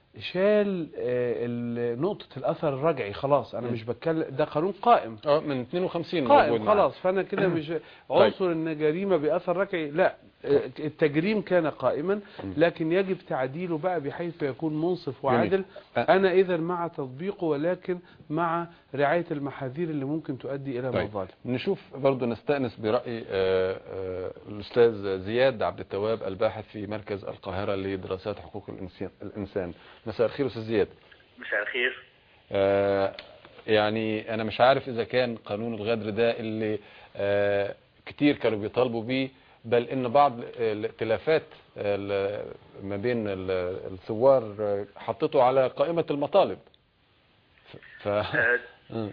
شال آه، ال- نقطة الأثر الرجعي خلاص أنا م. مش بتكلم ده قانون قائم اه من 52 موجود قائم معانا. خلاص فأنا كده مش عنصر إن جريمة بأثر رجعي لا آه، التجريم كان قائما لكن يجب تعديله بقى بحيث يكون منصف وعادل أه. أنا إذا مع تطبيقه ولكن مع رعاية المحاذير اللي ممكن تؤدي إلى طيب مظالم نشوف برضو نستأنس برأي آه، آه، الأستاذ زياد عبد التواب الباحث في مركز القاهرة لدراسات حقوق الإنسان- الإنسان مساء الخير أستاذ زياد مساء الخير آه، يعني أنا مش عارف إذا كان قانون الغدر ده اللي آه، كتير كانوا بيطالبوا بيه بل إن بعض الائتلافات ال- ما بين ال- الثوار آه، حطته على قائمة المطالب ف... آه، مم.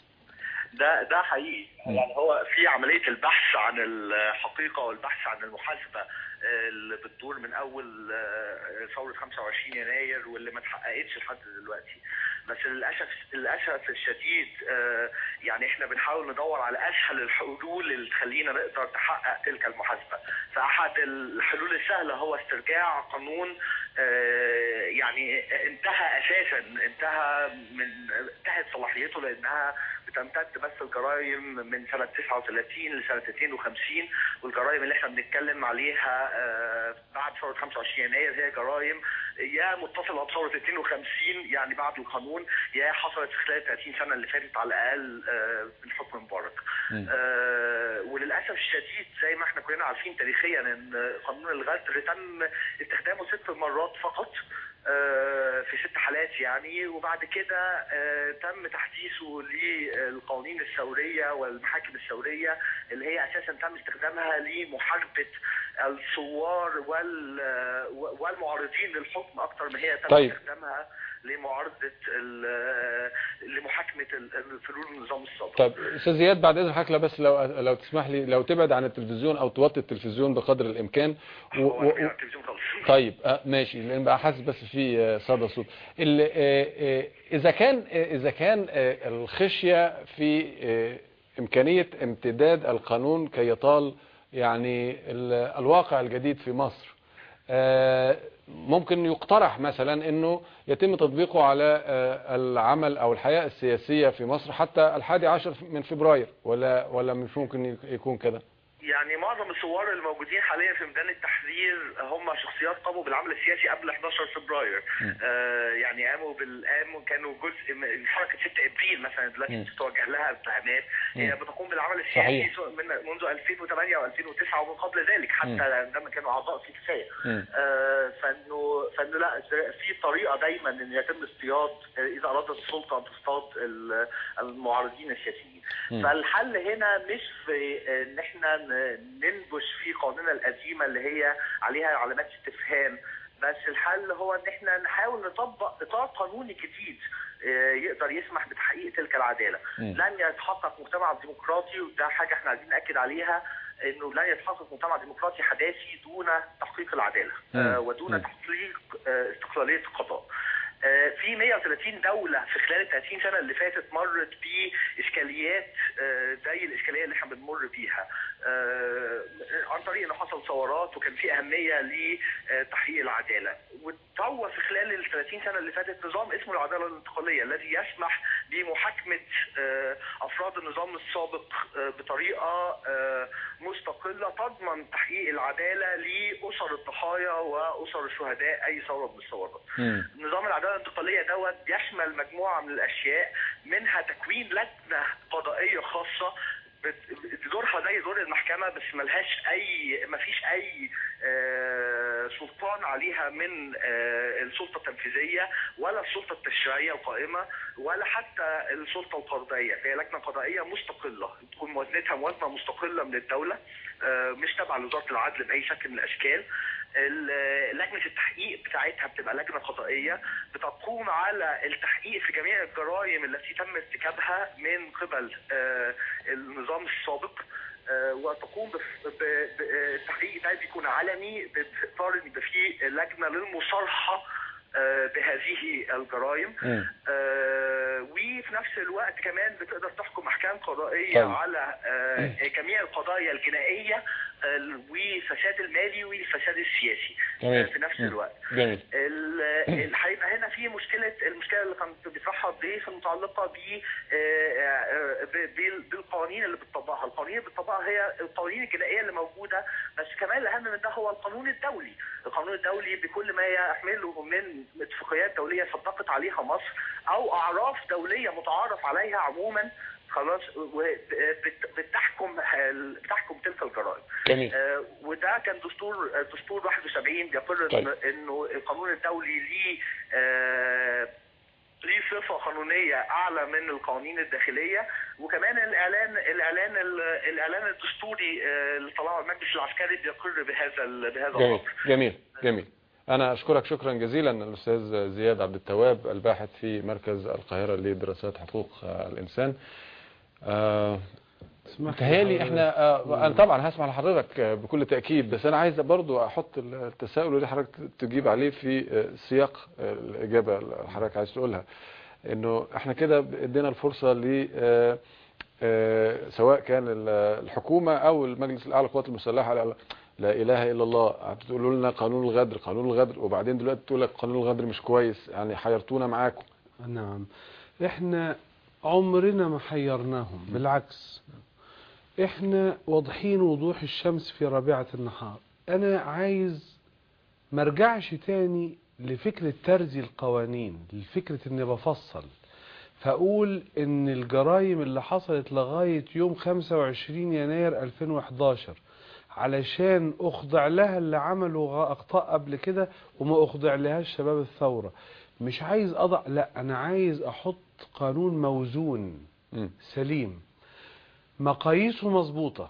ده ده حقيقي يعني هو في عمليه البحث عن الحقيقه والبحث عن المحاسبه آه، اللي بتدور من اول آه، ثوره 25 يناير واللي ما اتحققتش لحد دلوقتي بس للاسف للاسف الشديد آه، يعني احنا بنحاول ندور على اسهل الحلول اللي تخلينا نقدر نحقق تلك المحاسبه فاحد الحلول السهله هو استرجاع قانون آه، يعني انتهى اساسا انتهى من انتهت صلاحيته لانها بتمتد بس الجرائم من سنه 39 لسنه 52 والجرائم اللي احنا بنتكلم عليها آه، بعد ثوره 25 يناير هي جرائم يا متصله بثوره 52 يعني بعد القانون يا حصلت في خلال 30 سنه اللي فاتت على الاقل آه، من حكم مبارك. مم. آه، وللاسف الشديد زي ما احنا كلنا عارفين تاريخيا ان قانون الغدر تم استخدامه ست مرات فقط آه، في ست حالات يعني وبعد كده آه، تم تحديثه للقوانين الثوريه والمحاكم الثوريه اللي هي اساسا تم استخدامها لمحاربه الثوار وال- والمعارضين للحكم اكثر ما هي تم طيب. استخدامها لمعارضه ال- لمحاكمه ال- الفلول النظام السابق. طب استاذ زياد بعد اذن حضرتك بس لو لو تسمح لي لو تبعد عن التلفزيون او توطي التلفزيون بقدر الامكان و... هو و... أنا على التلفزيون خالص. طيب آه ماشي لان بقى حاسس بس في آه، صدى صوت ال- آه، آه، اذا كان آه، اذا كان آه، الخشيه في آه، امكانيه امتداد القانون كي يطال يعني ال- الواقع الجديد في مصر آه، ممكن يقترح مثلا انه يتم تطبيقه على آه، العمل او الحياه السياسيه في مصر حتى الحادي عشر من فبراير ولا ولا مش ممكن يك- يكون كده يعني معظم الثوار الموجودين حاليا في ميدان التحرير هم شخصيات قاموا بالعمل السياسي قبل 11 فبراير آه يعني قاموا بال قاموا كانوا جزء من حركه 6 ابريل مثلا دلوقتي مم. بتتوجه لها اتهامات هي مم. بتقوم بالعمل صحيح. السياسي سواء من منذ 2008 و2009 ومن قبل ذلك حتى مم. عندما كانوا اعضاء في كفايه مم. آه، فانه فانه لا في طريقه دايما ان يتم اصطياد آه، اذا ارادت السلطه ان تصطاد ال- المعارضين السياسيين مم. فالحل هنا مش في آه، ان احنا ن- ننبش في قوانيننا القديمه اللي هي عليها علامات استفهام بس الحل هو ان احنا نحاول نطبق اطار قانوني جديد آه، يقدر يسمح بتحقيق تلك العداله مم. لن يتحقق مجتمع ديمقراطي وده حاجه احنا عايزين ناكد عليها انه لن يتحقق مجتمع ديمقراطي حداثي دون تحقيق العداله آه، مم. ودون مم. تحقيق آه، استقلاليه القضاء آه، في 130 دولة في خلال ال 30 سنة اللي فاتت مرت بإشكاليات آه، زي الإشكالية اللي احنا بنمر بيها آه، عن طريق إنه حصل ثورات وكان في أهمية لتحقيق العدالة وتطور في خلال ال 30 سنة اللي فاتت نظام اسمه العدالة الانتقالية الذي يسمح بمحاكمة آه، أفراد النظام السابق آه، بطريقة آه، مستقلة تضمن تحقيق العدالة لأسر الضحايا وأسر الشهداء أي ثورة من الثورات. مم. نظام العداله الانتقاليه دوت يشمل مجموعه من الاشياء منها تكوين لجنه قضائيه خاصه بت- دورها زي دور المحكمه بس ملهاش اي ما فيش اي آه، سلطان عليها من آه، السلطه التنفيذيه ولا السلطه التشريعيه القائمه ولا حتى السلطه القضائيه فهي لجنه قضائيه مستقله تكون موازنتها موازنه مستقله من الدوله آه، مش تابعه لوزاره العدل باي شكل من الاشكال ال- لجنه التحقيق بتاعتها بتبقى لجنه قضائيه بتقوم على التحقيق في جميع الجرائم التي تم ارتكابها من قبل آه، النظام السابق آه، وتقوم بف- ب- ب- التحقيق ده بيكون علني باطار ان يبقى فيه لجنه للمصالحه آه، بهذه الجرائم مم. آه، وفي نفس الوقت كمان بتقدر تحكم احكام قضائيه طيب. على آه، جميع القضايا الجنائيه آه، والفساد المالي والفساد السياسي جميل. آه، في نفس مم. الوقت جميل ال- ال- هيبقى هنا في مشكله المشكله اللي كانت بيطرحها الضيف المتعلقه ب آه، ب- بال- بالقوانين اللي بتطبقها، القوانين اللي بتطبقها هي القوانين الجنائيه اللي موجوده بس كمان الاهم من ده هو القانون الدولي، القانون الدولي بكل ما يحمله من اتفاقيات دوليه صدقت عليها مصر او اعراف دوليه متعارف عليها عموما خلاص وبت- بتحكم بتحكم تلك الجرائم. جميل آه، وده كان دستور آه، دستور 71 بيقر طيب. إن- انه القانون الدولي ليه آه، ليه صفه قانونيه اعلى من القوانين الداخليه وكمان الاعلان الاعلان الاعلان الدستوري آه، اللي طلعه المجلس العسكري بيقر بهذا ال- بهذا جميل الامر جميل جميل أنا أشكرك شكرا جزيلا الأستاذ زياد عبد التواب الباحث في مركز القاهرة لدراسات حقوق آه، الإنسان آه، اسمح لي تهيالي حضرتك. احنا آه، انا طبعا هسمع لحضرتك آه، بكل تاكيد بس انا عايز برضو احط التساؤل اللي حضرتك تجيب عليه في آه، سياق آه، الاجابه اللي حضرتك عايز تقولها انه احنا كده ادينا الفرصه ل آه، آه، سواء كان ال- الحكومه او المجلس الاعلى للقوات المسلحه على لا اله الا الله بتقولوا لنا قانون الغدر قانون الغدر وبعدين دلوقتي تقول لك قانون الغدر مش كويس يعني حيرتونا معاكم نعم احنا عمرنا ما حيرناهم بالعكس احنا واضحين وضوح الشمس في رابعة النهار انا عايز مرجعش تاني لفكرة ترزي القوانين لفكرة اني بفصل فاقول ان الجرائم اللي حصلت لغاية يوم 25 يناير 2011 علشان اخضع لها اللي عملوا غ- اخطاء قبل كده وما اخضع لهاش شباب الثورة مش عايز اضع لا انا عايز احط قانون موزون مم. سليم مقاييسه مظبوطة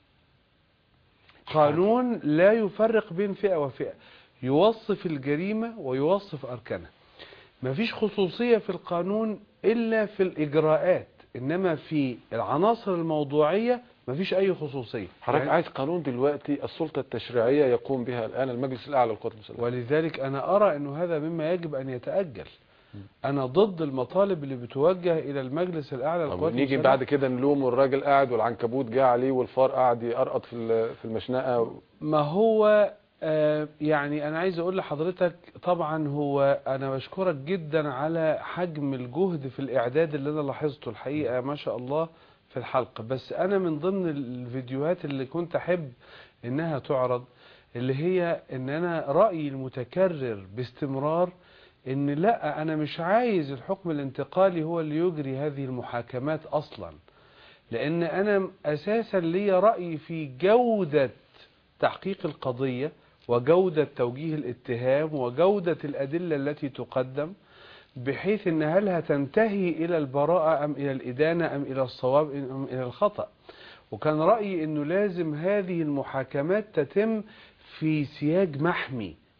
قانون لا يفرق بين فئة وفئة يوصف الجريمة ويوصف أركانها مفيش خصوصية في القانون إلا في الإجراءات إنما في العناصر الموضوعية مفيش أي خصوصية حضرتك يعني- عايز قانون دلوقتي السلطه التشريعيه يقوم بها الان المجلس الاعلى للقوات المسلحه ولذلك أنا أرى أنه هذا مما يجب أن يتأجل أنا ضد المطالب اللي بتوجه إلى المجلس الأعلى طب للقوات نيجي المسلحة. بعد كده نلوم والراجل قاعد والعنكبوت جه عليه والفار قاعد يقرقط في ال- في المشنقه ما هو آه، يعني انا عايز اقول لحضرتك طبعا هو انا بشكرك جدا على حجم الجهد في الاعداد اللي انا لاحظته الحقيقه ما شاء الله في الحلقه بس انا من ضمن الفيديوهات اللي كنت احب انها تعرض اللي هي ان انا رايي المتكرر باستمرار ان لا انا مش عايز الحكم الانتقالي هو اللي يجري هذه المحاكمات اصلا لان انا اساسا لي راي في جوده تحقيق القضيه وجوده توجيه الاتهام وجوده الادله التي تقدم بحيث ان هل هتنتهي الى البراءه ام الى الادانه ام الى الصواب ام الى الخطا وكان رايي انه لازم هذه المحاكمات تتم في سياج محمي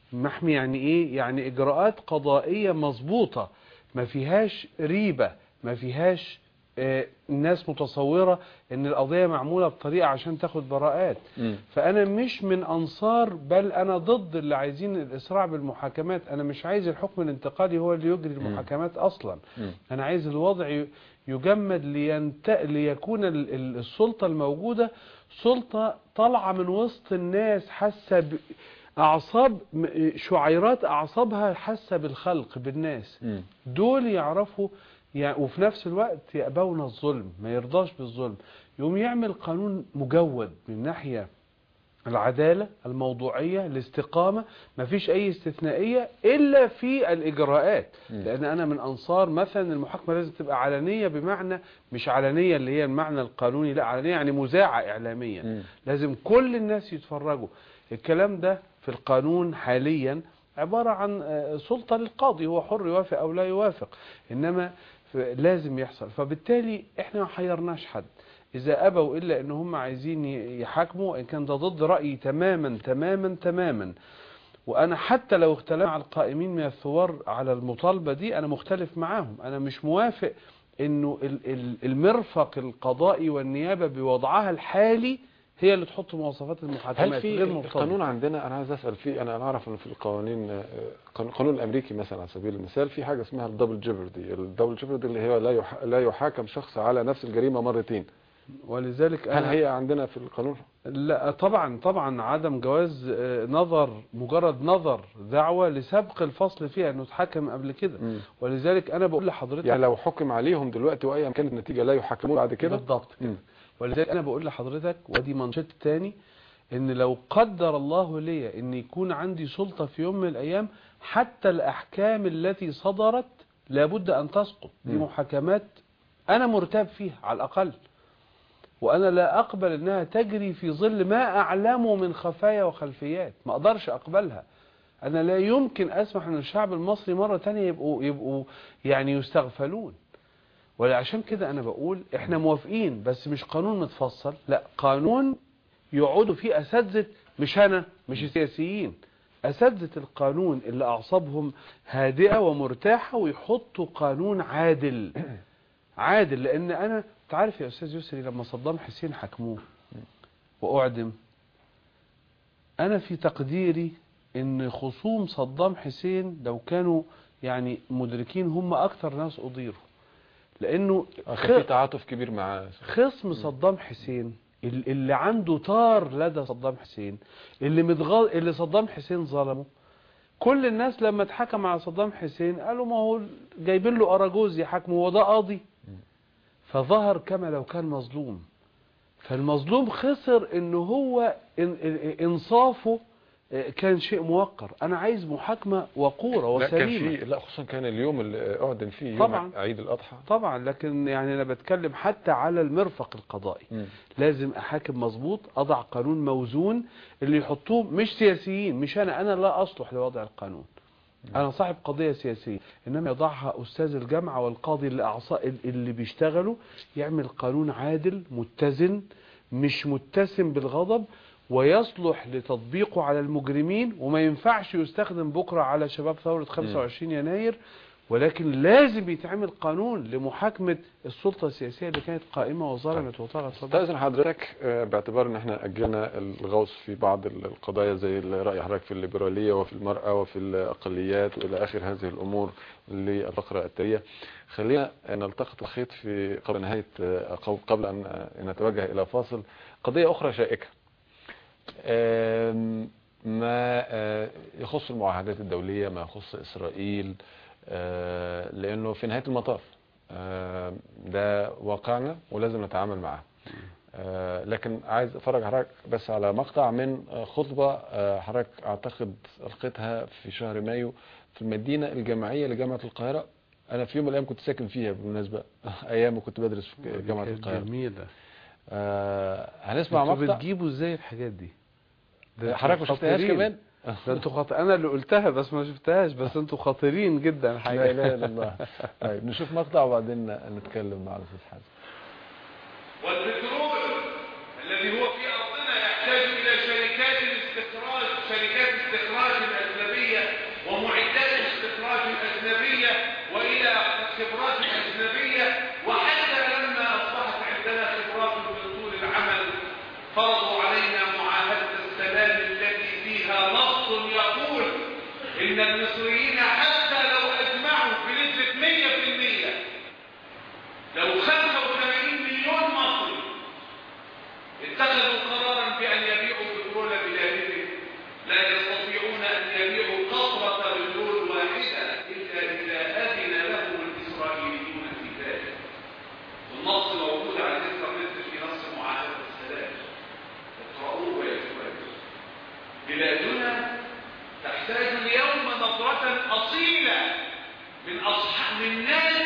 محمي يعني ايه يعني اجراءات قضائية مظبوطة ما فيهاش ريبة ما فيهاش آه، الناس متصورة ان القضية معمولة بطريقة عشان تاخد براءات مم. فانا مش من انصار بل انا ضد اللي عايزين الاسراع بالمحاكمات انا مش عايز الحكم الانتقالي هو اللي يجري المحاكمات اصلا مم. انا عايز الوضع ي- يجمد لينت... ليكون ال- ال- السلطة الموجودة سلطة طالعة من وسط الناس حاسة ب... اعصاب م- شعيرات اعصابها حاسة بالخلق بالناس مم. دول يعرفوا يعني وفي نفس الوقت يأبون الظلم ما يرضاش بالظلم يقوم يعمل قانون مجود من ناحية العدالة الموضوعية الاستقامة ما فيش أي استثنائية إلا في الإجراءات مم. لأن أنا من أنصار مثلا المحاكمة لازم تبقى علنية بمعنى مش علنية اللي هي المعنى القانوني لا علنية يعني مذاعة إعلاميا مم. لازم كل الناس يتفرجوا الكلام ده في القانون حاليا عبارة عن آه، سلطة للقاضي هو حر يوافق أو لا يوافق إنما ف- لازم يحصل فبالتالي إحنا ما حيرناش حد إذا أبوا إلا إن هم عايزين ي- يحاكموا إن كان ده ضد رأيي تماما تماما تماما وأنا حتى لو اختلف مع القائمين من الثوار على المطالبة دي أنا مختلف معاهم أنا مش موافق إنه ال- ال- المرفق القضائي والنيابة بوضعها الحالي هي اللي تحط مواصفات المحاكمات هل في غير مرتبطة. القانون عندنا انا عايز اسال فيه انا انا اعرف ان في القوانين آه، قانون- القانون الامريكي مثلا على سبيل المثال في حاجه اسمها الدبل جيبردي الدبل جيبردي اللي هي لا يح- لا يحاكم شخص على نفس الجريمه مرتين ولذلك هل أنا- هي عندنا في القانون لا طبعا طبعا عدم جواز آه، نظر مجرد نظر دعوة لسبق الفصل فيها انه اتحكم قبل كده مم. ولذلك انا بقول لحضرتك يعني لو حكم عليهم دلوقتي وايا كانت النتيجه لا يحاكمون بعد كده بالضبط كده مم. ولذلك انا بقول لحضرتك ودي منشط تاني ان لو قدر الله لي ان يكون عندي سلطة في يوم من الايام حتى الاحكام التي صدرت لابد ان تسقط دي مم. محاكمات انا مرتاب فيها على الاقل وانا لا اقبل انها تجري في ظل ما اعلمه من خفايا وخلفيات ما اقدرش اقبلها انا لا يمكن اسمح ان الشعب المصري مرة تانية يبقوا, يبقوا يعني يستغفلون ولعشان كده انا بقول احنا موافقين بس مش قانون متفصل لا قانون يقعدوا فيه اساتذه مش انا مش السياسيين اساتذه القانون اللي اعصابهم هادئه ومرتاحه ويحطوا قانون عادل عادل لان انا تعرف يا استاذ يسري لما صدام حسين حكموه واعدم انا في تقديري ان خصوم صدام حسين لو كانوا يعني مدركين هم اكتر ناس اضيروا لانه آه، كان في تعاطف كبير معاه خصم صدام حسين ال- اللي عنده طار لدى صدام حسين اللي متغ... اللي صدام حسين ظلمه كل الناس لما اتحكم على صدام حسين قالوا ما هو جايبين له اراجوز يحاكمه وده قاضي فظهر كما لو كان مظلوم فالمظلوم خسر ان هو إن... إن- انصافه كان شيء موقر انا عايز محاكمة وقورة لا كان وسليمة في لا خصوصا كان اليوم اللي اعدم فيه يوم طبعاً. عيد الاضحى طبعا لكن يعني انا بتكلم حتى على المرفق القضائي مم. لازم احاكم مظبوط اضع قانون موزون اللي يحطوه مش سياسيين مش انا انا لا اصلح لوضع القانون انا صاحب قضية سياسية انما يضعها استاذ الجامعة والقاضي اللي اعصاء اللي بيشتغلوا يعمل قانون عادل متزن مش متسم بالغضب ويصلح لتطبيقه على المجرمين وما ينفعش يستخدم بكرة على شباب ثورة 25 يناير ولكن لازم يتعمل قانون لمحاكمة السلطة السياسية اللي كانت قائمة وظلمت وطغت استاذن حضرتك آه، باعتبار ان احنا اجلنا الغوص في بعض ال- القضايا زي راي حضرتك في الليبراليه وفي المراه وفي الاقليات والى اخر هذه الامور للفقره التاليه خلينا نلتقط الخيط في قبل نهايه آه، قو- قبل ان آه، نتوجه الى فاصل قضيه اخرى شائكه آم، ما آه، يخص المعاهدات الدوليه ما يخص اسرائيل آه، لانه في نهايه المطاف آه، ده واقعنا ولازم نتعامل معاه آه، لكن عايز افرج حضرتك بس على مقطع من آه، خطبه آه، حضرتك اعتقد القيتها في شهر مايو في المدينه الجامعيه لجامعه القاهره انا في يوم من الايام كنت ساكن فيها بالمناسبه ايام ما كنت بدرس في جامعه كانت القاهره جميلة آه، هنسمع انتوا مقطع بتجيبوا ازاي الحاجات دي ده حضرتك ما انتوا شفتهاش خطيرين. كمان ده انتوا خط... انا اللي قلتها بس ما شفتهاش بس انتوا خطيرين جدا لا الحقيقة اله الا الله طيب نشوف مقطع وبعدين نتكلم مع الاستاذ حازم والبترول الذي هو في أرضنا يحتاج إلى شركات الاستخراج شركات استخراج أجنبية إن المصريين حتى لو أجمعوا بنسبة 100% لو 85 مليون مصري اتخذوا قرارا بأن يبيعوا البترول بلادهم لا يستطيعون أن يبيعوا قطرة بترول واحدة إلا إذا أذن لهم الإسرائيليون في ذلك والنص موجود على ذكر مثل في نص معاهدة السلام اقرأوه يا إخواني بلادنا تحتاج اليوم نظرة أصيلة من أصحاب من ناس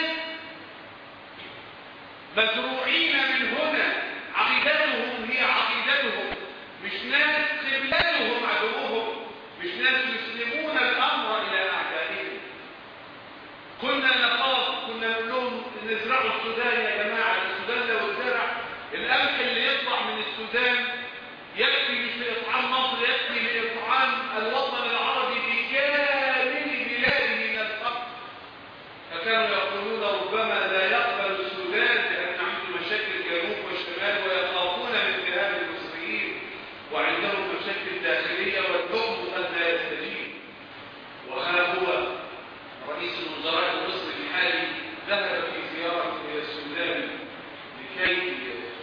مزروعين من هنا عقيدتهم هي عقيدتهم مش ناس قبلتهم عدوهم مش ناس يسلمون الأمر إلى أعدائهم كنا نخاف كنا نقول لهم نزرعوا السودان يا جماعة السودان لو اتزرع القمح اللي يطلع من السودان يكفي مش لإطعام مصر يكفي لإطعام الوطن العربي بكامل بلاده من الفقر فكانوا يقولون ربما لا يقبل السودان لأن عنده مشاكل الجنوب والشمال ويخافون من ذهاب المصريين وعندهم مشاكل داخلية والحكم قد لا يستجيب وها هو رئيس الوزراء المصري الحالي ذهب في زيارة إلى السودان لكي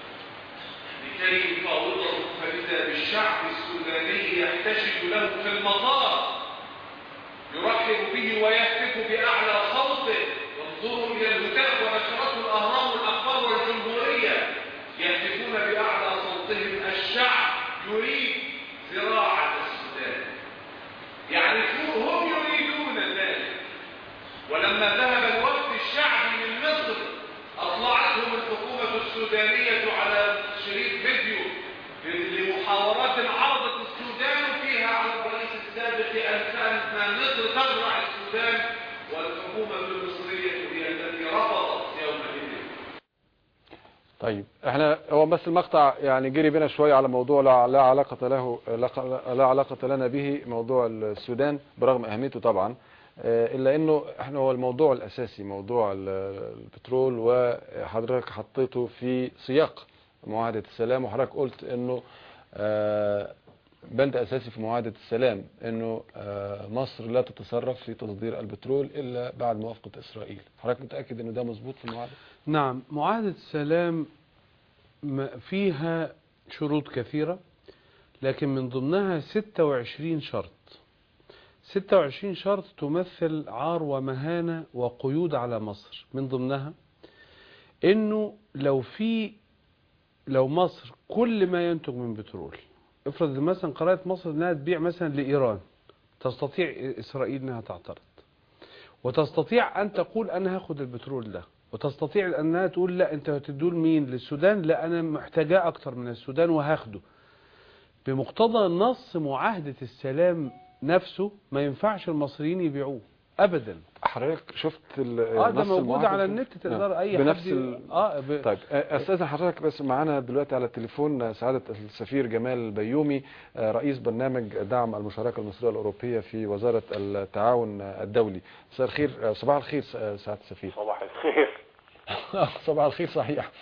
لكي يفاوضه فإذا بالشعب السوداني يحتشد له في المطار يرحب به ويهتف بأعلى صوته وانظروا إلى الهتاف ونشرته الأهرام والأخبار والجمهورية يهتفون بأعلى صوتهم الشعب يريد زراعة السودان يعرفون هم يريدون ذلك ولما ذهب الوفد الشعبي من مصر أطلعتهم الحكومة السودانية على شريط فيديو لمحاورات عرضت السودان فيها على الرئيس السابق أن مصر تزرع السودان والحكومة المصرية هي التي رفضت يومئذ طيب احنا هو بس المقطع يعني جري بنا شويه على موضوع لا, لا علاقه له لا, لا علاقه لنا به موضوع السودان برغم اهميته طبعا اه الا انه احنا هو الموضوع الاساسي موضوع البترول وحضرتك حطيته في سياق معاهده السلام وحضرتك قلت انه اه بند اساسي في معاهده السلام انه اه مصر لا تتصرف في تصدير البترول الا بعد موافقه اسرائيل حضرتك متاكد انه ده مظبوط في المعاهده نعم معاهدة السلام فيها شروط كثيرة لكن من ضمنها 26 شرط 26 شرط تمثل عار ومهانة وقيود على مصر من ضمنها انه لو في لو مصر كل ما ينتج من بترول افرض مثلا قررت مصر انها تبيع مثلا لايران تستطيع اسرائيل انها تعترض وتستطيع ان تقول انا هاخد البترول ده وتستطيع انها تقول لا انت هتدول مين للسودان لا انا محتاجاه اكتر من السودان وهاخده بمقتضى نص معاهدة السلام نفسه ما ينفعش المصريين يبيعوه ابدا حضرتك شفت اه ده موجود على النت تقدر اي بنفس حد ال... اه ب... طيب استاذن حضرتك بس معانا دلوقتي على التليفون سعاده السفير جمال البيومي رئيس برنامج دعم المشاركه المصريه الاوروبيه في وزاره التعاون الدولي مساء الخير صباح الخير سعاده السفير صباح الخير صباح الخير صحيح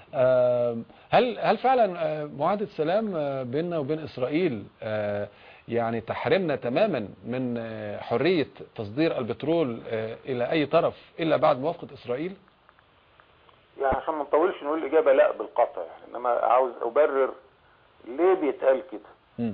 هل هل فعلا معاهده السلام بيننا وبين اسرائيل يعني تحرمنا تماما من حرية تصدير البترول إلى أي طرف إلا بعد موافقة إسرائيل يعني عشان ما نطولش نقول الإجابة لا بالقطع يعني إنما عاوز أبرر ليه بيتقال كده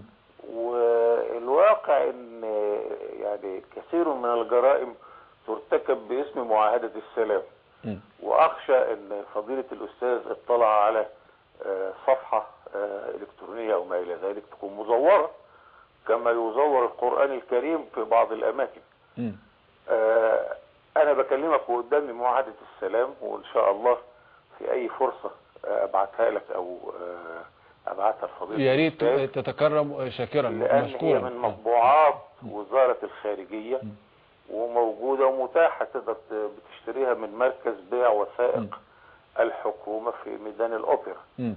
والواقع إن يعني كثير من الجرائم ترتكب باسم معاهدة السلام م. وأخشى إن فضيلة الأستاذ اطلع على صفحة إلكترونية أو ما إلى ذلك تكون مزورة كما يزور القرآن الكريم في بعض الأماكن م. آه أنا بكلمك وقدامي معاهدة السلام وإن شاء الله في أي فرصة أبعتها لك أو آه أبعتها لفضيلة يا ريت تتكرم شاكرا لأن مشكورا هي من مطبوعات وزارة الخارجية م. وموجودة ومتاحة تقدر بتشتريها من مركز بيع وثائق الحكومة في ميدان الأوبرا م.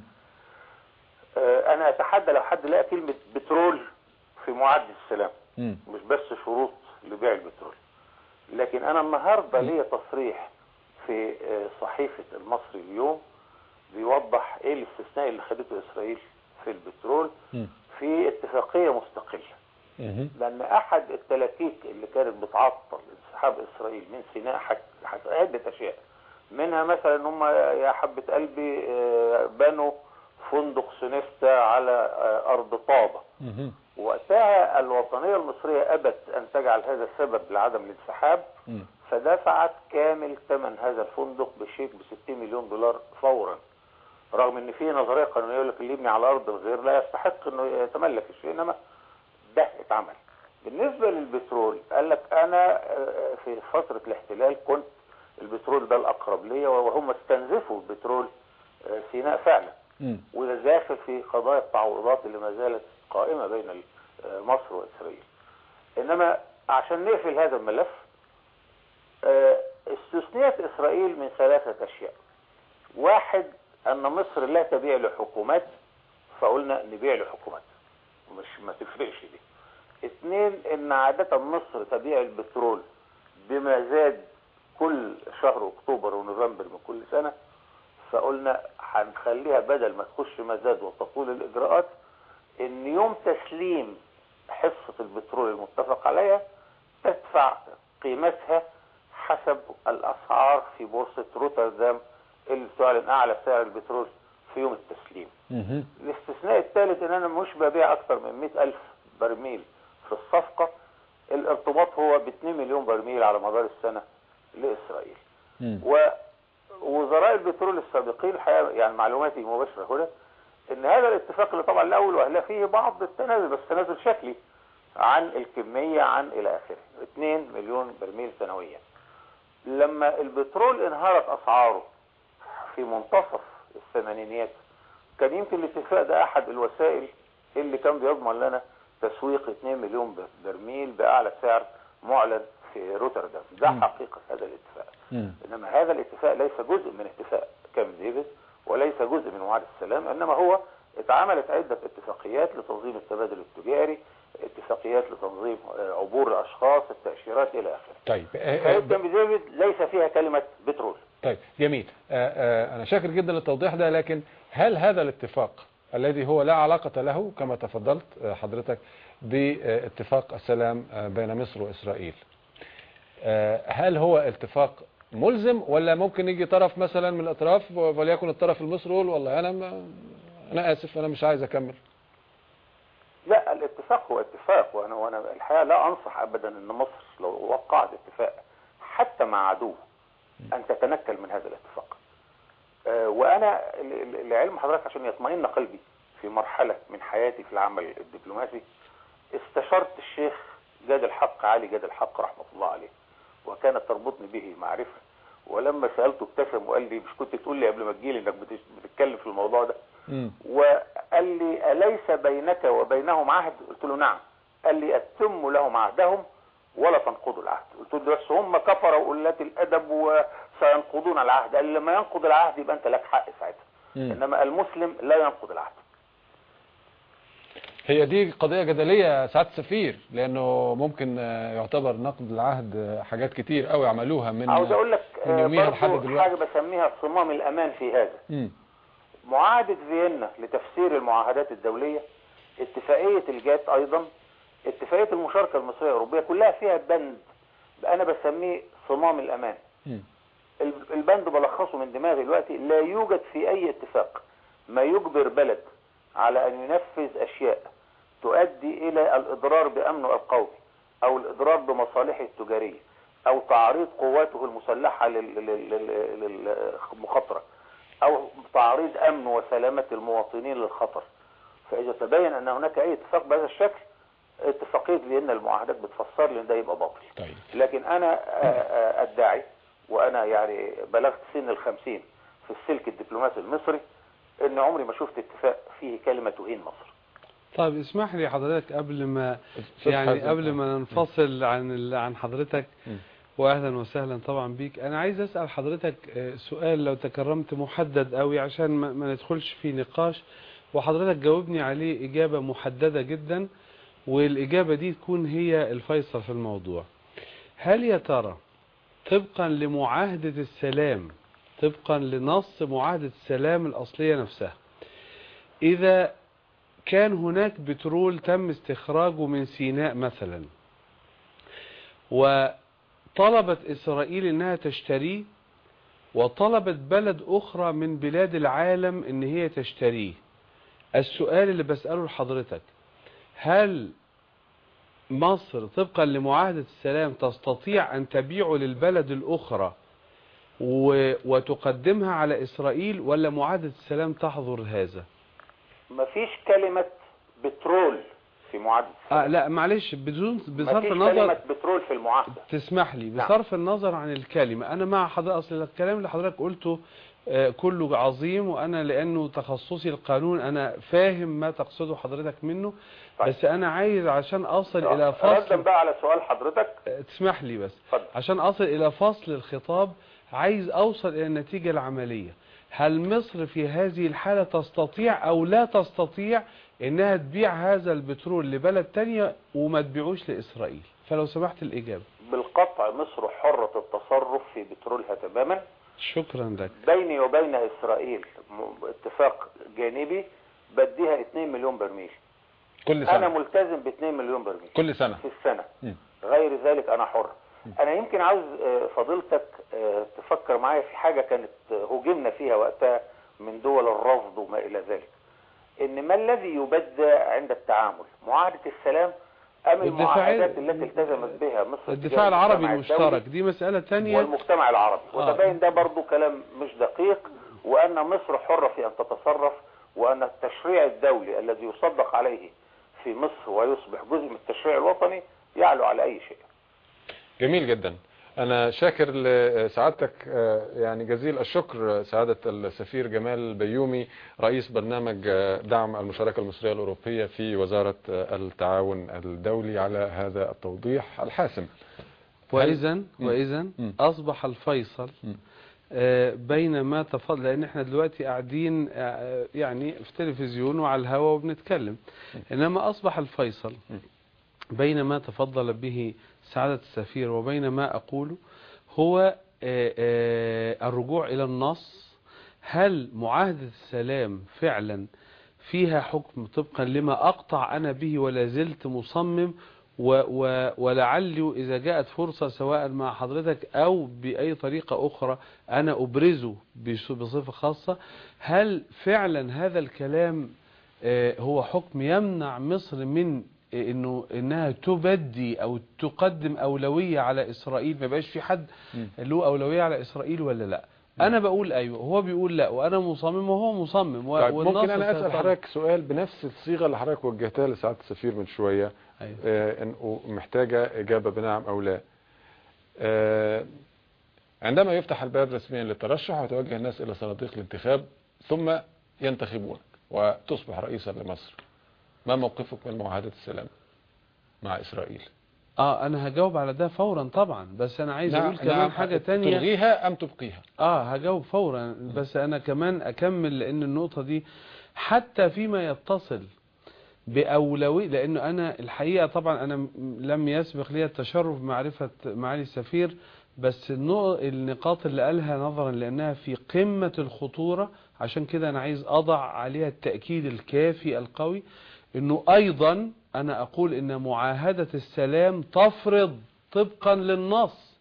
آه أنا أتحدى لو حد لقى كلمة بترول في معاهدة السلام م. مش بس شروط لبيع البترول لكن انا النهارده ليا تصريح في صحيفة المصري اليوم بيوضح ايه الاستثناء اللي خدته اسرائيل في البترول م. في اتفاقية مستقلة مهم. لأن أحد التلاكيك اللي كانت بتعطل انسحاب إسرائيل من سيناء حك- حك- عدة أشياء منها مثلا إن هم يا حبة قلبي آه، بنوا فندق سنفتا على آه، أرض طابة مهم. وقتها الوطنية المصرية أبت أن تجعل هذا السبب لعدم الانسحاب مم. فدفعت كامل ثمن هذا الفندق بشيك ب 60 مليون دولار فورا رغم ان في نظريه قانونيه يقول لك اللي يبني على ارض الغير لا يستحق انه يتملك الشيء انما ده اتعمل بالنسبه للبترول قال لك انا آه، في فتره الاحتلال كنت البترول ده الاقرب ليا وهم استنزفوا بترول آه، سيناء فعلا مم. وده داخل في قضايا التعويضات اللي ما زالت قائمة بين ال- آه، مصر وإسرائيل إنما عشان نقفل هذا الملف آه، استثنيت إسرائيل من ثلاثة أشياء واحد أن مصر لا تبيع لحكومات فقلنا نبيع لحكومات مش ما تفرقش دي اثنين ان عادة مصر تبيع البترول بما زاد كل شهر اكتوبر ونوفمبر من كل سنة فقلنا هنخليها بدل ما تخش مزاد وتطول الاجراءات ان يوم تسليم حصة البترول المتفق عليها تدفع قيمتها حسب الاسعار في بورصة روتردام اللي تعلن اعلى سعر البترول في يوم التسليم مهم. الاستثناء الثالث ان انا مش ببيع اكثر من 100 الف برميل في الصفقة الارتباط هو ب 2 مليون برميل على مدار السنة لاسرائيل مم. ووزراء البترول السابقين الحقيقة يعني معلوماتي مباشرة هنا ان هذا الاتفاق اللي طبعا الاول وهلا فيه بعض التنازل بس تنازل شكلي عن الكمية عن الى اخره 2 مليون برميل سنويا لما البترول انهارت اسعاره في منتصف الثمانينيات كان يمكن الاتفاق ده احد الوسائل اللي كان بيضمن لنا تسويق 2 مليون برميل باعلى سعر معلن في روتردام ده مم. حقيقة هذا الاتفاق مم. انما هذا الاتفاق ليس جزء من اتفاق كامب ديفيد وليس جزء من معاهده السلام انما هو اتعملت عده اتفاقيات لتنظيم التبادل التجاري اتفاقيات لتنظيم آه، عبور الاشخاص التاشيرات الى اخره طيب آه، آه، فهي كامب ديفيد ليس فيها كلمه بترول طيب جميل آه، آه، أنا شاكر جدا للتوضيح ده لكن هل هذا الاتفاق الذي هو لا علاقة له كما تفضلت آه، حضرتك باتفاق السلام آه، بين مصر وإسرائيل آه، هل هو اتفاق ملزم ولا ممكن يجي طرف مثلا من الأطراف وليكن الطرف المصري يقول والله أنا ما أنا آسف أنا مش عايز أكمل لا الاتفاق هو اتفاق وانا وانا الحقيقه لا انصح ابدا ان مصر لو وقعت اتفاق حتى مع عدو ان تتنكل من هذا الاتفاق. آه، وانا ل- ل- لعلم حضرتك عشان يطمئن قلبي في مرحله من حياتي في العمل الدبلوماسي استشرت الشيخ جاد الحق علي جاد الحق رحمه الله عليه وكانت تربطني به معرفه ولما سالته ابتسم وقال لي مش كنت تقول لي قبل ما تجيلي انك بتش- بتتكلم في الموضوع ده مم. وقال لي أليس بينك وبينهم عهد قلت له نعم قال لي أتم لهم عهدهم ولا تنقضوا العهد قلت له بس هم كفروا قلات الأدب وسينقضون العهد قال لي لما ينقض العهد يبقى أنت لك حق ساعتها مم. إنما المسلم لا ينقض العهد هي دي قضية جدلية يا سعادة السفير لأنه ممكن آه، يعتبر نقد العهد آه، حاجات كتير قوي عملوها من عاوز أقول لك من آه، يوميها لحد برضو دلوقتي. حاجة بسميها صمام الأمان في هذا مم. معاهدة فيينا لتفسير المعاهدات الدولية اتفاقية الجات أيضا اتفاقية المشاركة المصرية الأوروبية كلها فيها بند أنا بسميه صمام الأمان مم. ال- البند بلخصه من دماغي دلوقتي لا يوجد في أي اتفاق ما يجبر بلد على أن ينفذ أشياء تؤدي إلى الإضرار بأمنه القومي أو الإضرار بمصالحه التجارية أو تعريض قواته المسلحة لل- لل- لل- للمخاطرة أو تعريض أمن وسلامة المواطنين للخطر فإذا تبين أن هناك أي اتفاق بهذا الشكل اتفاقية فيينا المعاهدات بتفسر لي إن ده يبقى باطل طيب لكن أنا آه، آه، أدعي وأنا يعني بلغت سن الخمسين في السلك الدبلوماسي المصري إن عمري ما شفت اتفاق فيه كلمة تهين مصر طيب اسمح لي حضرتك قبل ما أستاذ يعني حازم. قبل ما ننفصل عن ال- عن حضرتك مم. واهلا وسهلا طبعا بيك انا عايز اسال حضرتك آه، سؤال لو تكرمت محدد قوي عشان ما, ما ندخلش في نقاش وحضرتك جاوبني عليه اجابه محدده جدا والاجابه دي تكون هي الفيصل في الموضوع هل يا ترى طبقا لمعاهده السلام طبقا لنص معاهده السلام الاصليه نفسها اذا كان هناك بترول تم استخراجه من سيناء مثلا وطلبت إسرائيل أنها تشتريه وطلبت بلد أخرى من بلاد العالم أن هي تشتريه السؤال اللي بسأله لحضرتك هل مصر طبقا لمعاهدة السلام تستطيع أن تبيعه للبلد الأخرى و... وتقدمها على إسرائيل ولا معاهدة السلام تحظر هذا مفيش كلمة بترول في معاهدة آه لا معلش بدون بصرف مفيش النظر كلمة بترول في المعاهدة تسمح لي نعم. بصرف النظر عن الكلمة أنا مع حضرتك أصل الكلام اللي حضرتك قلته آه، كله عظيم وأنا لأنه تخصصي القانون أنا فاهم ما تقصده حضرتك منه طيب. بس أنا عايز عشان أصل إلى ردا فصل بقى على سؤال حضرتك آه، تسمح لي بس اتفضل عشان أصل إلى فصل الخطاب عايز أوصل إلى النتيجة العملية هل مصر في هذه الحالة تستطيع أو لا تستطيع إنها تبيع هذا البترول لبلد تانية وما تبيعوش لإسرائيل فلو سمحت الإجابة بالقطع مصر حرة التصرف في بترولها تماما شكرا لك بيني وبين إسرائيل م- اتفاق جانبي بديها 2 مليون برميل كل أنا سنة ملتزم ب 2 مليون برميل كل سنة في السنة مم. غير ذلك أنا حر أنا يمكن عاوز آه، فضيلتك آه، تفكر معايا في حاجة كانت آه، هجمنا فيها وقتها من دول الرفض وما إلى ذلك إن ما الذي يبدى عند التعامل معاهدة السلام أم الدفاع- المعاهدات التي التزمت بها مصر الدفاع تجاه العربي المجتمع المشترك الدولي دي مسألة تانية والمجتمع العربي آه. وتبين ده برضو كلام مش دقيق وأن مصر حرة في أن تتصرف وأن التشريع الدولي الذي يصدق عليه في مصر ويصبح جزء من التشريع الوطني يعلو على أي شيء جميل جدا أنا شاكر لسعادتك آه، يعني جزيل الشكر آه، سعادة السفير جمال البيومي رئيس برنامج آه، دعم المشاركة المصرية الأوروبية في وزارة آه، التعاون الدولي على هذا التوضيح الحاسم وإذا مم. وإذا مم. أصبح الفيصل مم. آه، بين ما تفضل لأن احنا دلوقتي قاعدين آه، يعني في تلفزيون وعلى الهواء وبنتكلم إنما أصبح الفيصل مم. بين ما تفضل به سعادة السفير وبين ما أقوله هو آه، آه، الرجوع إلى النص هل معاهدة السلام فعلا فيها حكم طبقا لما أقطع أنا به ولا زلت مصمم و و ولعلي إذا جاءت فرصة سواء مع حضرتك أو بأي طريقة أخرى أنا أبرزه بص- بصفة خاصة هل فعلا هذا الكلام آه، هو حكم يمنع مصر من آه، انه انها تبدي او تقدم اولويه على اسرائيل ما يبقاش في حد مم. له اولويه على اسرائيل ولا لا انا بقول ايوه هو بيقول لا وانا مصمم وهو مصمم و- طيب والنص ممكن أنا أسأل سيطلع. حضرتك سؤال بنفس الصيغة اللي حضرتك وجهتها لسعادة السفير من شوية أيوة. آه، إن- ومحتاجة إجابة بنعم أو لا آه، عندما يفتح الباب رسميا للترشح ويتوجه الناس إلى صناديق الانتخاب ثم ينتخبونك وتصبح رئيسا لمصر ما موقفك من معاهدة السلام مع إسرائيل اه انا هجاوب على ده فورا طبعا بس انا عايز نعم- اقول كمان نعم، حاجه تانية تلغيها أم تبقيها اه هجاوب فورا بس انا كمان اكمل لان النقطة دي حتى فيما يتصل بأولوية لانه انا الحقيقة طبعا انا م- لم يسبق لي التشرف بمعرفة معالي السفير بس النق- النقاط اللي قالها نظرا لانها في قمة الخطورة عشان كده انا عايز اضع عليها التأكيد الكافي القوي انه ايضا انا اقول ان معاهدة السلام تفرض طبقا للنص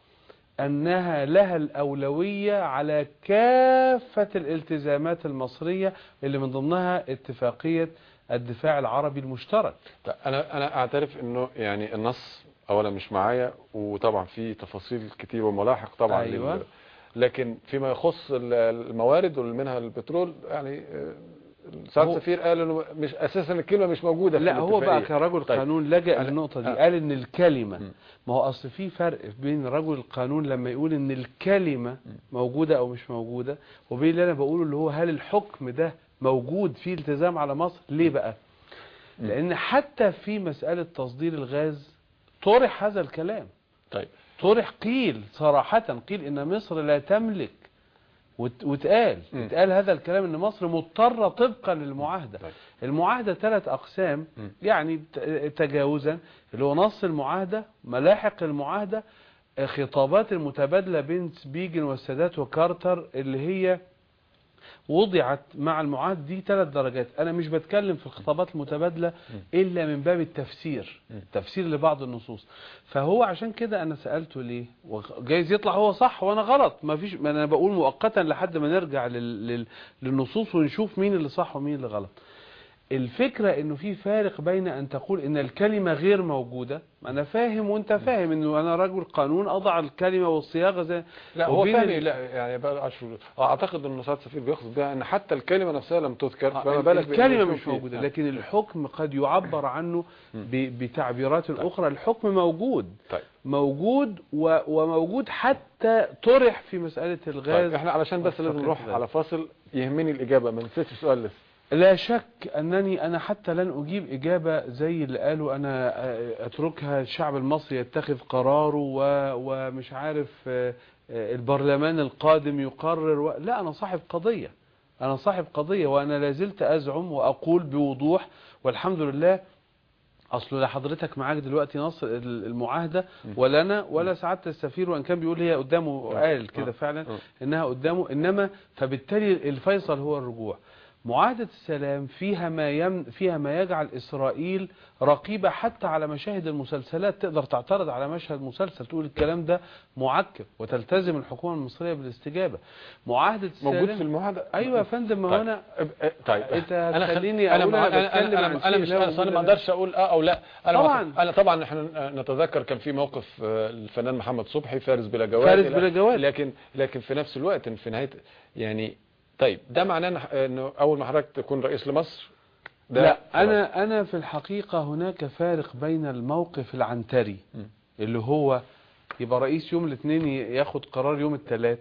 أنها لها الأولوية على كافة الالتزامات المصرية اللي من ضمنها اتفاقية الدفاع العربي المشترك لا، انا انا اعترف انه يعني النص اولا مش معايا وطبعا في تفاصيل كتير وملاحق طبعا أيوة. لل... لكن فيما يخص ال- الموارد ومنها البترول يعني آه، سعادة هو- السفير قال انه مش اساسا الكلمه مش موجوده في لا هو بقى الاتفاقية. كرجل طيب. قانون لجأ أنا- للنقطة دي آه. قال ان الكلمة م. ما هو اصل في فرق بين رجل القانون لما يقول ان الكلمة موجودة او مش موجودة وبين اللي انا بقوله اللي هو هل الحكم ده موجود فيه التزام على مصر ليه بقى م. لان حتى في مسألة تصدير الغاز طرح هذا الكلام طيب طرح قيل صراحة قيل ان مصر لا تملك وت- واتقال م. اتقال هذا الكلام ان مصر مضطرة طبقا للمعاهدة طيب. المعاهدة ثلاث اقسام م. يعني ت- تجاوزا اللي هو نص المعاهدة ملاحق المعاهدة خطابات المتبادلة بين سبيجن والسادات وكارتر اللي هي وضعت مع المعاهدة دي ثلاث درجات أنا مش بتكلم في الخطابات المتبادلة إلا من باب التفسير تفسير لبعض النصوص فهو عشان كده أنا سألته ليه وجايز يطلع هو صح وأنا غلط ما فيش ما أنا بقول مؤقتا لحد ما نرجع لل... لل... للنصوص ونشوف مين اللي صح ومين اللي غلط الفكرة انه في فارق بين ان تقول ان الكلمة غير موجودة انا فاهم وانت فاهم انه انا رجل قانون اضع الكلمة والصياغة زي لا هو وبين فهمي ال- لا يعني بقى عشر اعتقد ان سعاده السفير بيقصد بها ان حتى الكلمه نفسها لم تذكر فما بالك بأن الكلمة يكون مش في- موجودة آه. لكن الحكم قد يعبر عنه ب- بتعبيرات أخرى الحكم موجود طيب موجود و- وموجود حتى طرح في مسألة الغاز طيب احنا علشان بس لازم والفقر نروح كذلك. على فاصل يهمني الاجابه ما نسيتش السؤال لسه لا شك أنني أنا حتى لن أجيب إجابة زي اللي قالوا أنا آه، أتركها الشعب المصري يتخذ قراره و- ومش عارف آه، آه، البرلمان القادم يقرر و... لا أنا صاحب قضية أنا صاحب قضية وأنا لازلت أزعم وأقول بوضوح والحمد لله أصله لا حضرتك معاك دلوقتي نص ال- المعاهدة ولا أنا ولا سعادة السفير وإن كان بيقول هي قدامه قال كده فعلا إنها قدامه إنما فبالتالي الفيصل هو الرجوع معاهدة السلام فيها ما يم فيها ما يجعل إسرائيل رقيبة حتى على مشاهد المسلسلات تقدر تعترض على مشهد مسلسل تقول الكلام ده معكر وتلتزم الحكومة المصرية بالاستجابة معاهدة السلام موجود في المعاهده أيوة يا فندم ما هو طيب. أنا طيب أنت انا خل- هتخليني انا أقول ما- أنا انا بتكلم انا عن انا, أنا شيء مش لا انا وجود أنا ما له. اقدرش اقول اه او لا انا طبعاً. ما- انا طبعا احنا نتذكر كان في موقف آه، الفنان محمد صبحي فارس بلا جواد فارس إلى- بلا جواد. لكن لكن في نفس الوقت في نهايه يعني طيب ده معناه إن- انه اول ما حضرتك تكون رئيس لمصر ده لا خلاص. انا انا في الحقيقة هناك فارق بين الموقف العنتري اللي هو يبقى رئيس يوم الاثنين ياخد قرار يوم الثلاث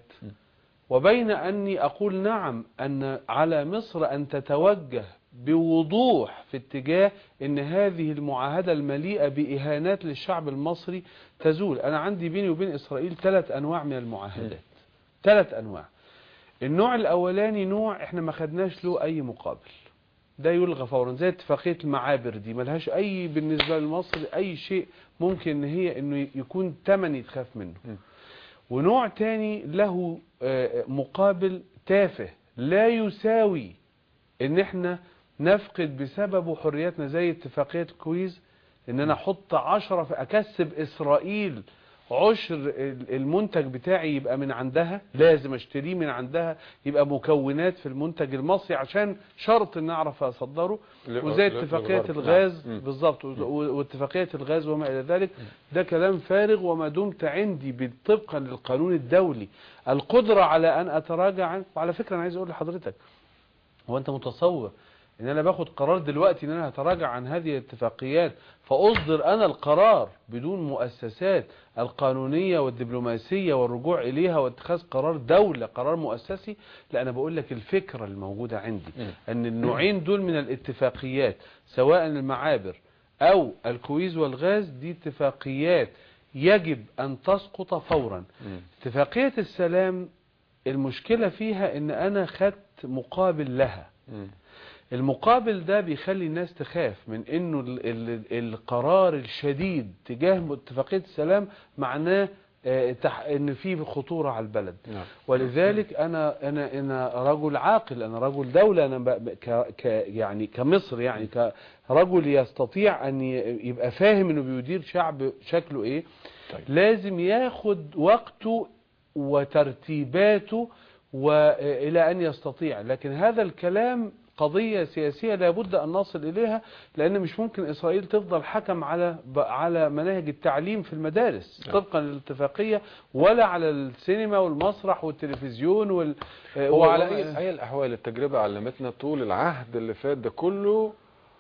وبين اني اقول نعم ان على مصر ان تتوجه بوضوح في اتجاه ان هذه المعاهدة المليئة باهانات للشعب المصري تزول انا عندي بيني وبين اسرائيل ثلاث انواع من المعاهدات ثلاث انواع النوع الاولاني نوع احنا ما خدناش له اي مقابل ده يلغى فورا زي اتفاقية المعابر دي ملهاش اي بالنسبة لمصر اي شيء ممكن ان هي انه يكون تمن يتخاف منه ونوع تاني له آه، مقابل تافه لا يساوي ان احنا نفقد بسببه حرياتنا زي اتفاقية كويز ان انا احط عشرة في اكسب اسرائيل عشر ال- المنتج بتاعي يبقى من عندها لازم اشتريه من عندها يبقى مكونات في المنتج المصري عشان شرط ان اعرف اصدره ل- وزي ل- اتفاقية للغرب. الغاز نعم. مم. بالظبط و- واتفاقية الغاز وما الى ذلك ده كلام فارغ وما دمت عندي طبقا للقانون الدولي القدرة على ان اتراجع عنه وعلى فكرة انا عايز اقول لحضرتك هو انت متصور ان انا باخد قرار دلوقتي ان انا هتراجع عن هذه الاتفاقيات فاصدر انا القرار بدون مؤسسات القانونية والدبلوماسية والرجوع اليها واتخاذ قرار دولة قرار مؤسسي لا انا بقول لك الفكرة الموجودة عندي ان النوعين دول من الاتفاقيات سواء المعابر او الكويز والغاز دي اتفاقيات يجب ان تسقط فورا اتفاقية السلام المشكلة فيها ان انا خدت مقابل لها مم. المقابل ده بيخلي الناس تخاف من انه ال ال القرار الشديد تجاه اتفاقية السلام معناه آه، تح- ان في خطورة على البلد نعم. ولذلك انا انا انا رجل عاقل انا رجل دولة انا ب- ب- ك ك يعني كمصر يعني كرجل يستطيع ان ي- يبقى فاهم انه بيدير شعب شكله ايه طيب. لازم ياخد وقته وترتيباته والى ان يستطيع لكن هذا الكلام قضية سياسية لابد أن نصل إليها لأن مش ممكن إسرائيل تفضل حكم على ب- على مناهج التعليم في المدارس نعم. طبقا للاتفاقية ولا على السينما والمسرح والتلفزيون وال هو و- على اي اي الاحوال التجربه علمتنا طول العهد اللي فات ده كله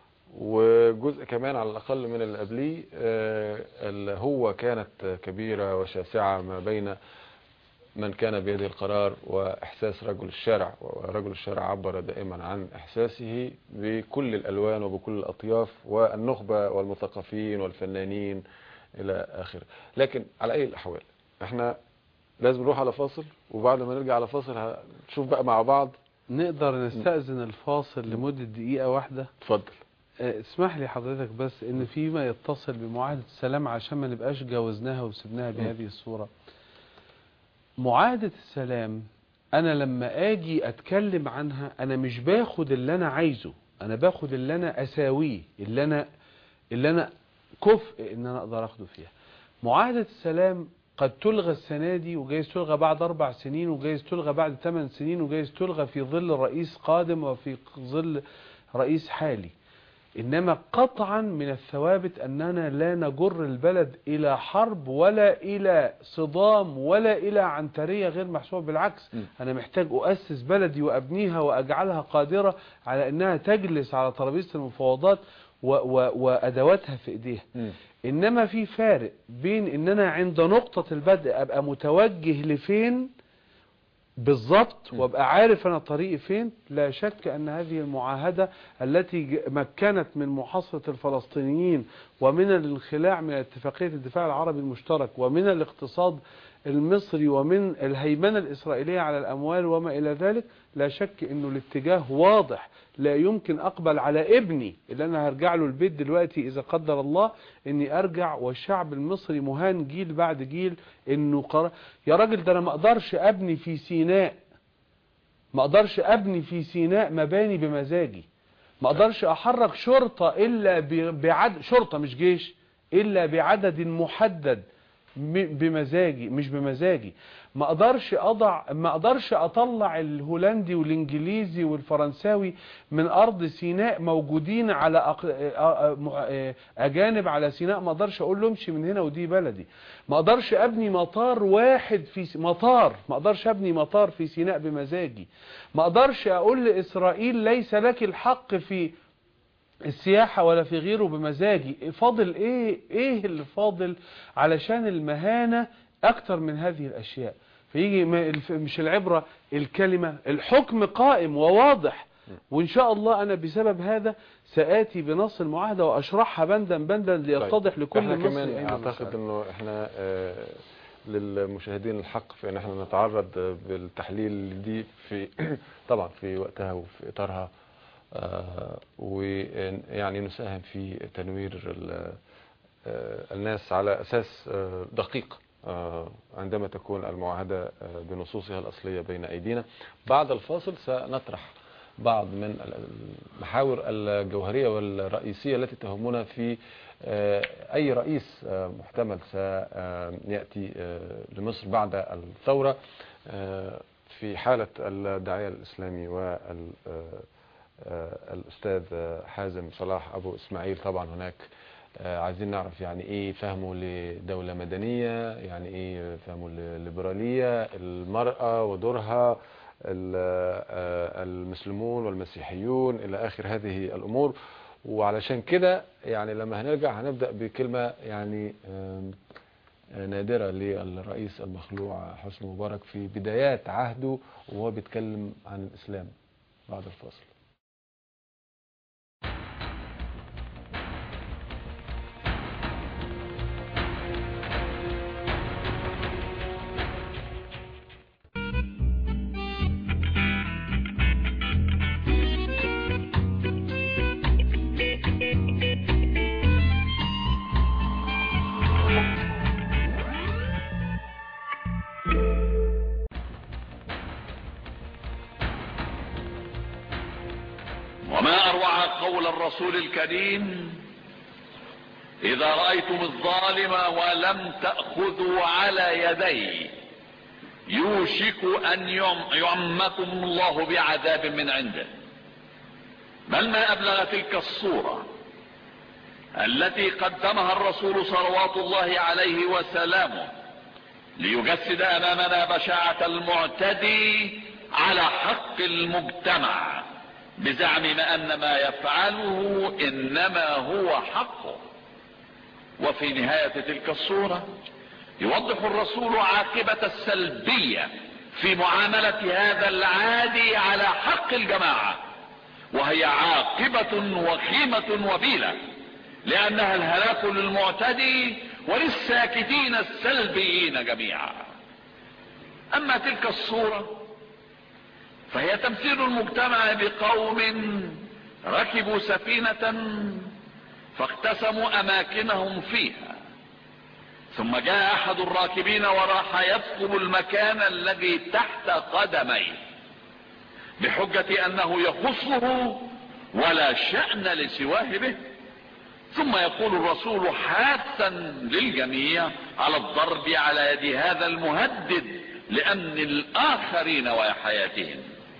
وجزء كمان على الاقل من اللي قبليه آه، اللي هو كانت كبيره وشاسعه ما بين من كان بيده القرار واحساس رجل الشارع ورجل الشارع عبر دائما عن احساسه بكل الالوان وبكل الاطياف والنخبه والمثقفين والفنانين الى اخره لكن على اي الاحوال احنا لازم نروح على فاصل وبعد ما نرجع على فاصل هنشوف بقى مع بعض نقدر نستأذن الفاصل لمدة دقيقة واحدة اتفضل آه، اسمح لي حضرتك بس ان فيما يتصل بمعاهدة السلام عشان ما نبقاش جاوزناها وسبناها بهذه الصورة معاهدة السلام انا لما اجي اتكلم عنها انا مش باخد اللي انا عايزه انا باخد اللي انا اساويه اللي انا اللي انا كفء ان انا اقدر اخده فيها معاهدة السلام قد تلغى السنة دي وجايز تلغى بعد أربع سنين وجايز تلغى بعد ثمان سنين وجايز تلغى في ظل رئيس قادم وفي ظل رئيس حالي إنما قطعا من الثوابت أننا لا نجر البلد إلى حرب ولا إلى صدام ولا إلى عنترية غير محسوبة بالعكس م. أنا محتاج أؤسس بلدي وأبنيها وأجعلها قادرة على أنها تجلس على ترابيزة المفاوضات و و وأدواتها في إيديها م. انما في فارق بين ان انا عند نقطة البدء ابقى متوجه لفين بالظبط وابقى عارف انا طريقي فين لا شك ان هذه المعاهدة التي ج- مكنت من محاصرة الفلسطينيين ومن الانخلاع من اتفاقية الدفاع العربي المشترك ومن الاقتصاد المصري ومن الهيمنة الإسرائيلية على الأموال وما إلى ذلك لا شك أنه الاتجاه واضح لا يمكن أقبل على ابني اللي أنا هرجع له البيت دلوقتي إذا قدر الله أني أرجع والشعب المصري مهان جيل بعد جيل أنه قرار يا راجل ده أنا ما أقدرش أبني في سيناء ما أقدرش أبني في سيناء مباني بمزاجي ما أقدرش أحرك شرطة إلا ب- بعد شرطة مش جيش إلا بعدد محدد م- بمزاجي مش بمزاجي ما اقدرش اضع ما اقدرش اطلع الهولندي والانجليزي والفرنساوي من ارض سيناء موجودين على أق... آ- آ- مع- آ- اجانب على سيناء ما اقدرش اقول له امشي من هنا ودي بلدي ما اقدرش ابني مطار واحد في س- مطار ما اقدرش ابني مطار في سيناء بمزاجي ما اقدرش اقول لاسرائيل ليس لك الحق في السياحة ولا في غيره بمزاجي فاضل ايه ايه اللي فاضل علشان المهانة اكتر من هذه الاشياء فيجي ما- الف- مش العبرة الكلمة الحكم قائم وواضح وان شاء الله انا بسبب هذا سآتي بنص المعاهدة واشرحها بندا بندا ليتضح لكل احنا مصري كمان أين اعتقد المسألة. انه احنا آه، للمشاهدين الحق في ان احنا نتعرض آه، بالتحليل دي في طبعا في وقتها وفي اطارها آه، ويعني نساهم في تنوير ال- آه، الناس على اساس آه، دقيق آه، عندما تكون المعاهدة آه، بنصوصها الأصلية بين أيدينا بعد الفاصل سنطرح بعض من المحاور الجوهرية والرئيسية التي تهمنا في آه، أي رئيس آه، محتمل سيأتي آه، لمصر بعد الثورة آه، في حالة الداعية الإسلامي والأستاذ حازم صلاح أبو إسماعيل طبعا هناك آه، عايزين نعرف يعني ايه فهمه لدولة مدنية يعني ايه فهمه لليبرالية المرأة ودورها ال- آه، المسلمون والمسيحيون الى اخر هذه الامور وعلشان كده يعني لما هنرجع هنبدأ بكلمة يعني آم، آه، نادرة للرئيس المخلوع حسني مبارك في بدايات عهده وهو بيتكلم عن الإسلام بعد الفاصل وما أروع قول الرسول الكريم إذا رأيتم الظالم ولم تأخذوا على يديه يوشك أن يعم يعمكم الله بعذاب من عنده بل ما أبلغ تلك الصورة التي قدمها الرسول صلوات الله عليه وسلامه ليجسد أمامنا بشاعة المعتدي على حق المجتمع بزعم ما أن ما يفعله إنما هو حقه وفي نهاية تلك الصورة يوضح الرسول عاقبة السلبية في معاملة هذا العادي على حق الجماعة وهي عاقبة وخيمة وبيلة لأنها الهلاك للمعتدي وللساكتين السلبيين جميعا أما تلك الصورة فهي تمثيل المجتمع بقوم ركبوا سفينة فاقتسموا أماكنهم فيها ثم جاء احد الراكبين وراح يطلب المكان الذي تحت قدميه بحجة انه يخصه ولا شأن لسواه به ثم يقول الرسول حاثا للجميع على الضرب على يد هذا المهدد لامن الاخرين وحياتهم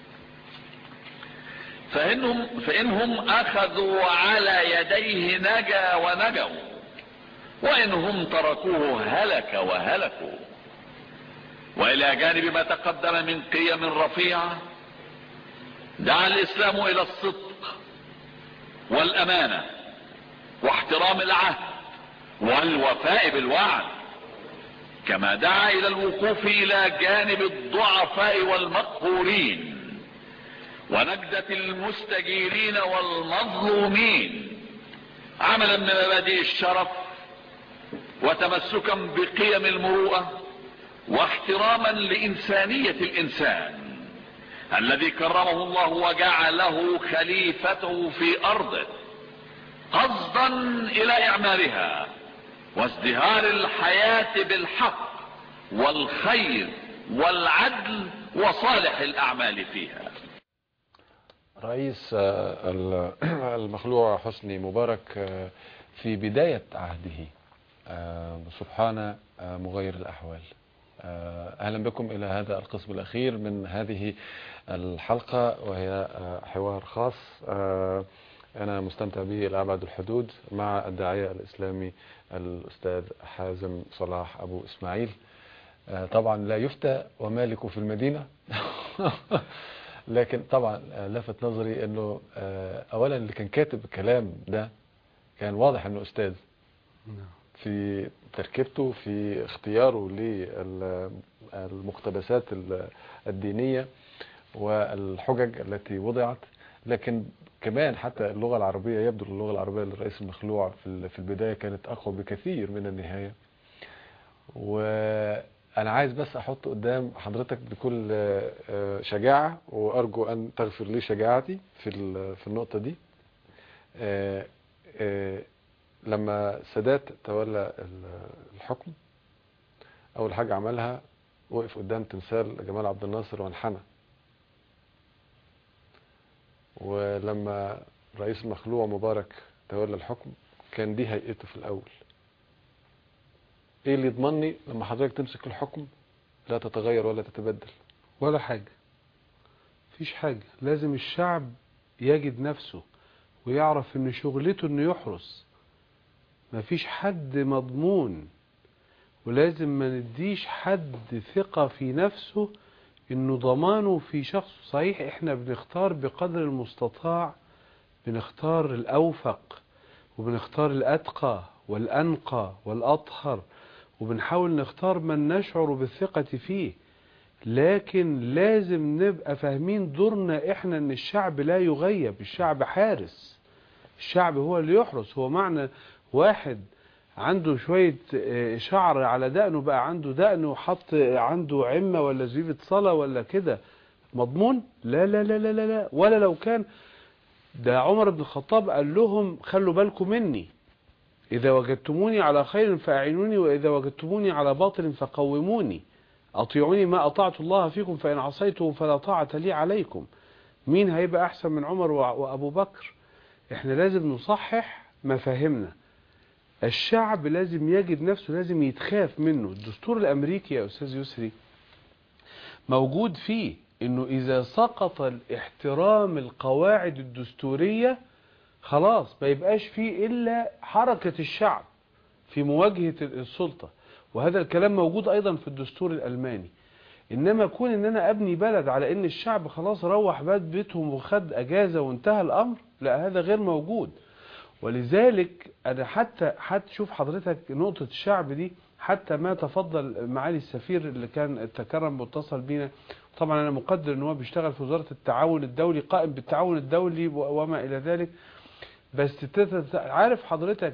فإنهم, فإنهم أخذوا على يديه نجا ونجوا وإنهم تركوه هلك وهلكوا وإلى جانب ما تقدم من قيم رفيعة دعا الإسلام إلى الصدق والأمانة واحترام العهد والوفاء بالوعد كما دعا إلى الوقوف إلى جانب الضعفاء والمقهورين ونجدة المستجيرين والمظلومين عملا من مبادئ الشرف وتمسكا بقيم المروءة واحتراما لإنسانية الإنسان الذي كرمه الله وجعله خليفته في أرضه قصدا إلى إعمارها وازدهار الحياة بالحق والخير والعدل وصالح الأعمال فيها رئيس آه، المخلوع حسني مبارك آه، في بداية عهده آه، سبحان مغير الأحوال أهلا بكم إلى هذا القسم الأخير من هذه الحلقة وهي حوار خاص أنا مستمتع به إلى أبعد الحدود مع الداعية الإسلامي الأستاذ حازم صلاح أبو إسماعيل طبعا لا يفتى ومالك في المدينة لكن طبعا لفت نظري انه اولا اللي كان كاتب الكلام ده كان واضح انه استاذ في تركيبته في اختياره للمقتبسات الدينية والحجج التي وضعت لكن كمان حتى اللغة العربية يبدو اللغة العربية للرئيس المخلوع في البداية كانت أقوى بكثير من النهاية وأنا عايز بس أحط قدام حضرتك بكل شجاعة وأرجو أن تغفر لي شجاعتي في في النقطة دي لما سادات تولى الحكم أول حاجة عملها وقف قدام تمثال جمال عبد الناصر وانحنى ولما رئيس المخلوع مبارك تولى الحكم كان دي هيئته في الأول ايه اللي يضمني لما حضرتك تمسك الحكم لا تتغير ولا تتبدل ولا حاجة مفيش حاجة لازم الشعب يجد نفسه ويعرف ان شغلته انه يحرس مفيش حد مضمون ولازم ما نديش حد ثقة في نفسه انه ضمانه في شخص صحيح احنا بنختار بقدر المستطاع بنختار الاوفق وبنختار الاتقى والانقى والاطهر وبنحاول نختار من نشعر بالثقة فيه لكن لازم نبقى فاهمين دورنا احنا ان الشعب لا يغيب الشعب حارس الشعب هو اللي يحرس هو معنى واحد عنده شوية شعر على دقنه بقى عنده دقن وحط عنده عمة ولا زبيبة صلاة ولا كده مضمون لا لا لا لا لا ولا لو كان ده عمر بن الخطاب قال لهم خلوا بالكم مني إذا وجدتموني على خير فأعينوني وإذا وجدتموني على باطل فقوموني أطيعوني ما أطعت الله فيكم فإن عصيته فلا طاعة لي عليكم مين هيبقى أحسن من عمر وأبو بكر إحنا لازم نصحح مفاهيمنا الشعب لازم يجد نفسه لازم يتخاف منه الدستور الأمريكي يا أستاذ يسري موجود فيه إنه إذا سقط الاحترام القواعد الدستورية خلاص ما يبقاش فيه إلا حركة الشعب في مواجهة السلطة وهذا الكلام موجود أيضا في الدستور الألماني إنما كون إن أنا أبني بلد على إن الشعب خلاص روح بات بيتهم وخد أجازة وانتهى الأمر لا هذا غير موجود ولذلك أنا حتى حتى شوف حضرتك نقطة الشعب دي حتى ما تفضل معالي السفير اللي كان التكرم متصل بينا طبعا أنا مقدر إن هو بيشتغل في وزارة التعاون الدولي قائم بالتعاون الدولي وما إلى ذلك بس عارف حضرتك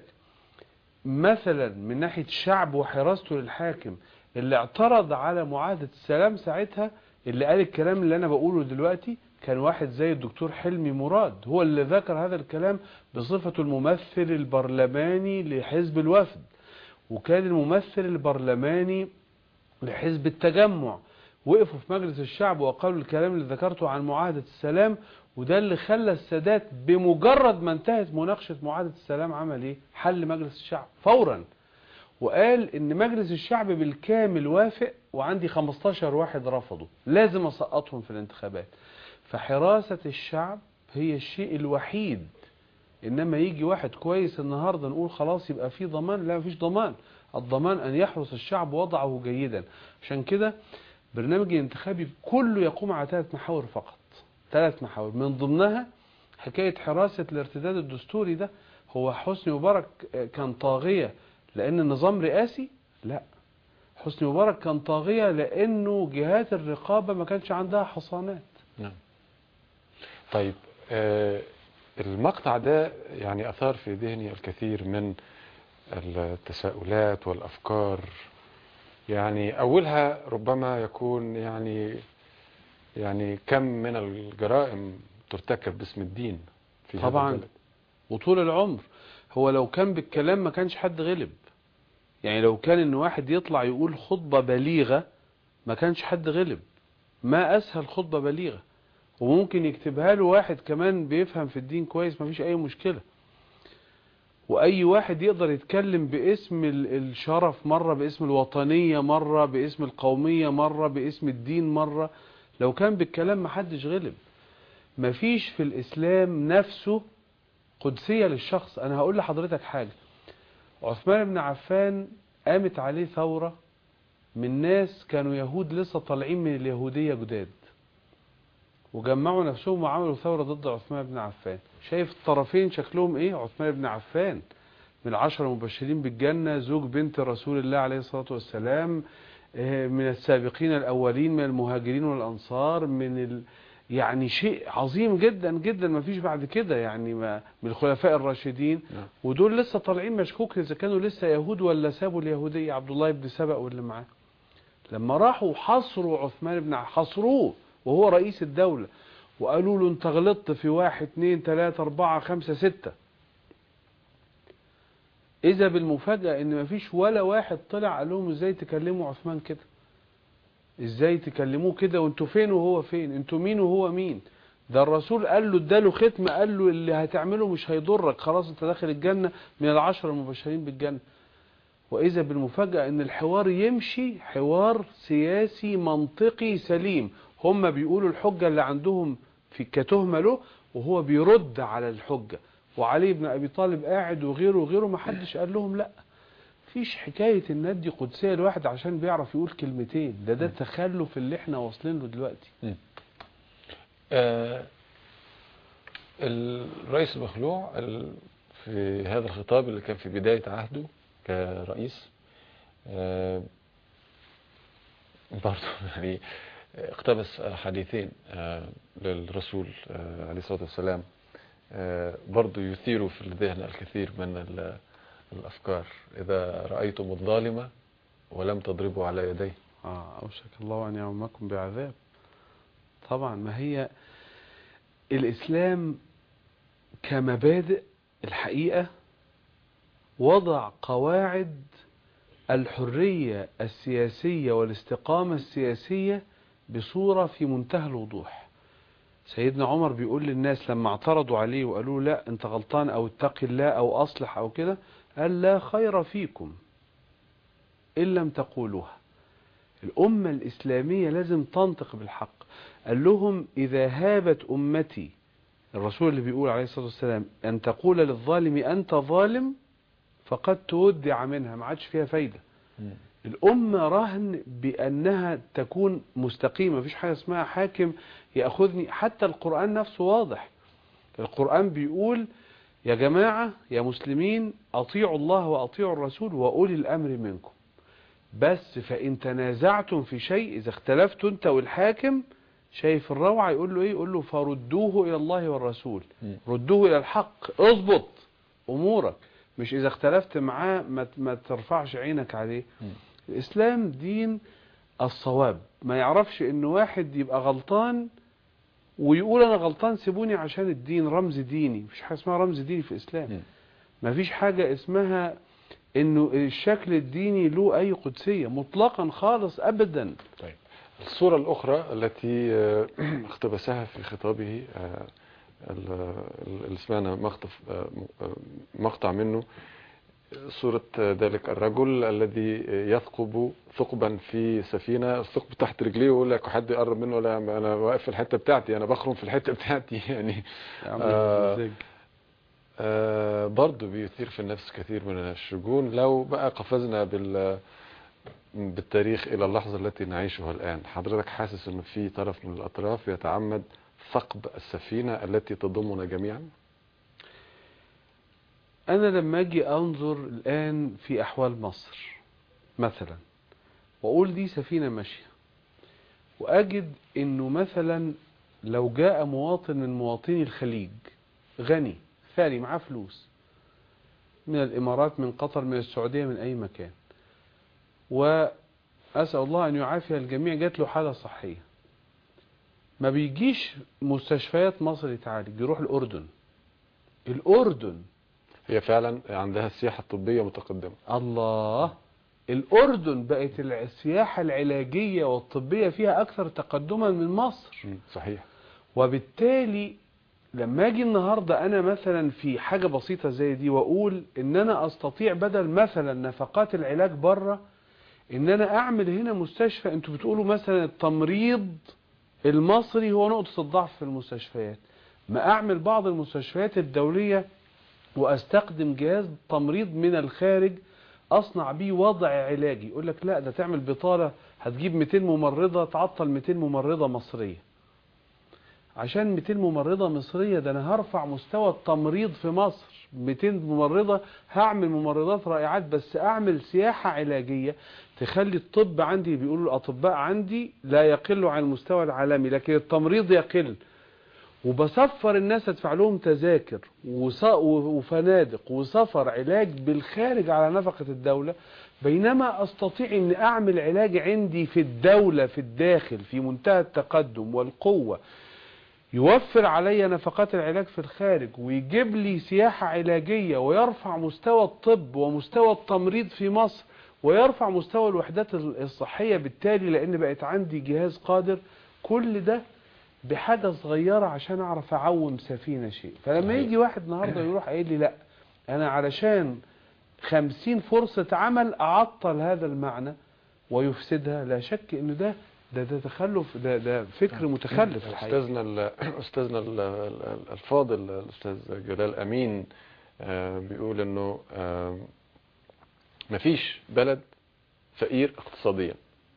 مثلا من ناحية الشعب وحراسته للحاكم اللي اعترض على معاهدة السلام ساعتها اللي قال الكلام اللي انا بقوله دلوقتي كان واحد زي الدكتور حلمي مراد هو اللي ذكر هذا الكلام بصفته الممثل البرلماني لحزب الوفد وكان الممثل البرلماني لحزب التجمع وقفوا في مجلس الشعب وقالوا الكلام اللي ذكرته عن معاهدة السلام وده اللي خلى السادات بمجرد ما انتهت مناقشة معاهدة السلام عمل ايه حل مجلس الشعب فورا وقال ان مجلس الشعب بالكامل وافق وعندي 15 واحد رفضوا لازم اسقطهم في الانتخابات فحراسة الشعب هي الشيء الوحيد انما يجي واحد كويس النهاردة نقول خلاص يبقى في ضمان لا مفيش ضمان الضمان ان يحرس الشعب وضعه جيدا عشان كده برنامج الانتخابي كله يقوم على ثلاث محاور فقط ثلاث محاور من ضمنها حكاية حراسة الارتداد الدستوري ده هو حسني مبارك كان طاغية لأن النظام رئاسي لا حسني مبارك كان طاغية لأنه جهات الرقابة ما كانش عندها حصانات نعم طيب آه المقطع ده يعني أثار في ذهني الكثير من التساؤلات والأفكار يعني أولها ربما يكون يعني يعني كم من الجرائم ترتكب باسم الدين في هذا طبعا البلد وطول العمر هو لو كان بالكلام ما كانش حد غلب يعني لو كان ان واحد يطلع يقول خطبة بليغة ما كانش حد غلب ما اسهل خطبة بليغة وممكن يكتبها له واحد كمان بيفهم في الدين كويس ما فيش اي مشكلة واي واحد يقدر يتكلم باسم ال- الشرف مرة باسم الوطنية مرة باسم القومية مرة باسم الدين مرة لو كان بالكلام ما حدش غلب مفيش في الاسلام نفسه قدسية للشخص انا هقول لحضرتك حاجة عثمان بن عفان قامت عليه ثورة من ناس كانوا يهود لسه طالعين من اليهودية جداد وجمعوا نفسهم وعملوا ثورة ضد عثمان بن عفان شايف الطرفين شكلهم ايه عثمان بن عفان من العشرة المبشرين بالجنة زوج بنت رسول الله عليه الصلاة والسلام آه، من السابقين الأولين من المهاجرين والأنصار من ال... يعني شيء عظيم جدا جدا ما فيش بعد كده يعني ما من الخلفاء الراشدين نعم. ودول لسه طالعين مشكوك اذا كانوا لسه يهود ولا سابوا اليهودية عبد الله بن سبأ واللي معاه لما راحوا حصروا عثمان بن عفان حصروه وهو رئيس الدولة وقالوا له انت غلطت في واحد اتنين تلاتة اربعة خمسة ستة اذا بالمفاجأة ان مفيش ولا واحد طلع قال لهم ازاي تكلموا عثمان كده ازاي تكلموه كده وانتوا فين وهو فين انتوا مين وهو مين ده الرسول قال له اداله ختم قال له اللي هتعمله مش هيضرك خلاص انت داخل الجنة من العشرة المبشرين بالجنة وإذا بالمفاجأة أن الحوار يمشي حوار سياسي منطقي سليم هم بيقولوا الحجة اللي عندهم في كتهمة له وهو بيرد على الحجة وعلي بن أبي طالب قاعد وغيره وغيره ما حدش قال لهم لا فيش حكاية الند دي قدسية الواحد عشان بيعرف يقول كلمتين ده ده التخلف اللي احنا واصلين له دلوقتي آه، الرئيس المخلوع ال- في هذا الخطاب اللي كان في بداية عهده كرئيس آه، برضه يعني اقتبس حديثين آه، للرسول آه، عليه الصلاة والسلام آه، برضه يثير في الذهن الكثير من ال- الأفكار إذا رأيتم الظالم ولم تضربوا على يديه آه أوشك الله أن يعمكم بعذاب طبعا ما هي الإسلام كمبادئ الحقيقة وضع قواعد الحرية السياسية والاستقامة السياسية بصورة في منتهى الوضوح سيدنا عمر بيقول للناس لما اعترضوا عليه وقالوا لا انت غلطان او اتقي الله او اصلح او كده قال لا خير فيكم ان لم تقولوها الأمة الإسلامية لازم تنطق بالحق قال لهم إذا هابت أمتي الرسول اللي بيقول عليه الصلاة والسلام أن تقول للظالم أنت ظالم فقد تودع منها ما عادش فيها فايدة الأمة رهن بأنها تكون مستقيمة مفيش حاجة اسمها حاكم يأخذني حتى القرآن نفسه واضح القرآن بيقول يا جماعة يا مسلمين أطيعوا الله وأطيعوا الرسول وأولي الأمر منكم بس فإن تنازعتم في شيء إذا اختلفت أنت والحاكم شايف الروعة يقول له إيه يقول له فردوه إلى الله والرسول ردوه إلى الحق اضبط أمورك مش إذا اختلفت معاه ما, ما ترفعش عينك عليه الإسلام دين الصواب ما يعرفش إن واحد يبقى غلطان ويقول أنا غلطان سيبوني عشان الدين رمز ديني مفيش حاجة اسمها رمز ديني في الإسلام مفيش حاجة اسمها انه الشكل الديني له اي قدسية مطلقا خالص ابدا طيب الصورة الأخرى التي آه، اقتبسها في خطابه آه، ال- اللي سمعنا مقطف آه، آه، مقطع منه صورة ذلك الرجل الذي يثقب ثقبا في سفينة الثقب تحت رجليه ويقول لك حد يقرب منه ولا أنا واقف في الحتة بتاعتي أنا بخرم في الحتة بتاعتي يعني آه آه برضه بيثير في النفس كثير من الشجون لو بقى قفزنا بال بالتاريخ إلى اللحظة التي نعيشها الآن حضرتك حاسس أنه في طرف من الأطراف يتعمد ثقب السفينة التي تضمنا جميعا انا لما اجي انظر الان في احوال مصر مثلا واقول دي سفينة ماشية واجد انه مثلا لو جاء مواطن من مواطني الخليج غني ثري معاه فلوس من الامارات من قطر من السعودية من اي مكان واسأل الله ان يعافي الجميع جات له حالة صحية ما بيجيش مستشفيات مصر يتعالج بيروح الاردن الاردن هي فعلا عندها السياحة الطبية متقدمة الله الأردن بقت السياحة العلاجية والطبية فيها أكثر تقدما من مصر مم، صحيح وبالتالي لما أجي النهاردة أنا مثلا في حاجة بسيطة زي دي وأقول إن أنا أستطيع بدل مثلا نفقات العلاج بره إن أنا أعمل هنا مستشفى أنتوا بتقولوا مثلا التمريض المصري هو نقطة الضعف في المستشفيات ما أعمل بعض المستشفيات الدولية واستخدم جهاز تمريض من الخارج اصنع بيه وضع علاجي يقول لك لا ده تعمل بطالة هتجيب 200 ممرضة تعطل 200 ممرضة مصرية عشان 200 ممرضة مصرية ده انا هرفع مستوى التمريض في مصر 200 ممرضة هعمل ممرضات رائعات بس اعمل سياحة علاجية تخلي الطب عندي بيقولوا الاطباء عندي لا يقل عن المستوى العالمي لكن التمريض يقل وبسفر الناس ادفع لهم تذاكر وص- وفنادق وسفر علاج بالخارج على نفقة الدولة بينما استطيع ان اعمل علاج عندي في الدولة في الداخل في منتهى التقدم والقوة يوفر علي نفقات العلاج في الخارج ويجيب لي سياحة علاجية ويرفع مستوى الطب ومستوى التمريض في مصر ويرفع مستوى الوحدات الصحية بالتالي لان بقت عندي جهاز قادر كل ده بحاجة صغيرة عشان اعرف اعوم سفينة شيء فلما صحيح. يجي واحد النهاردة يروح قايل لي لا انا علشان خمسين فرصة عمل اعطل هذا المعنى ويفسدها لا شك انه ده ده ده تخلف ده ده فكر متخلف الحقيقة استاذنا ال- استاذنا ال- ال- الفاضل الاستاذ جلال امين آه، بيقول انه آه، مفيش بلد فقير اقتصاديا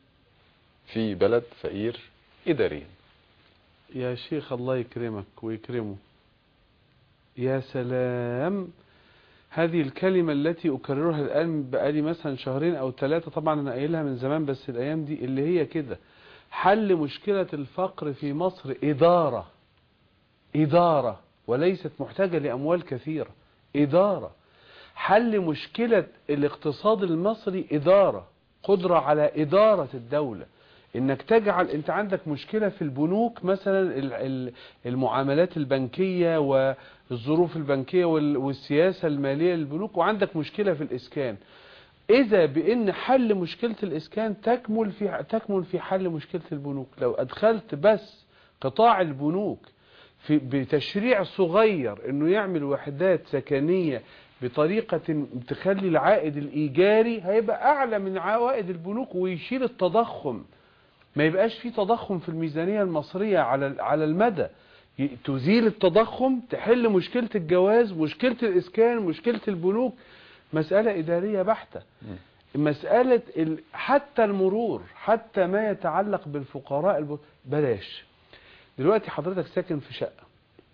في بلد فقير اداريا يا شيخ الله يكرمك ويكرمه يا سلام هذه الكلمة التي أكررها الآن بقالي مثلا شهرين أو ثلاثة طبعا أنا قايلها من زمان بس الأيام دي اللي هي كده حل مشكلة الفقر في مصر إدارة إدارة وليست محتاجة لأموال كثيرة إدارة حل مشكلة الاقتصاد المصري إدارة قدرة على إدارة الدولة انك تجعل انت عندك مشكلة في البنوك مثلا ال- ال- المعاملات البنكية والظروف البنكية وال- والسياسة المالية للبنوك وعندك مشكلة في الاسكان اذا بان حل مشكلة الاسكان تكمل في تكمل في حل مشكلة البنوك لو ادخلت بس قطاع البنوك في بتشريع صغير انه يعمل وحدات سكنية بطريقة تخلي العائد الايجاري هيبقى اعلى من عوائد البنوك ويشيل التضخم ما يبقاش في تضخم في الميزانية المصرية على على المدى ي- تزيل التضخم تحل مشكلة الجواز مشكلة الإسكان مشكلة البنوك مسألة إدارية بحتة مسألة ال... حتى المرور حتى ما يتعلق بالفقراء الب... بلاش دلوقتي حضرتك ساكن في شقة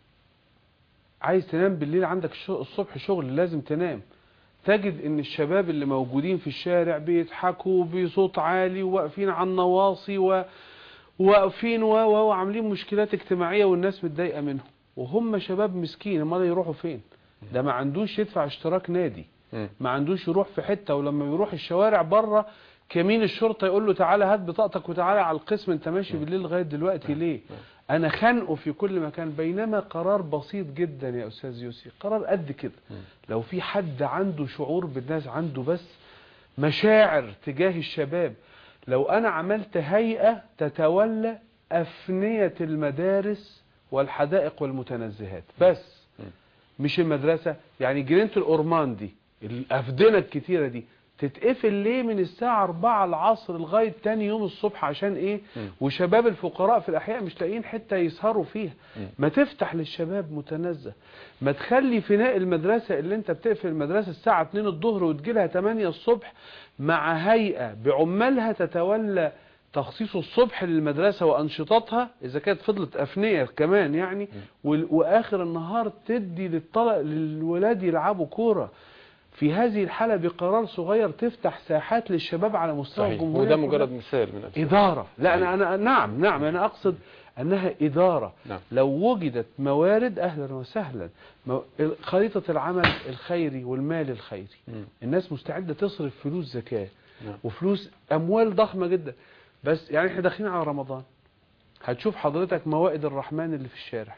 عايز تنام بالليل عندك شو... الصبح شغل لازم تنام تجد ان الشباب اللي موجودين في الشارع بيضحكوا بصوت عالي وواقفين على النواصي و... واقفين و... و... وعاملين مشكلات اجتماعية والناس متضايقة منهم وهم شباب مسكين امال يروحوا فين ده ما عندوش يدفع اشتراك نادي مم. ما عندوش يروح في حتة ولما يروح الشوارع بره كمين الشرطة يقول له تعالى هات بطاقتك وتعالى على القسم انت ماشي بالليل لغاية دلوقتي ليه انا خانقه في كل مكان بينما قرار بسيط جدا يا استاذ يوسف قرار قد كده لو في حد عنده شعور بالناس عنده بس مشاعر تجاه الشباب لو انا عملت هيئة تتولى افنية المدارس والحدائق والمتنزهات بس مش المدرسة يعني جنينة الأورمان دي الأفدنة الكتيرة دي تتقفل ليه من الساعة 4 العصر لغاية تاني يوم الصبح عشان ايه وشباب الفقراء في الأحياء مش لاقيين حتة يسهروا فيها ما تفتح للشباب متنزه ما تخلي فناء المدرسة اللي انت بتقفل المدرسة الساعة 2 الظهر وتجيلها 8 الصبح مع هيئة بعمالها تتولى تخصيص الصبح للمدرسة وأنشطتها إذا كانت فضلت أفنية كمان يعني وال- وآخر النهار تدي للطلق للولاد يلعبوا كورة في هذه الحالة بقرار صغير تفتح ساحات للشباب على مستوى صحيح الجمهورية وده كلها. مجرد مثال من أمثلة إدارة لا أنا, أنا نعم نعم أنا أقصد أنها إدارة نعم. لو وجدت موارد أهلا وسهلا مو- خريطة العمل الخيري والمال الخيري مم. الناس مستعدة تصرف فلوس زكاة نعم. وفلوس أموال ضخمة جدا بس يعني احنا داخلين على رمضان هتشوف حضرتك موائد الرحمن اللي في الشارع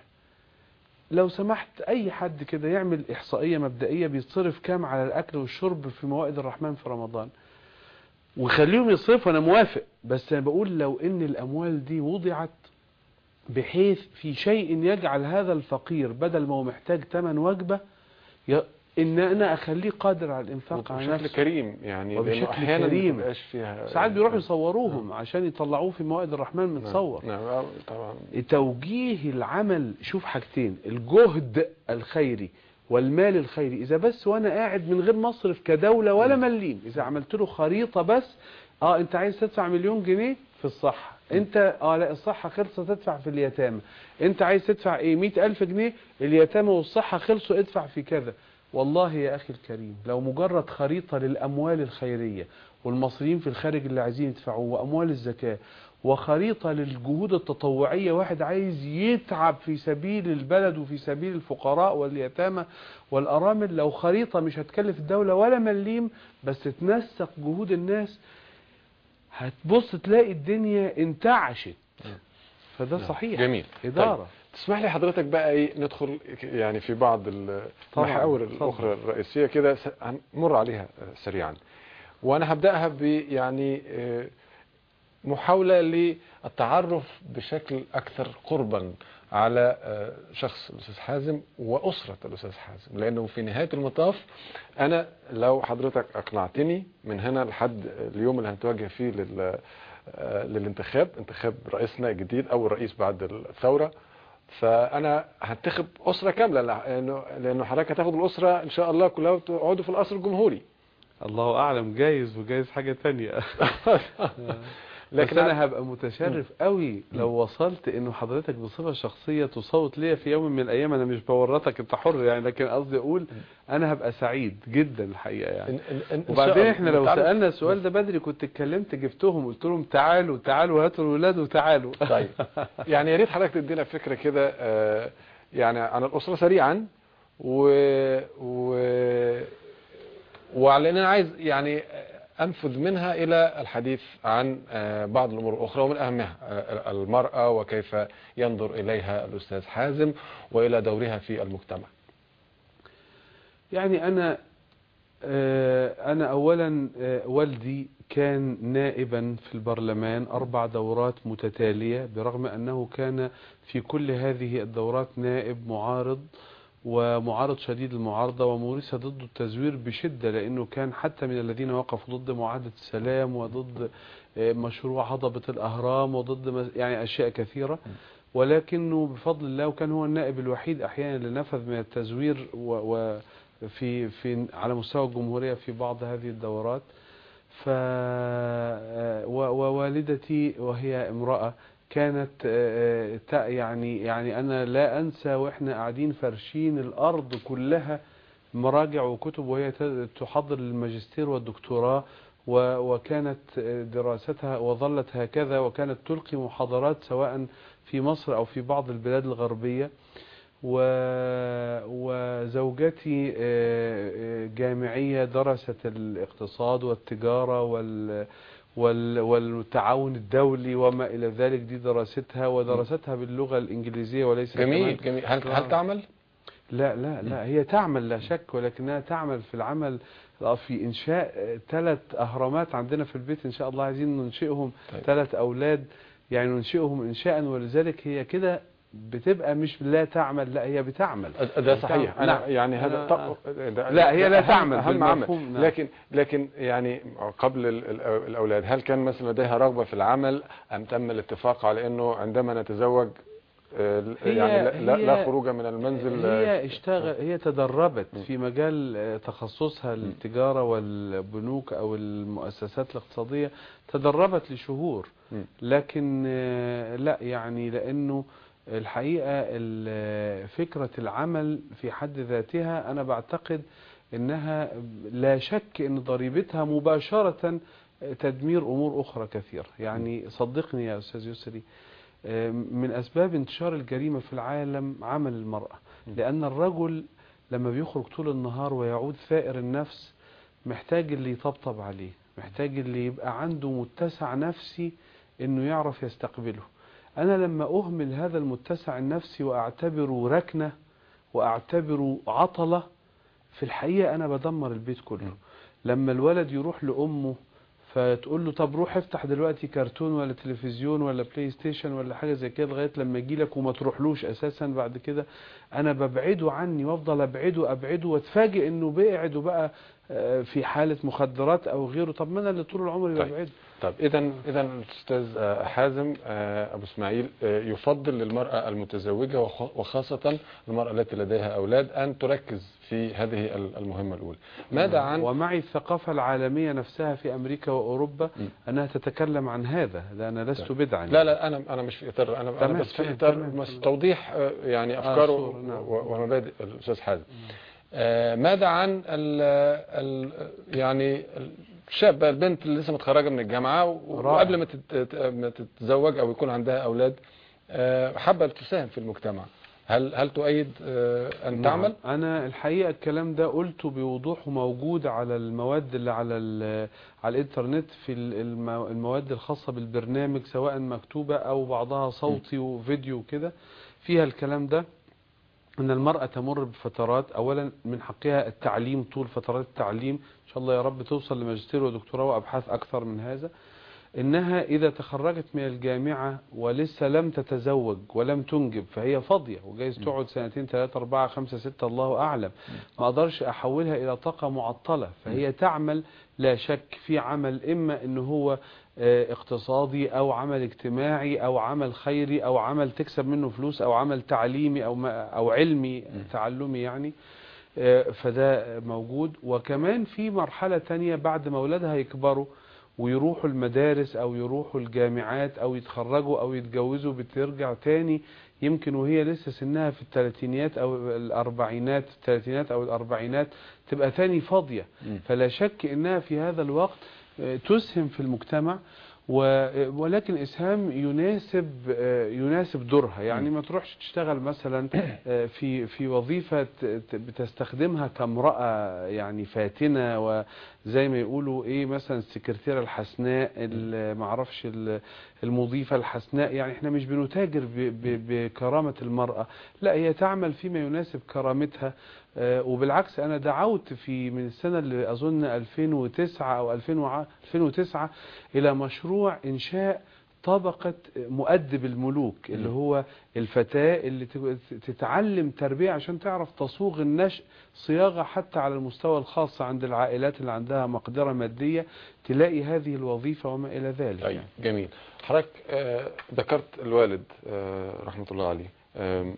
لو سمحت اي حد كده يعمل احصائية مبدئية بيتصرف كام على الاكل والشرب في موائد الرحمن في رمضان وخليهم يصرفوا انا موافق بس انا بقول لو ان الاموال دي وضعت بحيث في شيء يجعل هذا الفقير بدل ما هو محتاج ثمن وجبة ي- ان انا اخليه قادر على الانفاق على بشكل نفسه كريم يعني وبشكل لأنه أحيانا كريم. ما بيبقاش فيها ساعات بيروحوا يصوروهم عشان يطلعوه في موائد الرحمن نعم. متصور نعم آه، طبعا توجيه العمل شوف حاجتين الجهد الخيري والمال الخيري اذا بس وانا قاعد من غير مصرف كدولة ولا مليم اذا عملت له خريطة بس اه انت عايز تدفع مليون جنيه في الصحة انت اه لا الصحة خلصت تدفع في اليتامى انت عايز تدفع ايه مئة الف جنيه اليتامى والصحة خلصوا ادفع في كذا والله يا اخي الكريم لو مجرد خريطة للاموال الخيرية والمصريين في الخارج اللي عايزين يدفعوا واموال الزكاة وخريطة للجهود التطوعية واحد عايز يتعب في سبيل البلد وفي سبيل الفقراء واليتامى والأرامل لو خريطة مش هتكلف الدولة ولا مليم بس تنسق جهود الناس هتبص تلاقي الدنيا انتعشت فده نعم. صحيح جميل إدارة طيب. تسمح لي حضرتك بقى ايه ندخل يعني في بعض طبعاً. المحاور اتفضل. الاخرى الرئيسيه كده س- هنمر عليها آه، سريعا وانا هبداها ب يعني آه، محاوله للتعرف بشكل اكثر قربا على آه، شخص الاستاذ حازم واسره الاستاذ حازم لانه في نهايه المطاف انا لو حضرتك اقنعتني من هنا لحد اليوم اللي هنتوجه فيه لل آه، للانتخاب انتخاب رئيسنا الجديد اول رئيس بعد الثوره فانا هنتخب اسره كامله لانه لانه حضرتك هتاخد الاسره ان شاء الله كلها وتقعدوا في القصر الجمهوري الله أعلم جايز وجايز حاجة تانية لكن لكن أنا هبقى متشرف قوي لو وصلت إنه حضرتك بصفة شخصية تصوت ليا في يوم من الأيام أنا مش بورطك أنت حر يعني لكن قصدي أقول أنا هبقى سعيد جدا الحقيقة يعني إن- إن- إن- إن شاء وبعدين الله احنا لو نتعرف- سألنا السؤال ده بدري كنت اتكلمت جبتهم قلت لهم تعالوا تعالوا هاتوا الولاد وتعالوا طيب يعني يا ريت حضرتك تدينا فكره كده آه، يعني عن الاسره سريعا و و وعلى ان انا عايز يعني انفذ منها الى الحديث عن آه، بعض الامور الاخرى ومن اهمها آه، المراه وكيف ينظر اليها الاستاذ حازم والى دورها في المجتمع يعني أنا آه، أنا أولا آه، والدي كان نائبا في البرلمان أربع دورات متتالية برغم أنه كان في كل هذه الدورات نائب معارض ومعارض شديد المعارضة ومورس ضد التزوير بشدة لأنه كان حتى من الذين وقفوا ضد معاهدة السلام وضد آه، مشروع هضبة الأهرام وضد مس- يعني أشياء كثيرة ولكنه بفضل الله وكان هو النائب الوحيد أحيانا اللي نفذ من التزوير و, و في في على مستوى الجمهورية في بعض هذه الدورات ف و- ووالدتي وهي امرأة كانت آه، آه، تع- يعني يعني أنا لا أنسى وإحنا قاعدين فرشين الأرض كلها مراجع وكتب وهي ت- تحضر الماجستير والدكتوراه و- وكانت آه، دراستها وظلت هكذا وكانت تلقي محاضرات سواء في مصر أو في بعض البلاد الغربية و... وزوجتي آه، آه، جامعية درست الاقتصاد والتجارة وال... وال- والتعاون الدولي وما إلى ذلك دي دراستها ودراستها باللغة الإنجليزية وليس جميل كمان جميل هل آه. هل تعمل لا لا لا هي تعمل لا شك ولكنها تعمل في العمل في إنشاء ثلاث أهرامات عندنا في البيت إن شاء الله عايزين ننشئهم طيب. ثلاث أولاد يعني ننشئهم إنشاء ولذلك هي كده بتبقى مش لا تعمل لا هي بتعمل ده صحيح بتعمل. انا نعم. يعني هذا أنا- طب ده- لا، هي ده لا أهم- تعمل اهم عمل بالمفهوم، نعم. لكن لكن يعني قبل ال- ال- الاولاد هل كان مثلا لديها رغبه في العمل ام تم الاتفاق على انه عندما نتزوج آه، هي- يعني لا, لا, هي- لا خروج من المنزل آه، هي اشتغل هي تدربت في مجال آه، تخصصها التجارة والبنوك أو المؤسسات الاقتصادية تدربت لشهور مم. لكن آه، لا يعني لأنه الحقيقة ال- فكرة العمل في حد ذاتها أنا بعتقد إنها لا شك إن ضريبتها مباشرة تدمير أمور أخرى كثيرة يعني صدقني يا أستاذ يسري من أسباب انتشار الجريمة في العالم عمل المرأة لأن الرجل لما بيخرج طول النهار ويعود ثائر النفس محتاج اللي يطبطب عليه محتاج اللي يبقى عنده متسع نفسي انه يعرف يستقبله انا لما اهمل هذا المتسع النفسي واعتبره ركنة واعتبره عطلة في الحقيقة انا بدمر البيت كله لما الولد يروح لامه فتقول له طب روح افتح دلوقتي كرتون ولا تلفزيون ولا بلاي ستيشن ولا حاجة زي كده لغاية لما يجي لك وما تروحلوش اساسا بعد كده انا ببعده عني وافضل ابعده ابعده واتفاجئ انه بيقعد وبقى آه، في حالة مخدرات او غيره طب ما انا اللي طول العمر طيب. ببعده طب اذا اذا الاستاذ آه، حازم آه، ابو اسماعيل آه، يفضل للمراه المتزوجه وخ- وخاصه المراه التي لديها اولاد ان تركز في هذه ال- المهمه الاولى ماذا عن ومعي الثقافة العالمية نفسها في أمريكا وأوروبا أنها تتكلم عن هذا لا أنا لست بدعا لا لا انا انا مش في اطار انا, أنا تمام، بس في تمام، اطار تمام، بس تمام. توضيح آه، يعني آه، افكار صورة، و- نعم. و- ومبادئ الاستاذ حازم آه، ماذا عن ال ال يعني الشاب البنت اللي لسه متخرجه من الجامعه و- رائع. وقبل ما تت- ما تتزوج او يكون عندها اولاد آه، حابه تساهم في المجتمع هل هل تؤيد آه، ان نعم. تعمل أنا الحقيقة الكلام ده قلته بوضوح وموجود على المواد اللي على ال- على الإنترنت في ال- المو- المواد الخاصة بالبرنامج سواء مكتوبة أو بعضها صوتي وفيديو وكده فيها الكلام ده أن المرأة تمر بفترات أولا من حقها التعليم طول فترات التعليم إن شاء الله يا رب توصل لماجستير ودكتوراه وأبحاث أكثر من هذا إنها إذا تخرجت من الجامعة ولسه لم تتزوج ولم تنجب فهي فاضية وجايز تقعد سنتين ثلاثة أربعة خمسة ستة الله أعلم ما أقدرش أحولها إلى طاقة معطلة فهي تعمل لا شك في عمل إما إن هو آه، اقتصادي أو عمل اجتماعي أو عمل خيري أو عمل تكسب منه فلوس أو عمل تعليمي أو ما أو علمي تعلمي يعني آه، فده موجود وكمان في مرحلة تانية بعد ما أولادها يكبروا ويروحوا المدارس او يروحوا الجامعات او يتخرجوا او يتجوزوا بترجع تاني يمكن وهي لسه سنها في الثلاثينيات او الاربعينات الثلاثينات او الاربعينات تبقى تاني فاضية فلا شك انها في هذا الوقت آه، تسهم في المجتمع و- ولكن اسهام يناسب آه، يناسب دورها يعني ما تروحش تشتغل مثلا آه، في في وظيفه ت- ت- بتستخدمها كامراه يعني فاتنه وزي ما يقولوا ايه مثلا السكرتيره الحسناء ال- ما اعرفش ال- المضيفه الحسناء يعني احنا مش بنتاجر ب- ب- بكرامه المراه لا هي تعمل فيما يناسب كرامتها آه، وبالعكس انا دعوت في من السنه اللي اظن 2009 او 2000 2009 الى مشروع انشاء طبقة مؤدب الملوك اللي هو الفتاة اللي ت- تتعلم تربية عشان تعرف تصوغ النشء صياغة حتى على المستوى الخاص عند العائلات اللي عندها مقدرة مادية تلاقي هذه الوظيفة وما إلى ذلك طيب جميل حضرتك آه، ذكرت الوالد آه، رحمة الله عليه آم،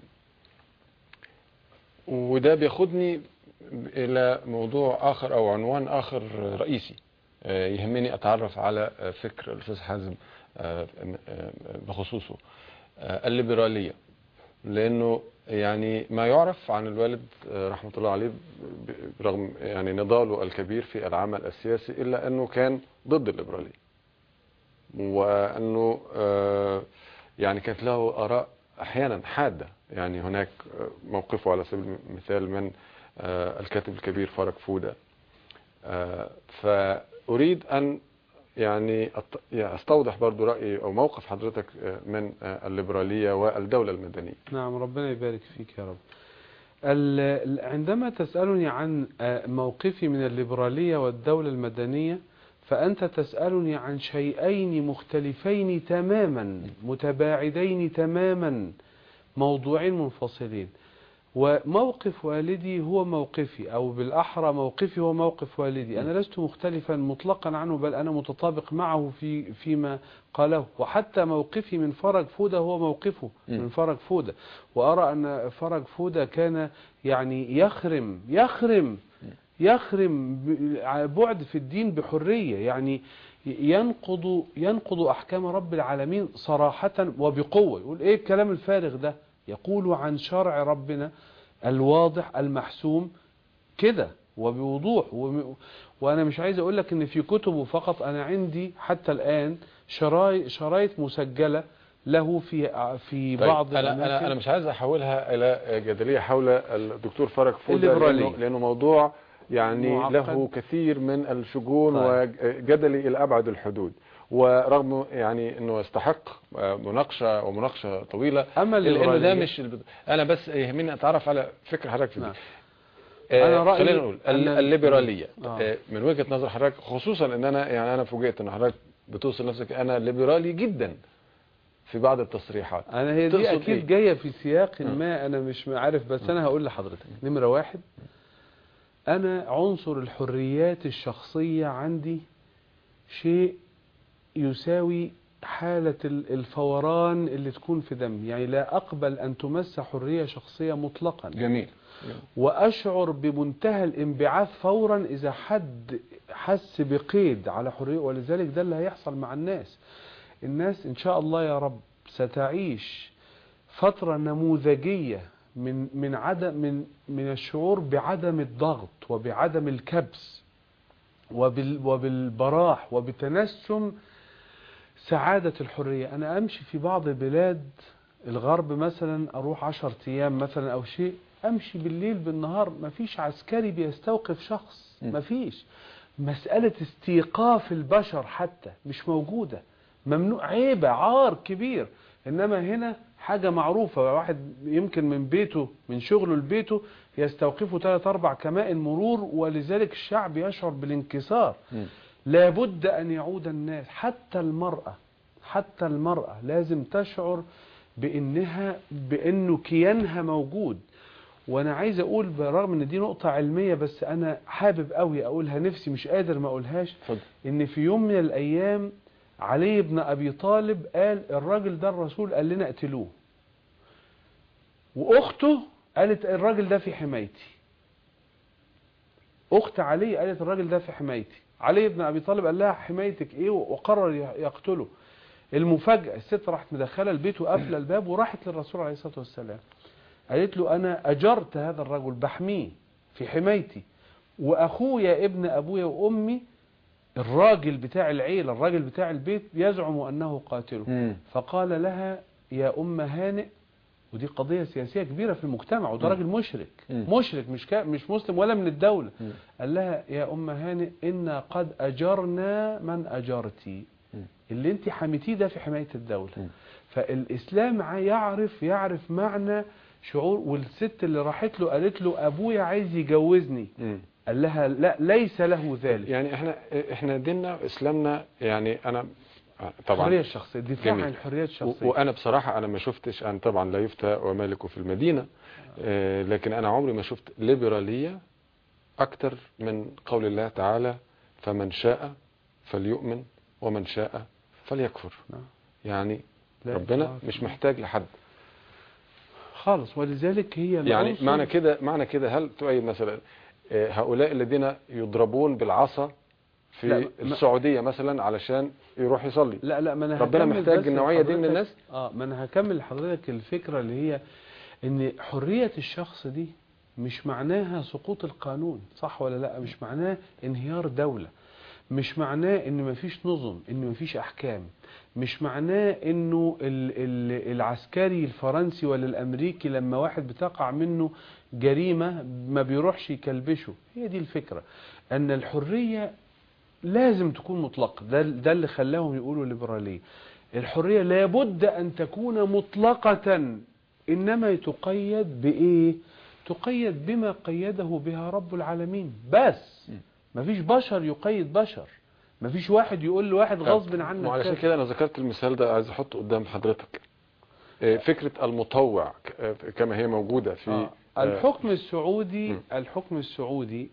وده بياخدني إلى موضوع آخر أو عنوان آخر رئيسي آه، يهمني أتعرف على آه، فكر الأستاذ حازم آه، آه، بخصوصه آه، الليبرالية لأنه يعني ما يعرف عن الوالد آه، رحمة الله عليه ب- برغم يعني نضاله الكبير في العمل السياسي إلا أنه كان ضد الليبرالية وأنه آه، يعني كانت له آراء أحيانا حادة يعني هناك آه، موقفه على سبيل المثال من آه، الكاتب الكبير فارق فودة آه، فأريد أن يعني أط- يعني استوضح برضو رأيي أو موقف حضرتك آه، من آه، الليبرالية والدولة المدنية نعم ربنا يبارك فيك يا رب ال- ال- عندما تسألني عن آه، موقفي من الليبرالية والدولة المدنية فأنت تسألني عن شيئين مختلفين تماما متباعدين تماما موضوعين منفصلين وموقف والدي هو موقفي أو بالأحرى موقفي هو موقف والدي أنا لست مختلفا مطلقا عنه بل أنا متطابق معه في فيما قاله وحتى موقفي من فرج فودة هو موقفه من فرج فودة وأرى أن فرج فودة كان يعني يخرم يخرم يخرم ب- بعد في الدين بحرية يعني ينقض ينقض أحكام رب العالمين صراحة وبقوة يقول إيه الكلام الفارغ ده يقول عن شرع ربنا الواضح المحسوم كده وبوضوح وم- وأنا مش عايز أقول لك إن في كتبه فقط أنا عندي حتى الآن شراي شرايط مسجلة له في في طيب بعض أنا, أنا, الأماكن أنا مش عايز أحولها إلى جدلية حول الدكتور فرج فودة الليبرالية. لأنه, لأنه موضوع يعني معقد. له كثير من الشجون طيب. وجدلي إلى أبعد الحدود ورغم يعني انه يستحق آه، مناقشه ومناقشه طويله أما الا انه ده الليبرالية مش الب- انا بس يهمني اتعرف على فكره حضرتك في دي نعم. آه، أنا رأيي خلينا نقول ال- أن- الليبراليه آه. آه، من وجهه نظر حضرتك خصوصا ان انا يعني انا فوجئت ان حضرتك بتوصل نفسك انا ليبرالي جدا في بعض التصريحات انا هي دي تقصد اكيد إيه؟ جايه في سياق مم. ما انا مش عارف بس انا هقول لحضرتك نمره واحد انا عنصر الحريات الشخصيه عندي شيء يساوي حالة ال- الفوران اللي تكون في دمي يعني لا أقبل أن تمس حرية شخصية مطلقا جميل وأشعر بمنتهى الانبعاث فورا إذا حد حس بقيد على حرية ولذلك ده اللي هيحصل مع الناس الناس إن شاء الله يا رب ستعيش فترة نموذجية من من عدم من من الشعور بعدم الضغط وبعدم الكبس وبال وبالبراح وبتنسم سعادة الحرية أنا أمشي في بعض البلاد الغرب مثلا أروح عشر أيام مثلا أو شيء أمشي بالليل بالنهار مفيش عسكري بيستوقف شخص م. مفيش مسألة استيقاف البشر حتى مش موجودة ممنوع عيبة عار كبير إنما هنا حاجة معروفة واحد يمكن من بيته من شغله لبيته يستوقفه ثلاث أربع كمائن مرور ولذلك الشعب يشعر بالانكسار مم. لابد أن يعود الناس حتى المرأة حتى المرأة لازم تشعر بأنها بأنه كيانها موجود وأنا عايز أقول برغم أن دي نقطة علمية بس أنا حابب قوي أقولها نفسي مش قادر ما أقولهاش اتفضل ان في يوم من الايام علي بن ابي طالب قال الراجل ده الرسول قال لنا اقتلوه واخته قالت الراجل ده في حمايتي اخت علي قالت الراجل ده في حمايتي علي بن ابي طالب قال لها حمايتك ايه وقرر يقتله المفاجاه الست راحت مدخله البيت وقافله الباب وراحت للرسول عليه الصلاه والسلام قالت له انا اجرت هذا الرجل بحميه في حمايتي واخويا ابن ابويا وامي الراجل بتاع العيلة الراجل بتاع البيت يزعم أنه قاتله مم. فقال لها يا أم هانئ ودي قضية سياسية كبيرة في المجتمع وده مم. راجل مشرك مم. مشرك مش كا مش مسلم ولا من الدولة مم. قال لها يا أم هانئ إنا قد أجرنا من أجرتي مم. اللي انت حميتيه ده في حماية الدولة مم. فالإسلام ع- يعرف يعرف معنى شعور والست اللي راحت له قالت له أبويا عايز يجوزني مم. قال لها لا ليس له ذلك يعني احنا احنا ديننا اسلامنا يعني انا طبعا الحرية الشخصية دفاع جميل. عن الحرية و- الشخصية وانا بصراحه انا ما شفتش انا طبعا لا يفتى ومالك في المدينه آه، لكن انا عمري ما شفت ليبراليه اكتر من قول الله تعالى فمن شاء فليؤمن ومن شاء فليكفر نعم. يعني لا ربنا إكراه في مش الدين. محتاج لحد خالص ولذلك هي يعني العنصر- معنى كده معنى كده هل تؤيد مثلا آه، هؤلاء الذين يضربون بالعصا في لا، ما- السعوديه مثلا علشان يروح يصلي لا لا ما انا ربنا هكمل محتاج بس النوعية دي من لحضرتك- الناس؟ اه ما انا هكمل لحضرتك الفكرة اللي هي ان حرية الشخص دي مش معناها سقوط القانون صح ولا لا مش معناه انهيار دولة مش معناه ان مفيش نظم ان مفيش احكام مش معناه انه ال ال العسكري الفرنسي ولا الامريكي لما واحد بتقع منه جريمة ما بيروحش يكلبشه هي دي الفكرة ان الحرية لازم تكون مطلقة ده, ده اللي خلاهم يقولوا ليبرالية الحرية لابد أن تكون مطلقة إنما تقيد بإيه تقيد بما قيده بها رب العالمين بس مفيش بشر يقيد بشر مفيش واحد يقول لواحد غصب عنك وعلشان كذا. كده انا ذكرت المثال ده عايز احطه قدام حضرتك آه، فكرة المطوع ك- آه، كما هي موجودة في آه. آه، الحكم السعودي م. الحكم السعودي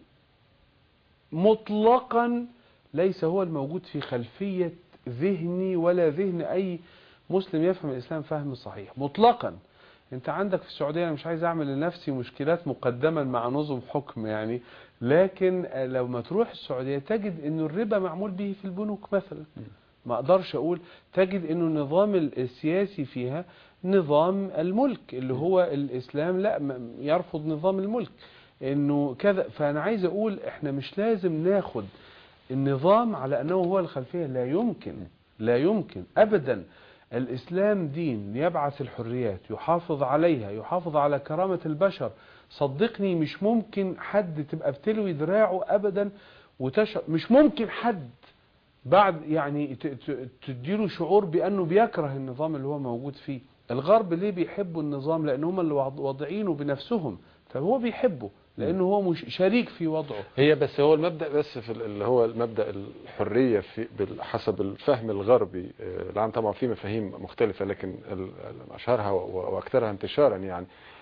مطلقا ليس هو الموجود في خلفية ذهني ولا ذهن أي مسلم يفهم الإسلام فهم صحيح مطلقا انت عندك في السعودية انا مش عايز اعمل لنفسي مشكلات مقدما مع نظم حكم يعني لكن آه، لو ما تروح السعودية تجد انه الربا معمول به في البنوك مثلا ما اقدرش اقول تجد انه النظام السياسي فيها نظام الملك اللي هو الاسلام لا م- يرفض نظام الملك انه كذا فانا عايز اقول احنا مش لازم ناخد النظام على انه هو الخلفية لا يمكن لا يمكن ابدا الاسلام دين يبعث الحريات يحافظ عليها يحافظ على كرامة البشر صدقني مش ممكن حد تبقى بتلوي دراعه ابدا وتشعر مش ممكن حد بعد يعني ت- ت- تديله شعور بانه بيكره النظام اللي هو موجود فيه الغرب ليه بيحبوا النظام لان هم اللي واض- واضعينه بنفسهم فهو بيحبه لانه هو مش شريك في وضعه هي بس هو المبدأ بس في ال- اللي هو المبدأ الحرية في بال- حسب الفهم الغربي آه، العام طبعا في مفاهيم مختلفة لكن ال- ال- أشهرها و- وأكثرها انتشارا يعني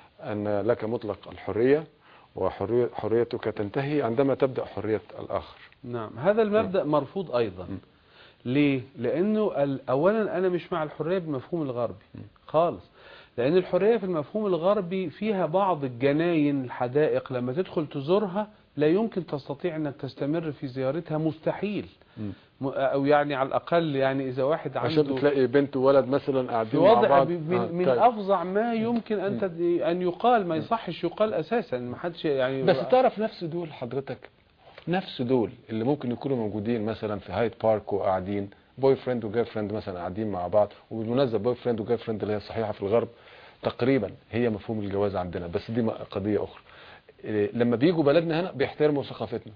أن لك مطلق الحرية وحرية حريتك تنتهي عندما تبدأ حرية الآخر نعم هذا المبدأ مرفوض أيضا ليه؟ لأنه ال- أولا أنا مش مع الحرية بالمفهوم الغربي خالص لأن الحرية في المفهوم الغربي فيها بعض الجناين الحدائق لما تدخل تزورها لا يمكن تستطيع أنك تستمر في زيارتها مستحيل م- أو يعني على الأقل يعني إذا واحد عنده عشان بتلاقي بنت وولد مثلا في قاعدين مع وضع بعض ب- من, آه، من طيب. أفظع ما يمكن أن تد- أن يقال ما يصحش يقال أساسا ما حدش يعني بس تعرف نفس دول حضرتك نفس دول اللي ممكن يكونوا موجودين مثلا في هايد بارك وقاعدين بوي فريند وجير فريند مثلا قاعدين مع بعض وبالمناسبه بوي فريند وجير فريند اللي هي صحيحه في الغرب تقريبا هي مفهوم الجواز عندنا بس دي م- قضيه اخرى إيه، لما بيجوا بلدنا هنا بيحترموا ثقافتنا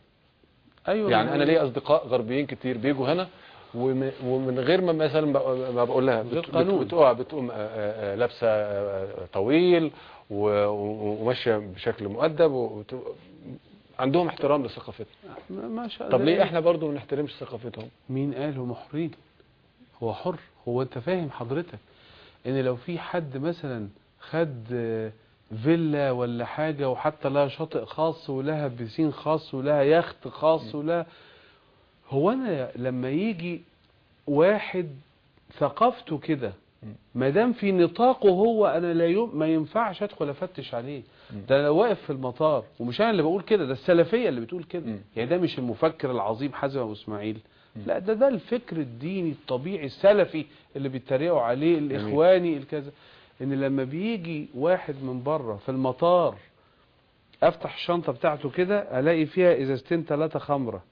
أيوة يعني انا ليا اصدقاء غربيين كتير بيجوا هنا وم- ومن غير ما مثلا ب- ما بقول لها غير بت- قانون. بتقع بتقوم آه، آه، آه، لابسه آه، آه، طويل و- و- وماشيه بشكل مؤدب وت- عندهم احترام لثقافتنا ما ما شاء طب الله ليه احنا برضو ما نحترمش ثقافتهم مين قال هم حرين هو حر هو انت فاهم حضرتك ان لو في حد مثلا خد آه، فيلا ولا حاجة وحتى لها شاطئ خاص ولها بسين خاص ولها يخت خاص ولها هو انا لما يجي واحد ثقافته كده ما دام في نطاقه هو انا لا يم... ما ينفعش ادخل افتش عليه ده انا لو واقف في المطار ومش انا اللي بقول كده ده السلفيه اللي بتقول كده مم. يعني ده مش المفكر العظيم حازم ابو اسماعيل لا ده ده الفكر الديني الطبيعي السلفي اللي بيتريقوا عليه الاخواني الكذا ان لما بيجي واحد من بره في المطار افتح الشنطه بتاعته كده الاقي فيها ازازتين ثلاثه خمره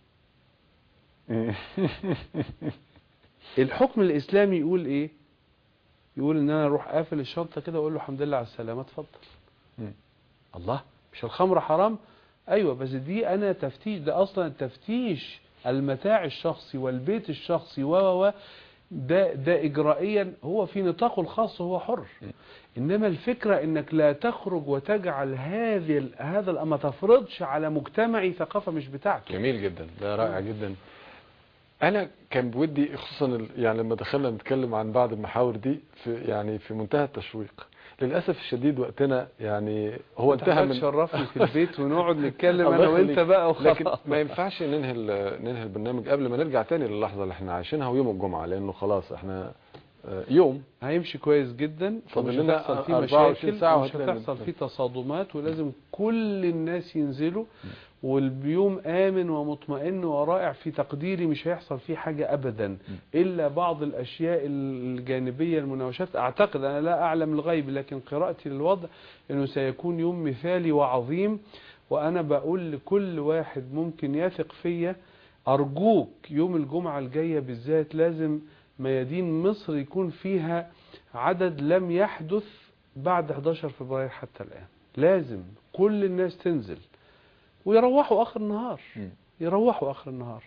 الحكم الاسلامي يقول ايه يقول ان انا اروح قافل الشنطه كده واقول له الحمد لله على السلامه اتفضل مم. الله مش الخمر حرام ايوه بس دي انا تفتيش ده اصلا تفتيش المتاع الشخصي والبيت الشخصي و و و ده ده اجرائيا هو في نطاقه الخاص هو حر انما الفكره انك لا تخرج وتجعل هذه ال- هذا ال- ما تفرضش على مجتمعي ثقافه مش بتاعته جميل جدا ده رائع جدا انا كان بودي خصوصا ال- يعني لما دخلنا نتكلم عن بعض المحاور دي في يعني في منتهى التشويق للاسف الشديد وقتنا يعني هو انت انتهى حضرتك من شرفني في البيت ونقعد نتكلم الله انا وانت يخليك. بقى لكن وخلاص ما ينفعش ننهي ال- ننهي البرنامج قبل ما نرجع تاني للحظه اللي احنا عايشينها ويوم الجمعه لانه خلاص احنا آه، يوم هيمشي كويس جدا فاضل ومش لنا هتحصل فيه 24 مشاكل ساعة ومش وهتلاقي هتحصل ال- فيه تصادمات ولازم كل الناس ينزلوا واليوم آمن ومطمئن ورائع في تقديري مش هيحصل فيه حاجة أبدا إلا بعض الأشياء الجانبية المناوشات أعتقد أنا لا أعلم الغيب لكن قراءتي للوضع أنه سيكون يوم مثالي وعظيم وأنا بقول لكل واحد ممكن يثق فيا أرجوك يوم الجمعة الجاية بالذات لازم ميادين مصر يكون فيها عدد لم يحدث بعد 11 فبراير حتى الآن لازم كل الناس تنزل ويروحوا آخر النهار مم. يروحوا آخر النهار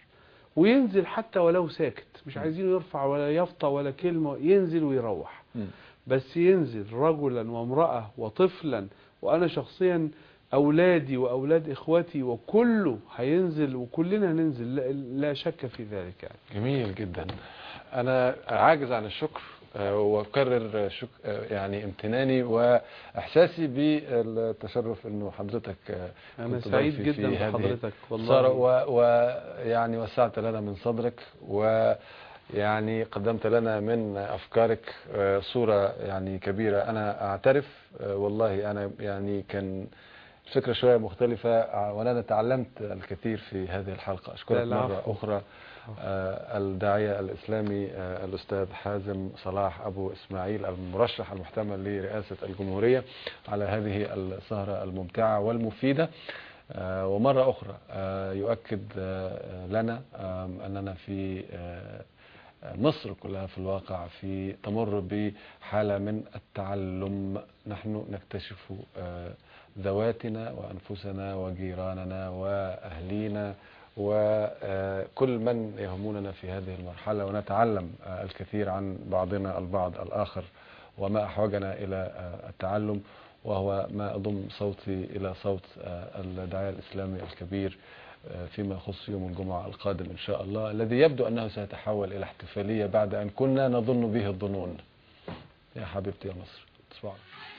وينزل حتى ولو ساكت مش عايزينه يرفع ولا يفطى ولا كلمة ينزل ويروح مم. بس ينزل رجلا وامرأة وطفلا وأنا شخصيا أولادي وأولاد إخوتي وكله هينزل وكلنا هننزل لا, لا شك في ذلك يعني. جميل جدا انا عاجز عن الشكر آه، واكرر شك... آه، يعني امتناني واحساسي بالتشرف انه حضرتك آه، أنا كنت سعيد ضيفي في جدا هذه بحضرتك الصارة والله و... ويعني وسعت لنا من صدرك ويعني قدمت لنا من افكارك آه، صورة يعني كبيرة انا اعترف آه، والله انا يعني كان الفكرة شوية مختلفة آه، وانا تعلمت الكثير في هذه الحلقة اشكرك لا، العفو. مرة اخرى آه، الداعية الإسلامي آه، الأستاذ حازم صلاح أبو إسماعيل المرشح المحتمل لرئاسة الجمهورية على هذه السهرة الممتعة والمفيدة آه، ومرة أخرى آه، يؤكد آه، لنا آه، أننا في آه، مصر كلها في الواقع في تمر بحالة من التعلم نحن نكتشف آه، ذواتنا وأنفسنا وجيراننا وأهلينا وكل من يهموننا في هذه المرحلة ونتعلم آه، الكثير عن بعضنا البعض الآخر وما أحوجنا إلى آه، التعلم وهو ما أضم صوتي إلى صوت آه، الداعية الإسلامي الكبير آه، فيما يخص يوم الجمعة القادم إن شاء الله الذي يبدو أنه سيتحول إلى احتفالية بعد أن كنا نظن به الظنون يا حبيبتي يا مصر تصبحوا